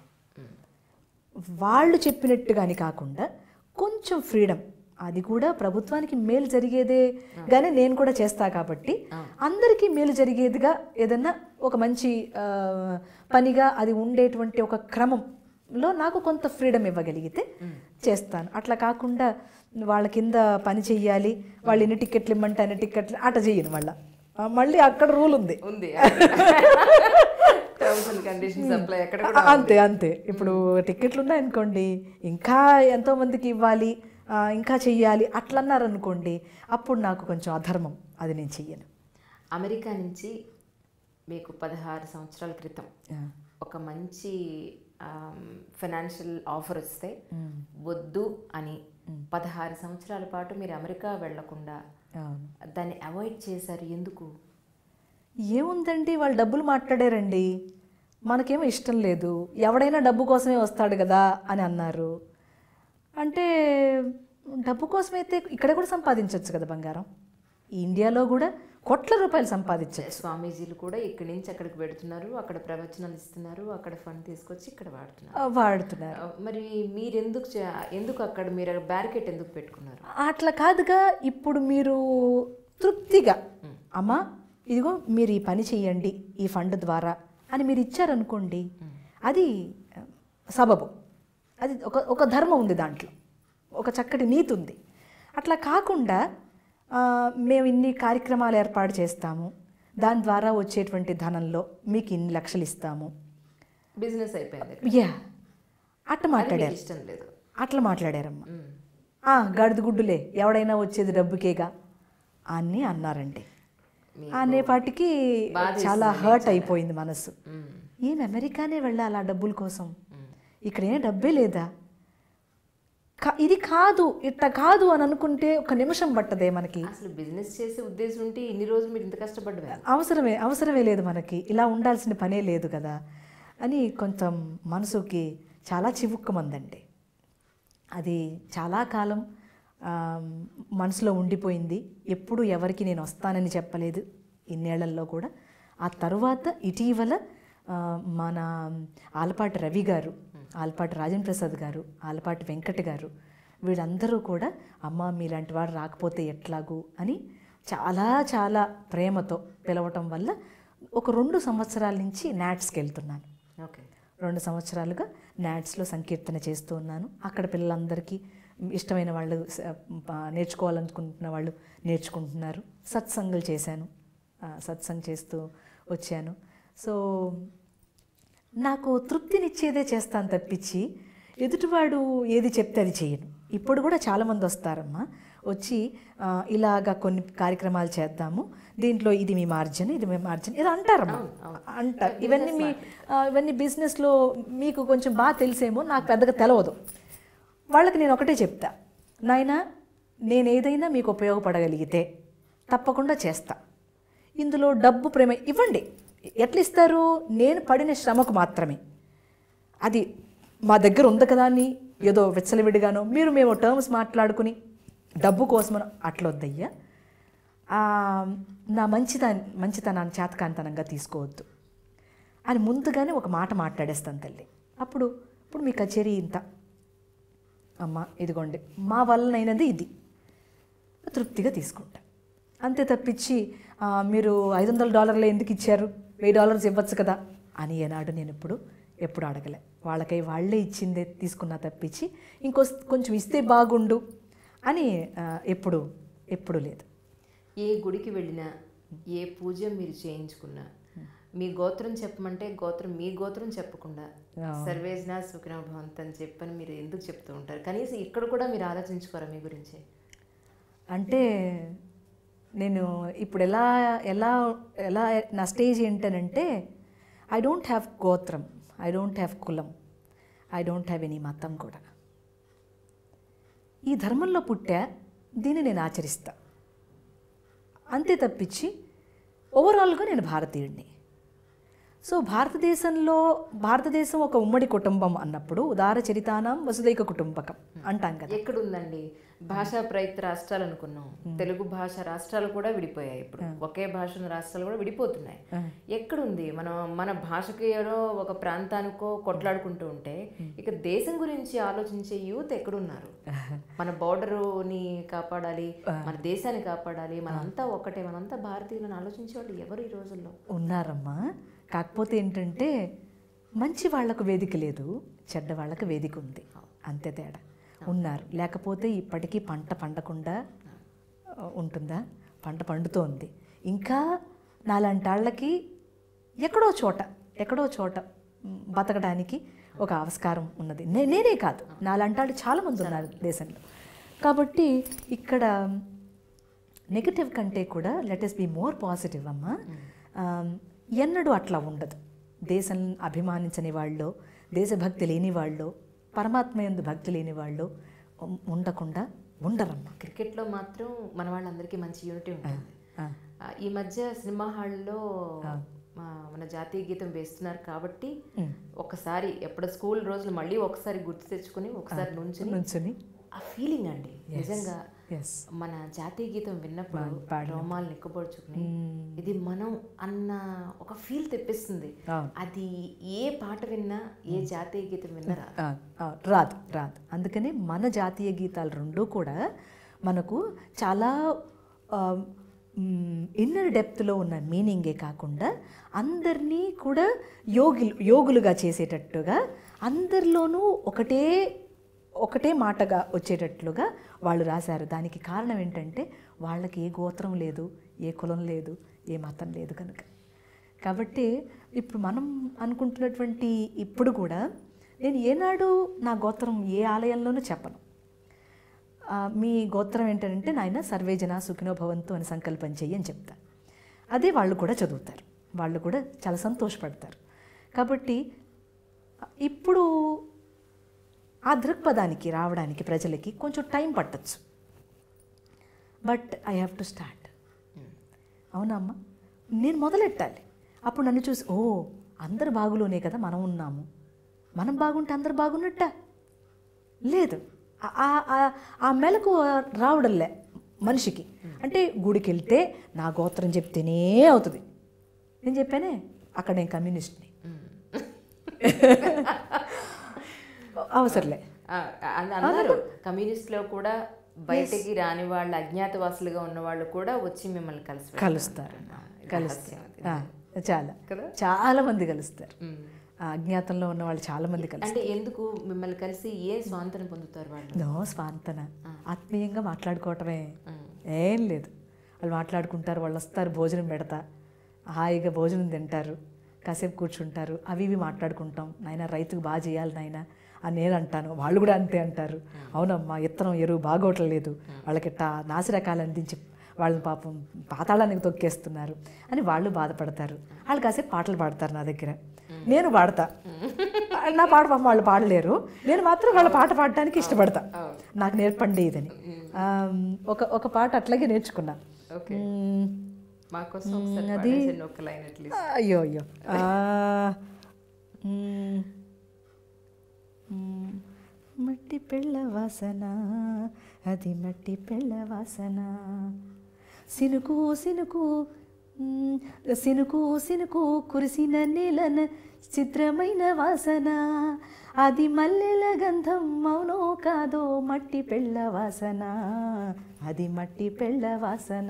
వాళ్ళు చెప్పినట్టుగాని కాకుండా కొంచెం ఫ్రీడమ్ అది కూడా ప్రభుత్వానికి మేలు జరిగేదే గానే నేను కూడా చేస్తా కాబట్టి అందరికీ మేలు జరిగేదిగా ఏదన్నా ఒక మంచి ఆ, పనిగా అది ఉండేటువంటి ఒక క్రమం లో నాకు కొంత ఫ్రీడమ్ ఇవ్వగలిగితే చేస్తాను అట్లా కాకుండా వాళ్ళ కింద పని చెయ్యాలి వాళ్ళు ఎన్ని టికెట్లు ఇమ్మంటే అన్ని టికెట్లు అట చెయ్యను మళ్ళీ మళ్ళీ అక్కడ రూల్ ఉంది ఉంది టర్మ్స్ అండ్ కండిషన్స్ అప్లై ఎక్కడ కూడా అంతే అంతే ఇప్పుడు టికెట్లు ఉన్నాయనుకోండి ఇంకా ఎంతో మందికి ఇవ్వాలి ఆ, ఇంకా చెయ్యాలి అట్లా అన్నారనుకోండి అప్పుడు నాకు కొంచెం అధర్మం అది నేను చెయ్యను అమెరికా నుంచి మీకు పదహారు సంవత్సరాల క్రితం ఆ, ఒక మంచి ఫైనాన్షియల్ ఆఫర్ వస్తే వద్దు అని పదహారు సంవత్సరాల పాటు మీరు అమెరికా వెళ్లకుండా అవును దాన్ని అవాయిడ్ చేశారు ఎందుకు ఏముందండి వాళ్ళు డబ్బులు మాట్లాడారండి మనకేమో ఇష్టం లేదు ఎవడైనా డబ్బు కోసమే వస్తాడు కదా అని అన్నారు అంటే డబ్బు కోసమైతే ఇక్కడ కూడా సంపాదించవచ్చు కదా బంగారం ఈ ఇండియాలో కూడా కోట్ల రూపాయలు సంపాదించవచ్చు స్వామీజీలు కూడా ఇక్కడి నుంచి అక్కడికి పెడుతున్నారు అక్కడ ప్రవచనాలు ఇస్తున్నారు అక్కడ ఫండ్ తీసుకొచ్చి ఇక్కడ వాడుతున్నారు ఆ, వాడుతున్నారు ఆ, మరి మీరు ఎందుకు చే- ఎందుకు అక్కడ మీరు బ్యారికేట్ ఎందుకు పెట్టుకున్నారు అట్లా కాదుగా ఇప్పుడు మీరు తృప్తిగా అమ్మా ఇదిగో మీరు ఈ పని చెయ్యండి ఈ ఫండ్ ద్వారా అని మీరు ఇచ్చారనుకోండి అది ఆ, సబబు అది ఒక ఒక ధర్మం ఉంది దాంట్లో ఒక చక్కటి నీతి ఉంది అట్లా కాకుండా ఆ, మేము ఇన్ని కార్యక్రమాలు ఏర్పాటు చేస్తాము దాని ద్వారా వచ్చేటువంటి ధనంలో మీకు ఇన్ని లక్షలు ఇస్తాము బిజినెస్ అయిపోయింది యా అట్ట అది మాట్లాడారు మీకు ఇష్టం లేదు అట్లా మాట్లాడారమ్మా మ్మ్. ఆ గడిద గుడ్డులే ఎవడైనా వచ్చేది డబ్బుకేగా అని అన్నారండి అనేపాటికి చాలా హర్ట్ అయిపోయింది మనసు మ్మ్. ఏం అమెరికానే వెళ్ళాలి ఆ డబ్బుల కోసం ఇక్కడ ఏం డబ్బే లేదా కా- ఇది కాదు ఇట్ట కాదు అని అనుకుంటే ఒక నిమిషం పట్టదే మనకి అసలు బిజినెస్ చేసే ఉద్దేశం ఉంటే ఇన్ని రోజులు మీరు ఇంత కష్టపడ్డారు అవసరమే అవసరమే లేదు మనకి ఇలా ఉండాల్సిన పనే లేదు కదా అని కొంచెం మనసుకి చాలా చివుక్కుమందండి అది చాలా కాలం ఆ, మనసులో ఉండిపోయింది ఎప్పుడు ఎవరికి నేను వస్తానని చెప్పలేదు ఇన్నేళ్లలో కూడా ఆ తరువాత ఇటీవల ఆ, మన ఆలపాటి రవి గారు ఆలపాటి రాజేంద్ర ప్రసాద్ గారు ఆలపాటి వెంకట గారు వీళ్ళందరూ కూడా అమ్మ మీలాంటి వాడు రాకపోతే ఎట్లాగూ అని చాలా చాలా ప్రేమతో పిలవటం వల్ల ఒక రెండు సంవత్సరాల నుంచి నాట్స్కి వెళ్తున్నాను ఓకే రెండు సంవత్సరాలుగా నాట్స్లో సంకీర్తన చేస్తూ ఉన్నాను అక్కడ పిల్లలందరికీ ఇష్టమైన వాళ్ళు స- ప- నేర్చుకోవాలనుకుంటున్న వాళ్ళు నేర్చుకుంటున్నారు సత్సంగులు చేశాను ఆ, సత్సంగ్ చేస్తూ వచ్చాను సో నాకు తృప్తినిచ్చేదే చేస్తాను తప్పించి ఎదుటివాడు ఏది చెప్తే అది చేయను ఇప్పుడు కూడా చాలామంది వస్తారమ్మా వచ్చి ఆ, ఇలాగా కొన్ని కార్యక్రమాలు చేద్దాము దీంట్లో ఇది మీ మార్జిన్ ఇది మీ మార్జిన్ ఇది అంటారమ్మా అంటారు ఇవన్నీ మీ ఆ, ఇవన్నీ బిజినెస్లో మీకు కొంచెం బాగా తెలిసేమో నాకు పెద్దగా తెలవదు వాళ్ళకి నేను ఒకటే చెప్తా నాయనా నేను ఏదైనా మీకు ఉపయోగపడగలిగితే తప్పకుండా చేస్తా ఇందులో డబ్బు ప్రేమ ఇవ్వండి ఎట్లా ఇస్తారు నేను పడిన శ్రమకు మాత్రమే అది మా దగ్గర ఉంది కదా అని ఏదో విచ్చలవిడిగానో మీరు మేము టర్మ్స్ మాట్లాడుకుని డబ్బు కోసమనో అట్లా వద్దయ్యా ఆ, నా మంచిదా మంచితనాన్ని చేతకాంతనంగా తీసుకోవద్దు అని ముందుగానే ఒక మాట మాట్లాడేస్తాను తల్లి అప్పుడు ఇప్పుడు మీ కచేరీ ఇంత అమ్మ ఇదిగోండి మా వల్లనైనది ఇది తృప్తిగా తీసుకుంటా అంతే తప్పించి ఆ, మీరు ఐదు వందల డాలర్లు ఎందుకు ఇచ్చారు వెయ్యి డాలర్స్ ఇవ్వచ్చు కదా అని ఏనాడు నేను ఎప్పుడు ఎప్పుడు అడగలే వాళ్ళకై వాళ్ళే ఇచ్చిందే తీసుకున్నా తప్పించి ఇంకో కొంచెం ఇస్తే బాగుండు అని ఆ, ఎప్పుడు ఎప్పుడు లేదు ఏ గుడికి వెళ్ళినా ఏ పూజ మీరు చేయించుకున్నా మీ గోత్రం చెప్పమంటే గోత్రం మీ గోత్రం చెప్పకుండా సర్వేజ్నా సుఖినో భవంత్ అని చెప్పని మీరు ఎందుకు చెప్తూ ఉంటారు కనీసం ఇక్కడ కూడా మీరు ఆలోచించుకోరా మీ గురించి అంటే నేను ఇప్పుడు ఎలా ఎలా ఎలా నా స్టేజ్ ఏంటనంటే ఐ డోంట్ హ్యావ్ గోత్రం ఐ డోంట్ హ్యావ్ కులం ఐ డోంట్ హ్యావ్ ఎనీ మతం కూడా ఈ ధర్మంలో పుట్టా దీన్ని నేను ఆచరిస్తా అంతే తప్పించి ఓవరాల్గా నేను భారతీయుడిని సో భారతదేశంలో భారతదేశం ఒక ఉమ్మడి కుటుంబం అన్నప్పుడు ఉదార చరితానం వసుదైక కుటుంబకం అంటాం కదా ఎక్కడుందండి భాషా ప్రయుక్త రాష్ట్రాలు అనుకున్నాం తెలుగు భాష రాష్ట్రాలు కూడా విడిపోయాయి ఇప్పుడు ఒకే భాష ఉన్న రాష్ట్రాలు కూడా విడిపోతున్నాయి ఎక్కడుంది మనం మన భాషకి ఏదో ఒక ప్రాంతానికో కొట్లాడుకుంటూ ఉంటే ఇక దేశం గురించి ఆలోచించే యూత్ ఎక్కడున్నారు మన బోర్డరుని కాపాడాలి మన దేశాన్ని కాపాడాలి మనంతా ఒకటే మనంతా భారతీయులను ఆలోచించే వాళ్ళు ఎవరు ఈ రోజుల్లో ఉన్నారమ్మా కాకపోతే ఏంటంటే మంచి వాళ్లకు వేదిక లేదు చెడ్డ వాళ్ళకి వేదిక ఉంది అంతే తేడా ఉన్నారు లేకపోతే ఇప్పటికీ పంట పండకుండా ఆ, ఉంటుందా పంట పండుతోంది ఇంకా నాలాంటి వాళ్ళకి ఎక్కడో చోట ఎక్కడో చోట మ్, బతకడానికి ఒక ఆవిష్కారం ఉన్నది నే- నేనే కాదు నాలాంటి వాళ్ళు చాలామంది ఉన్నారు దేశంలో కాబట్టి ఇక్కడ నెగటివ్ కంటే కూడా let's be more positive అమ్మా ఆమ్, ఎన్నడూ అట్లా ఉండదు దేశం అభిమానించని వాళ్ళు దేశభక్తి లేని వాళ్ళు పరమాత్మ ఎందు భక్తి లేని వాళ్ళు ఉం- ఉండకుండా ఉండరమ్మా క్రికెట్లో మాత్రం మన వాళ్ళందరికీ మంచి యూనిటీ ఉంటుంది ఆ, ఆ, ఈ మధ్య సినిమా హాల్లో మా మన జాతీయ గీతం వేస్తున్నారు కాబట్టి ఒకసారి ఎప్పుడు స్కూల్ రోజులు మళ్ళీ ఒకసారి గుర్తు తెచ్చుకుని ఒకసారి నుంచుని నుంచుని ఆ ఫీలింగ్ అండి నిజంగా ఎస్ మన జాతీయ గీతం విన్నప్పుడు రోమాలు నిక్కబొడుచుకుని ఇది మనం అన్న ఒక ఫీల్ తెప్పిస్తుంది అవును. అది ఏ పాట విన్నా ఏ జాతీయ గీతం విన్నా రాదు. ఆ, ఆ, రాదు రాదు అందుకని మన జాతీయ గీతాలు రెండూ కూడా మనకు చాలా ఇన్నర్ డెప్త్లో ఉన్న మీనింగే కాకుండా అందరినీ కూడా యోగులు యోగులుగా చేసేటట్టుగా అందరిలోనూ ఒకటే ఒకటే మాటగా వచ్చేటట్లుగా వాళ్ళు రాశారు దానికి కారణం ఏంటంటే వాళ్ళకి ఏ గోత్రం లేదు ఏ కులం లేదు ఏ మతం లేదు కనుక కాబట్టి ఇప్పుడు మనం అనుకుంటున్నటువంటి ఇప్పుడు కూడా నేను ఏనాడు నా గోత్రం ఏ ఆలయంలోనూ చెప్పను ఆ, మీ గోత్రం ఏంటంటే నాయన సర్వే జన సుఖినో భవంతు అని సంకల్పం చెయ్యి అని చెప్తా అదే వాళ్ళు కూడా చదువుతారు వాళ్ళు కూడా చాలా సంతోషపడతారు కాబట్టి ఇప్పుడు ఆ దృక్పథానికి రావడానికి ప్రజలకి కొంచెం టైం పట్టచ్చు but I have to start అవునా అమ్మా నేను మొదలెట్టాలి అప్పుడు నన్ను చూసి ఓ అందరు బాగులోనే కదా మనం ఉన్నాము మనం బాగుంటే అందరు బాగున్నట్ట లేదు ఆ- ఆ- ఆ- ఆ మెలకు రావడంలే మనిషికి అంటే గుడికి వెళ్తే నా గోత్రం చెప్తేనే అవుతుంది నేను చెప్పానే అక్కడ నేను కమ్యూనిస్ట్ని అవసరంలే ఆ, అన్- అన్నారు కమ్యూనిస్ట్ లో కూడా బయటికి రాని వాళ్ళు అజ్ఞాతవాసులుగా ఉన్న వాళ్ళు కూడా వచ్చి మిమ్మల్ని కలిసి వెళ్తారు. కలుస్తారు ఇది కలుస్తారు రహస్యం అది. ఆ, చాలా కదా? చాలా మంది కలుస్తారు మ్మ్. ఆ అజ్ఞాతంలో ఉన్న వాళ్ళు చాలా మంది కలుస్తారు అంటే ఎందుకు మిమ్మల్ని కలిసి ఏ స్వాంతన పొందుతారు వాళ్ళు నో స్వాంతన ఆత్మీయంగా మాట్లాడుకోవటమే ఏం లేదు వాళ్ళు మాట్లాడుకుంటారు వాళ్ళు వస్తారు భోజనం పెడతా హాయిగా భోజనం తింటారు కాసేపు కూర్చుంటారు అవి ఇవి మాట్లాడుకుంటాం నాయన రైతుకు బాగా చేయాలి నాయన అని నేను అంటాను వాళ్ళు కూడా అంతే అంటారు అవునమ్మా ఇత్తనం ఎరువు బాగోట్లేదు వాళ్ళకిట్ట నాసిరకాలు అందించి వాళ్ళని పాపం పాతాళానికి తొక్కేస్తున్నారు అని వాళ్ళు బాధపడతారు వాళ్ళు కాసేపు పాటలు పాడతారు నా దగ్గర నేను పాడతా నా పాట పాపం వాళ్ళు పాడలేరు నేను మాత్రం వాళ్ళ పాట పాడటానికి ఇష్టపడతా నాకు నేర్పండి ఇదని ఆమ్, ఒక ఒక పాట అట్లాగే నేర్చుకున్నా ఓకే మ్మ్. మా కోసం ఒకసారి పాడేసండి ఒక లైన్ అట్లీస్ట్ అయ్యో అయ్యో ఆ, మ్మ్. మ్మ్. మట్టి పెళ్ళ వాసన అది మట్టి పెళ్ళ వాసన సినుకు సినుకు మ్మ్. సినుకు సినుకు కురిసిన నీలన చిత్రమైన వాసన అది మల్లెల గంధం అవునో కాదో మట్టి పెళ్ళ వాసన అది మట్టి పెళ్ళ వాసన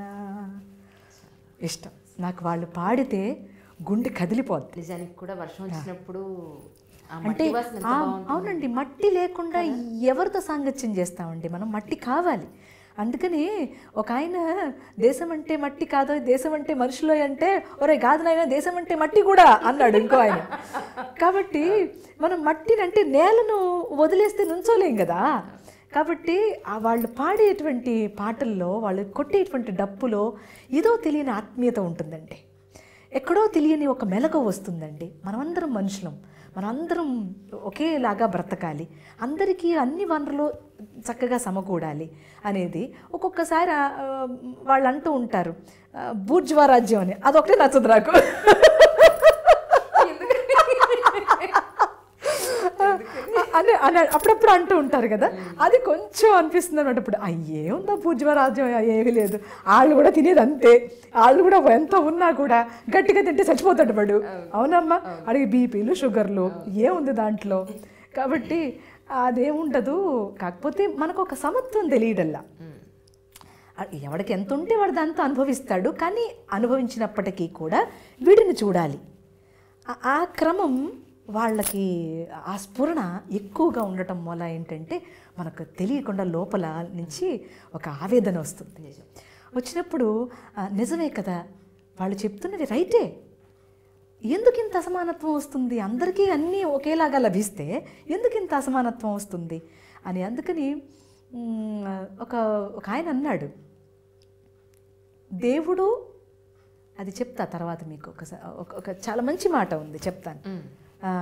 ఇష్టం నాకు వాళ్ళు పాడితే గుండె కదిలిపోద్ది నిజానికి కూడా వర్షం వచ్చినప్పుడు ఆ అంటే మట్టి వాసన ఎంత ఆ- బాగుంటుంది. అవునండి మట్టి లేకుండా ఎవరితో సాంగత్యం చేస్తామండి మనం మట్టి కావాలి అందుకని ఒక ఆయన దేశం అంటే మట్టి కాదో దేశం అంటే మనుషులో అంటే ఒరే కాదు నాయన దేశం అంటే మట్టి కూడా అన్నాడు ఇంకో ఆయన కాబట్టి మనం మట్టిని అంటే నేలను వదిలేస్తే నుంచోలేం కదా కాబట్టి ఆ వాళ్ళు పాడేటువంటి పాటల్లో వాళ్ళు కొట్టేటువంటి డప్పులో ఏదో తెలియని ఆత్మీయత ఉంటుందండి ఎక్కడో తెలియని ఒక మెలక వస్తుందండి మనమందరం మనుషులం మనందరం ఒకేలాగా బ్రతకాలి అందరికీ అన్ని వనరులు చక్కగా సమకూడాలి అనేది ఒక్కొక్కసారి ఆ, వాళ్ళు అంటూ ఉంటారు ఆ, బూర్జువా రాజ్యం అని అదొకటే నచ్చదు నాకు అని అని అప్పుడప్పుడు అంటూ ఉంటారు కదా అది కొంచెం అనిపిస్తుంది అనమాట ఇప్పుడు అయ్యే ఉందా పూజ్య రాజ్యం ఏమీ లేదు వాళ్ళు కూడా తినేది అంతే వాళ్ళు కూడా ఎంత ఉన్నా కూడా గట్టిగా తింటే చచ్చిపోతాడు వాడు అవునమ్మా అడిగి బీపీలు షుగర్లు ఏముంది దాంట్లో కాబట్టి అదేముండదు కాకపోతే మనకు ఒక సమత్వం తెలియడల్లా ఆ- ఎవడికి ఎంత ఉంటే వాడు దాంతో అనుభవిస్తాడు కానీ అనుభవించినప్పటికీ కూడా వీడిని చూడాలి ఆ- ఆ క్రమం వాళ్ళకి ఆ స్ఫురణ ఎక్కువగా ఉండటం వల్ల ఏంటంటే మనకు తెలియకుండా లోపల నుంచి ఒక ఆవేదన వస్తుంది నిజం వచ్చినప్పుడు ఆ, నిజమే కదా వాళ్ళు చెప్తున్నది రైటే ఎందుకు ఇంత అసమానత్వం వస్తుంది అందరికీ అన్నీ ఒకేలాగా లభిస్తే ఎందుకు ఇంత అసమానత్వం వస్తుంది అని అందుకని మ్, ఒక ఒక ఆయన అన్నాడు దేవుడు అది చెప్తా తర్వాత మీకు ఒకసారి ఒక- ఒక చాలా మంచి మాట ఉంది చెప్తాను మ్మ్. ఆ.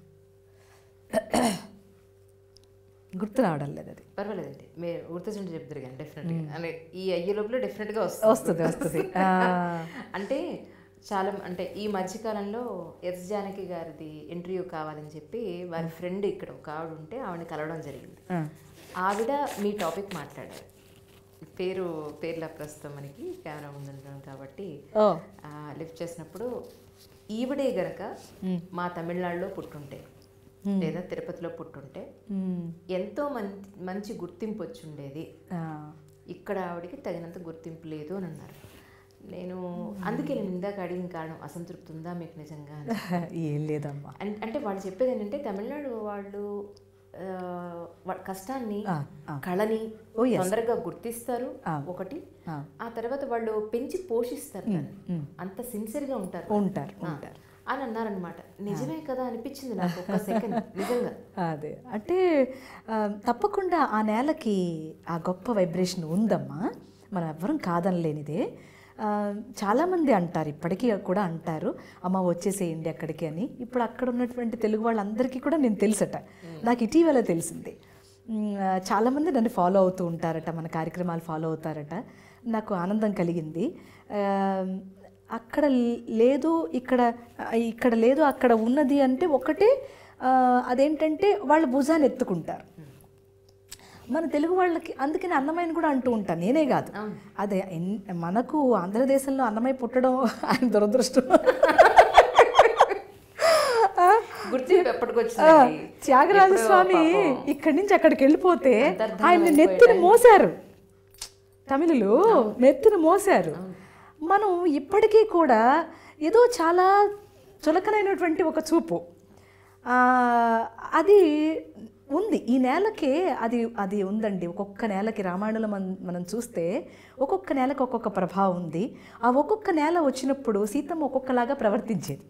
గుర్తు రావడం లేదు అది పర్వాలేదండి మీరు గుర్తొచ్చింటే చెప్తారు కానీ డెఫినెట్గా అంటే ఈ అయ్యే లోపల డెఫినెట్గా వస్తుంది వస్తుంది వస్తుంది ఆ. అంటే చాలా అంటే ఈ మధ్యకాలంలో ఎస్ జానకి గారిది ఇంటర్వ్యూ కావాలని చెప్పి వారి ఫ్రెండ్ ఇక్కడ ఒక ఆవిడ ఉంటే ఆవిడని కలవడం జరిగింది ఆ. ఆవిడ మీ టాపిక్ మాట్లాడారు పేరు పేర్ల ప్రస్తుతం మనకి కెమెరా ముందు ఉంటాం కాబట్టి ఓ లిఫ్ట్ చేసినప్పుడు ఈవిడే గనక మా తమిళనాడులో పుట్టుంటే లేదా తిరుపతిలో పుట్టుంటే మ్. ఎంతో మంచి మంచి గుర్తింపు వచ్చి ఉండేది ఆ. ఇక్కడ ఆవిడకి తగినంత గుర్తింపు లేదు అని అన్నారు నేను అందుకే నేను ఇందాక అడిగిన కారణం అసంతృప్తి ఉందా మీకు నిజంగా అని. ఏం లేదమ్మా అన్- అంటే వాళ్ళు చెప్పేది ఏంటంటే తమిళనాడు వాళ్ళు ఆ, వాళ్ళ కష్టాన్ని ఆ, ఆ. కళని Oh, yes. తొందరగా గుర్తిస్తారు ఆ. ఒకటి ఆ. ఆ తర్వాత వాళ్ళు పెంచి పోషిస్తారు దాన్ని. మ్. అంత సిన్సియర్గా ఉంటారు ఉంటారు ఆ. ఉంటారు అని అన్నారనమాట నిజమే కదా అనిపించింది నాకు ఒక్క సెకండ్ నిజంగా అదే అంటే ఆ, తప్పకుండా ఆ నేలకి ఆ గొప్ప వైబ్రేషన్ ఉందమ్మా మనం ఎవ్వరం కాదనలేనిదే ఆ, చాలామంది అంటారు ఇప్పటికీ కూడా అంటారు అమ్మ వచ్చేసేయండి అక్కడికి అని ఇప్పుడు అక్కడ ఉన్నటువంటి తెలుగు వాళ్ళందరికీ కూడా నేను తెలుసట నాకు ఇటీవల తెలిసింది మ్, ఆ, చాలామంది నన్ను ఫాలో అవుతూ ఉంటారట మన కార్యక్రమాలు ఫాలో అవుతారట నాకు ఆనందం కలిగింది ఆ, అక్కడ లేదు ఇక్కడ ఇక్కడ లేదు అక్కడ ఉన్నది అంటే ఒకటే ఆ, అదేంటంటే వాళ్ళ భుజాన్ని ఎత్తుకుంటారు మన తెలుగు వాళ్ళకి అందుకని అన్నమయ్యని కూడా అంటూ ఉంటాను నేనే కాదు అదే ఎన్- మనకు ఆంధ్రదేశంలో అన్నమయ్య పుట్టడం ఆయన దురదృష్టం గుర్తింపు ఎప్పటికి ఆ, వచ్చింది త్యాగరాజ స్వామి ఇక్కడి నుంచి అక్కడికి వెళ్ళిపోతే ఆయన నెత్తిని మోసారు తమిళులు నెత్తిని మోసారు మనం ఇప్పటికీ కూడా ఏదో చాలా చులకనైనటువంటి ఒక చూపు ఆ, అది ఉంది ఈ నేలకే అది అది ఉందండి ఒక్కొక్క నేలకి రామాయణంలో మనం మనం చూస్తే ఒక్కొక్క నేలకు ఒక్కొక్క ప్రభావం ఉంది ఆ ఒక్కొక్క నేల వచ్చినప్పుడు సీతమ్మ ఒక్కొక్కలాగా ప్రవర్తించేది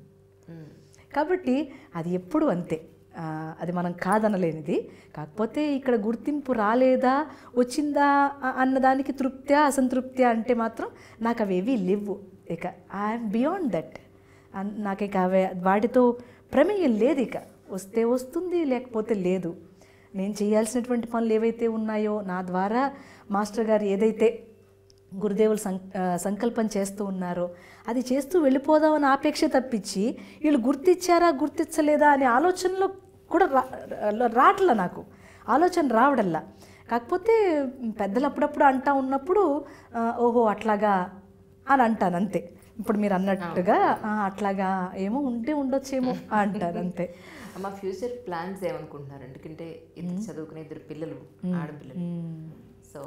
కాబట్టి అది ఎప్పుడు అంతే ఆ, అది మనం కాదనలేనిది కాకపోతే ఇక్కడ గుర్తింపు రాలేదా వచ్చిందా అ- అన్నదానికి తృప్త్యా అసంతృప్త్యా అంటే మాత్రం నాకు అవేవి లేవు ఇక ఐఎమ్ బియాండ్ దట్ నాకు ఇక అవే వాటితో ప్రమేయం లేదు ఇక వస్తే వస్తుంది లేకపోతే లేదు నేను చేయాల్సినటువంటి పనులు ఏవైతే ఉన్నాయో నా ద్వారా మాస్టర్ గారు ఏదైతే గురుదేవులు సం ఆ, సంకల్పం చేస్తూ ఉన్నారో అది చేస్తూ వెళ్ళిపోదామని ఆపేక్ష తప్పించి వీళ్ళు గుర్తించారా గుర్తించలేదా అనే ఆలోచనలో కూడా రా రా- రావట్లా నాకు ఆలోచన రావడల్లా కాకపోతే పెద్దలు అప్పుడప్పుడు అంటా ఉన్నప్పుడు ఆ, ఓహో అట్లాగా అని అంటాను అంతే ఇప్పుడు మీరు అన్నట్టుగా "ఆ, అట్లాగా ఏమో ఉంటే ఉండొచ్చేమో అంటారు అంతే మా ఫ్యూచర్ ప్లాన్స్ ఏమనుకుంటున్నారు ఎందుకంటే ఇద్దరు చదువుకునే ఇద్దరు పిల్లలు ఆడపిల్లలు సో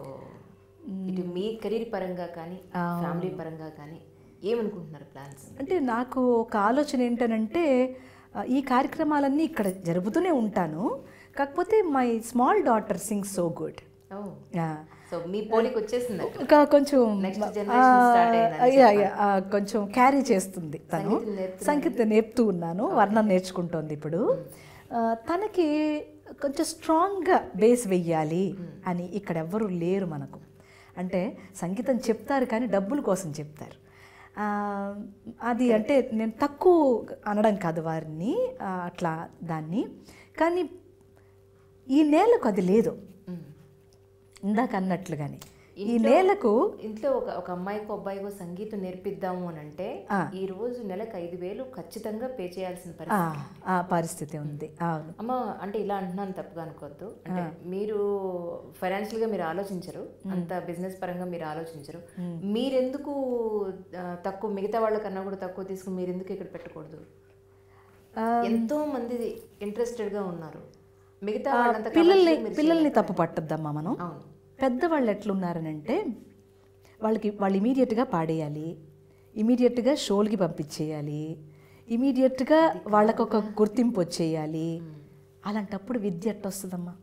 ఇటు మీ కెరీర్ పరంగా కానీ ఫ్యామిలీ పరంగా కానీ ఏమనుకుంటున్నారు ప్లాన్స్ అంటే నాకు ఒక ఆలోచన ఏంటనంటే ఆ, ఈ కార్యక్రమాలన్నీ ఇక్కడ జరుపుతూనే ఉంటాను కాకపోతే my small daughter sing so good ఓ సో మీ పోలికి వచ్చేసింది ఇంకా కొంచెం Next ఆ, generation start అయిందని యా, యా, ఆ, కొంచెం క్యారీ చేస్తుంది తను సంగీతం నేర్పుతూ ఉన్నాను వర్ణం నేర్చుకుంటోంది ఇప్పుడు ఆ, తనకి కొంచెం స్ట్రాంగ్గా బేస్ వెయ్యాలి అని ఇక్కడ ఎవ్వరూ లేరు మనకు అంటే సంగీతం చెప్తారు కానీ డబ్బుల కోసం చెప్తారు ఆ, అది అంటే నేను తక్కువ అనడం కాదు వారిని ఆ, అట్లా దాన్ని కానీ ఈ నేలకు అది లేదు ఇందాక అన్నట్లుగానే ఈ నేలకు ఇంట్లో ఒక ఒక అమ్మాయికో అబ్బాయికో సంగీతం నేర్పిద్దాము అని అంటే ఆ. ఈ రోజు నెలకు ఐదు వేలు ఖచ్చితంగా పే చేయాల్సిన ఆ, పరిస్థితి ఆ పరిస్థితి ఉంది అవును అమ్మ అంటే ఇలా అంటున్నాను తప్పుగా అనుకోవద్దు అంటే మీరు ఫైనాన్షియల్ గా మీరు ఆలోచించరు అంత బిజినెస్ పరంగా మీరు ఆలోచించరు మీరెందుకు ఆ, తక్కువ మిగతా వాళ్ళకన్నా కూడా తక్కువ తీసుకుని మీరు ఎందుకు ఇక్కడ పెట్టకూడదు ఎంతో మంది ఇంట్రెస్టెడ్ గా ఉన్నారు మిగతా వాళ్ళంతా పిల్లల్ని commercial మీరు పిల్లల్ని తప్పు పట్టద్దమ్మా మనం అవును పెద్దవాళ్ళు ఎట్లున్నారనంటే వాళ్ళకి వాళ్ళు ఇమీడియట్గా పాడేయాలి ఇమీడియట్గా షోలకి పంపించేయాలి ఇమీడియట్గా వాళ్ళకు ఒక గుర్తింపు వచ్చేయాలి అలాంటప్పుడు విద్య ఎట్ట వస్తుందమ్మా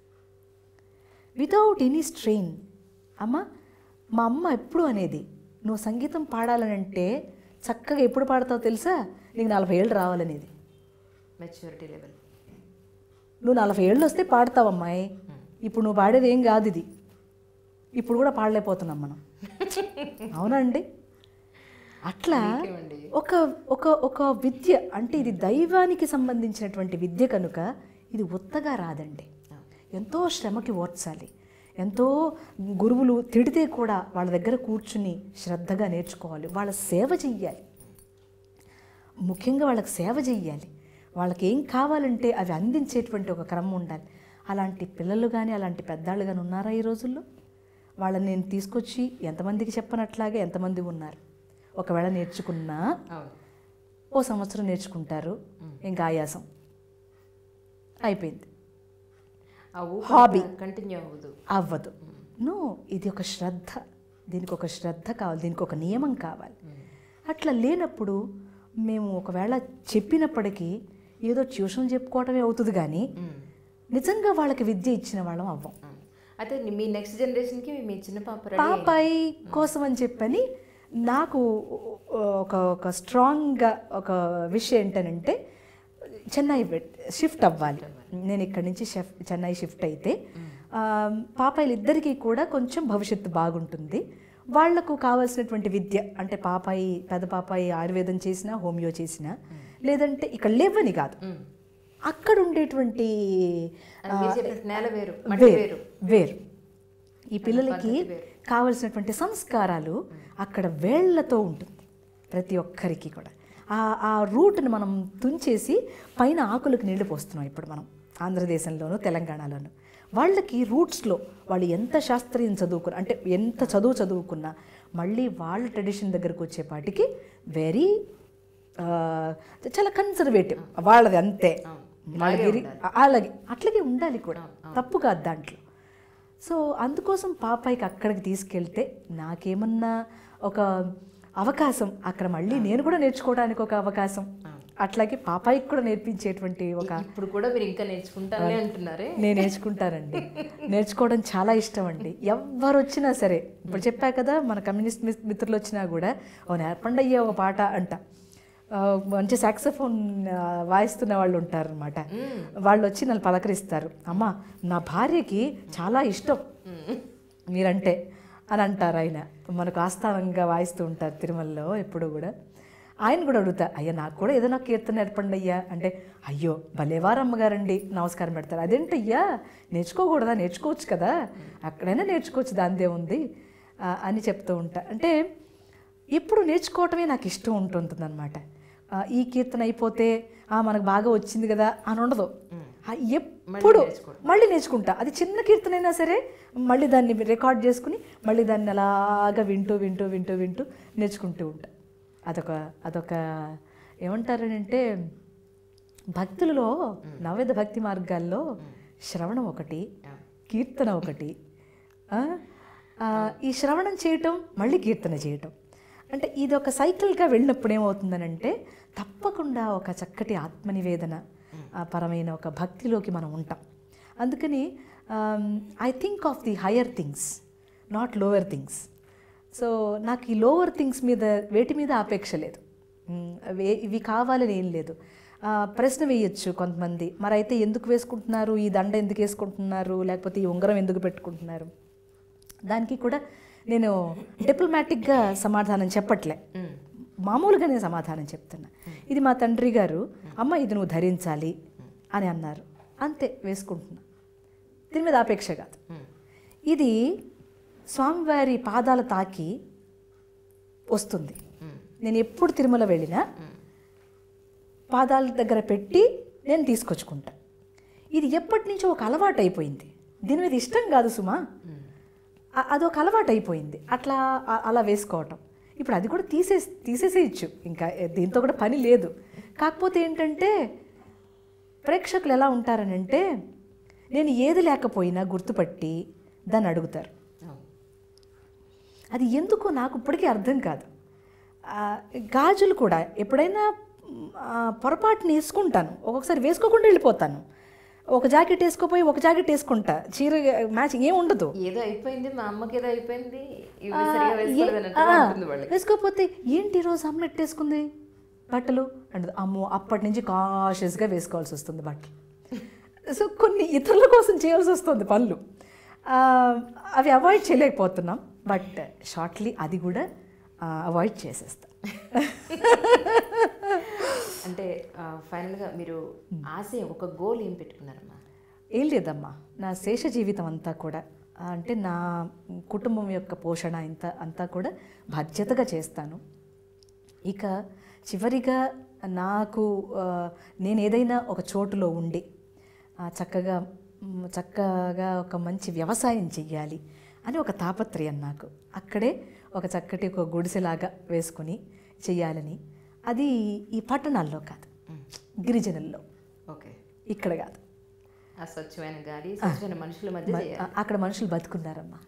వితౌట్ ఎనీ స్ట్రెయిన్ అమ్మ మా అమ్మ ఎప్పుడు అనేది నువ్వు సంగీతం పాడాలనంటే చక్కగా ఎప్పుడు పాడతావు తెలుసా నీకు నలభై ఏళ్ళు రావాలనేది మెచ్యూరిటీ లెవెల్ నువ్వు నలభై ఏళ్ళు వస్తే పాడతావు అమ్మాయి ఇప్పుడు నువ్వు పాడేది ఏం కాదు ఇది ఇప్పుడు కూడా పాడలేకపోతున్నాం మనం అవునండి అట్లా ఒక ఒక ఒక విద్య అంటే ఇది దైవానికి సంబంధించినటువంటి విద్య కనుక ఇది ఉత్తగా రాదండి ఎంతో శ్రమకి ఓర్చాలి ఎంతో గురువులు తిడితే కూడా వాళ్ళ దగ్గర కూర్చుని శ్రద్ధగా నేర్చుకోవాలి వాళ్ళ సేవ చెయ్యాలి ముఖ్యంగా వాళ్ళకి సేవ చెయ్యాలి వాళ్ళకి ఏం కావాలంటే అవి అందించేటువంటి ఒక క్రమం ఉండాలి అలాంటి పిల్లలు కానీ అలాంటి పెద్దాళ్ళు కానీ ఉన్నారా ఈ రోజుల్లో వాళ్ళని నేను తీసుకొచ్చి ఎంతమందికి చెప్పనట్లాగే ఎంతమంది ఉన్నారు ఒకవేళ నేర్చుకున్నా అవును ఓ సంవత్సరం నేర్చుకుంటారు ఇంకా ఆయాసం అయిపోయింది ఆ Hobby. ఊపి కంటిన్యూ అవ్వదు అవ్వదు నో ఇది ఒక శ్రద్ధ దీనికి ఒక శ్రద్ధ కావాలి దీనికి ఒక నియమం కావాలి అట్లా లేనప్పుడు మేము ఒకవేళ చెప్పినప్పటికీ ఏదో ట్యూషన్ చెప్పుకోవటమే అవుతుంది కానీ నిజంగా వాళ్ళకి విద్య ఇచ్చిన వాళ్ళం అవ్వం అయితే మీ నెక్స్ట్ జనరేషన్కి మీ చిన్న పాప రెడీ పాపాయి కోసం అని చెప్పని నాకు ఒక ఒక స్ట్రాంగ్గా ఒక విషయం ఏంటనంటే చెన్నై షిఫ్ట్ అవ్వాలి నేను ఇక్కడి నుంచి షెఫ్ చెన్నై షిఫ్ట్ అయితే ఆ, పాపాయిలు ఇద్దరికీ కూడా కొంచెం భవిష్యత్తు బాగుంటుంది వాళ్లకు కావాల్సినటువంటి విద్య అంటే పాపాయి పెద్ద పాపాయి ఆయుర్వేదం చేసినా హోమియో చేసినా లేదంటే ఇక్కడ లేవని కాదు అక్కడ ఉండేటువంటి అది మీరు చెప్పినట్టు నేల వేరు మట్టి వేరు వేరు వేరు ఈ పిల్లలకి కావలసినటువంటి సంస్కారాలు అక్కడ వేళ్లతో ఉంటుంది ప్రతి ఒక్కరికి కూడా ఆ ఆ రూట్ని మనం తుంచేసి పైన ఆకులకు నీళ్లు పోస్తున్నాం ఇప్పుడు మనం ఆంధ్రదేశంలోనూ తెలంగాణలోనూ వాళ్ళకి రూట్స్లో వాళ్ళు ఎంత శాస్త్రీయం చదువుకున్నా అంటే ఎంత చదువు చదువుకున్నా మళ్ళీ వాళ్ళ ట్రెడిషన్ దగ్గరకు వచ్చేపాటికి వెరీ చాలా కన్సర్వేటివ్ వాళ్ళది అంతే వాళ్ళకి అలాగే అట్లాగే ఉండాలి కూడా తప్పు కాదు దాంట్లో సో అందుకోసం పాపాయికి అక్కడికి తీసుకెళ్తే నాకేమన్నా ఒక అవకాశం అక్కడ మళ్ళీ నేను కూడా నేర్చుకోవడానికి ఒక అవకాశం అట్లాగే పాపాయికి కూడా నేర్పించేటువంటి ఒక ఇప్పుడు కూడా మీరు ఇంకా నేర్చుకుంటానే అంటున్నారే నేను నేర్చుకుంటానండి నేర్చుకోవడం చాలా ఇష్టం అండి ఎవరు వచ్చినా సరే ఇప్పుడు చెప్పా కదా మన కమ్యూనిస్ట్ మిస్- మిత్రులు వచ్చినా కూడా ఓ నేర్పండి అయ్యే ఒక పాట అంట ఆ, మంచి సాక్సఫోన్ వాయిస్తున్న వాళ్ళు ఉంటారనమాట వాళ్ళు వచ్చి నన్ను పలకరిస్తారు అమ్మ నా భార్యకి చాలా ఇష్టం మీరంటే అని అంటారు ఆయన మనకు ఆస్థానంగా వాయిస్తూ ఉంటారు తిరుమలలో ఎప్పుడు కూడా ఆయన కూడా అడుగుతా అయ్యా నాకు కూడా ఏదైనా కీర్తన నేర్పండి అయ్యా అంటే అయ్యో భలేవారు అమ్మగారండి నమస్కారం పెడతారు అదేంటయ్యా నేర్చుకోకూడదా నేర్చుకోవచ్చు కదా అక్కడైనా నేర్చుకోవచ్చు దానిదే ఉంది ఆ, అని చెప్తూ ఉంటా అంటే ఎప్పుడు నేర్చుకోవటమే నాకు ఇష్టం ఉంటుందన్నమాట ఆ, ఈ కీర్తన అయిపోతే "ఆ, మనకు బాగా వచ్చింది కదా అని ఉండదు ఆ, ఎప్పుడు మళ్ళీ నేర్చుకుంటా అది చిన్న కీర్తన అయినా సరే మళ్ళీ దాన్ని రికార్డ్ చేసుకుని మళ్ళీ దాన్ని అలాగా వింటూ వింటూ వింటూ వింటూ నేర్చుకుంటూ ఉంటా అదొక అదొక ఏమంటారనంటే భక్తులలో నవవిధ భక్తి మార్గాల్లో శ్రవణం ఒకటి కీర్తన ఒకటి ఆ, ఆ, ఈ శ్రవణం చేయటం మళ్ళీ కీర్తన చేయటం అంటే ఇది ఒక సైకిల్గా వెళ్ళినప్పుడు ఏమవుతుందనంటే తప్పకుండా ఒక చక్కటి ఆత్మనివేదన ఆ, పరమైన ఒక భక్తిలోకి మనం ఉంటాం అందుకని I think of the higher things not lower things so నాకు ఈ లోవర్ థింగ్స్ మీద వేటి మీద ఆపేక్ష లేదు మ్, అవే- ఇవి కావాలని ఏం లేదు ఆ, ప్రశ్న వేయొచ్చు కొంతమంది మరి అయితే ఎందుకు వేసుకుంటున్నారు ఈ దండ ఎందుకు వేసుకుంటున్నారు లేకపోతే ఈ ఉంగరం ఎందుకు పెట్టుకుంటున్నారు దానికి కూడా నేను డిప్లొమాటిక్గా సమాధానం చెప్పట్లే మామూలుగా నేను సమాధానం చెప్తున్నా ఇది మా తండ్రి గారు అమ్మ ఇది నువ్వు ధరించాలి అని అన్నారు అంతే వేసుకుంటున్నా దీని మీద ఆపేక్ష కాదు ఇది స్వామివారి పాదాల తాకి వస్తుంది నేను ఎప్పుడు తిరుమల వెళ్ళినా పాదాల దగ్గర పెట్టి నేను తీసుకొచ్చుకుంటా ఇది ఎప్పటి నుంచో ఒక అలవాటు అయిపోయింది దీని మీద ఇష్టం కాదు సుమా అ- అదొక అలవాటు అయిపోయింది అట్లా అ- అలా వేసుకోవటం ఇప్పుడు అది కూడా తీసే తీసేసేయచ్చు ఇంకా ఏ- దీంతో కూడా పని లేదు కాకపోతే ఏంటంటే ప్రేక్షకులు ఎలా ఉంటారనంటే నేను ఏది లేకపోయినా గుర్తుపట్టి దాన్ని అడుగుతారు అది ఎందుకో నాకు ఇప్పటికీ అర్థం కాదు ఆ, గాజులు కూడా ఎప్పుడైనా ఆ, పొరపాటుని వేసుకుంటాను ఒక్కొక్కసారి వేసుకోకుండా వెళ్ళిపోతాను ఒక జాకెట్ వేసుకోపోయి ఒక జాకెట్ వేసుకుంటా చీర మ్యాచ్ ఏం ఉండదు ఏదో అయిపోయింది మా అమ్మకి ఏదో అయిపోయింది ఇవి ఆ, సరిగా ఏ- వేసుకోలేదు అన్నట్టుగా ఆ, ఉంటుంది వాళ్ళకి వేసుకోకపోతే ఏంటి ఈరోజు అమ్మ వేసుకుంది బట్టలు అంటే అమ్మో అప్పటి నుంచి కాషియస్గా వేసుకోవాల్సి వస్తుంది బట్టలు సో కొన్ని ఇతరుల కోసం చేయాల్సి వస్తుంది పనులు ఆ, అవి అవాయిడ్ చేయలేకపోతున్నాం బట్ షార్ట్లీ అది కూడా అవాయిడ్ చేసేస్తా అంటే ఫైనల్గా మీరు ఆశయం ఒక గోల్ ఏం పెట్టుకున్నారమ్మా ఏం లేదమ్మా నా శేష జీవితం అంతా కూడా ఆ, అంటే నా కుటుంబం యొక్క పోషణ ఇంత అంతా కూడా బాధ్యతగా చేస్తాను ఇక చివరిగా నాకు ఆ, నేను ఏదైనా ఒక చోటులో ఉండి ఆ, చక్కగా మ్, చక్కగా ఒక మంచి వ్యవసాయం చెయ్యాలి అని ఒక తాపత్రయం నాకు అక్కడే ఒక చక్కటి ఒక గుడిసెలాగా వేసుకుని చెయ్యాలని అది ఈ పట్టణాల్లో కాదు గిరిజనుల్లో ఓకే ఇక్కడ కాదు ఆ స్వచ్ఛమైన గాలి స్వచ్ఛమైన మనుషుల మధ్య మ- చేయాలి అక్కడ మనుషులు బతుకున్నారమ్మా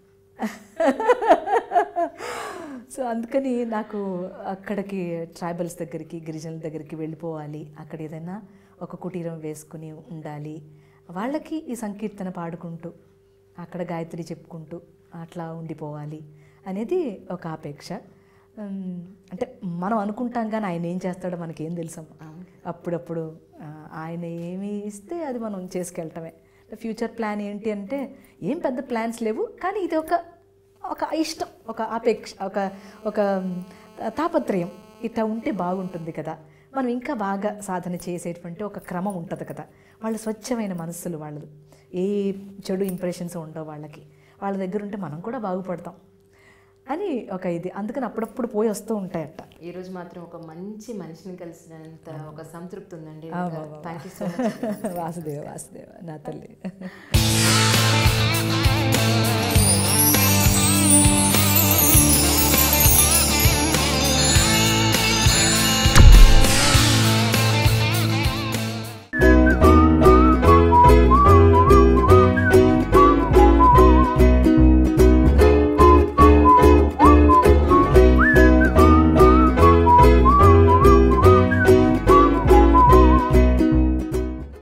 సో అందుకని నాకు అక్కడికి ట్రైబల్స్ దగ్గరికి గిరిజనుల దగ్గరికి వెళ్ళిపోవాలి అక్కడ ఏదైనా ఒక కుటీరం వేసుకుని ఉండాలి వాళ్ళకి ఈ సంకీర్తన పాడుకుంటూ అక్కడ గాయత్రి చెప్పుకుంటూ అట్లా ఉండిపోవాలి అనేది ఒక ఆపేక్ష ఉమ్, అంటే మనం అనుకుంటాం కానీ ఆయన ఏం చేస్తాడో మనకి ఏం తెలుసమ్మా అప్పుడప్పుడు ఆ, ఆయన ఏమి ఇస్తే అది మనం చేసుకెళ్ళటమే ఫ్యూచర్ ప్లాన్ ఏంటి అంటే ఏం పెద్ద ప్లాన్స్ లేవు కానీ ఇది ఒక ఒక ఇష్టం ఒక ఆపేక్ష ఒక ఒక మ్, తాపత్రయం ఇట్లా ఉంటే బాగుంటుంది కదా మనం ఇంకా బాగా సాధన చేసేటువంటి ఒక క్రమం ఉంటుంది కదా వాళ్ళ స్వచ్ఛమైన మనస్సులు వాళ్ళది ఏ చెడు ఇంప్రెషన్స్ ఉండవు వాళ్ళకి వాళ్ళ దగ్గర ఉంటే మనం కూడా బాగుపడతాం అని ఒక ఇది అందుకని అప్పుడప్పుడు పోయి వస్తూ ఉంటాయట ఈ రోజు మాత్రం ఒక మంచి మనిషిని కలిసినంత ఒక సంతృప్తి ఉందండి ఆ, వా, వా, వా. Thank you so much Vasudeva Vasudeva నా తల్లి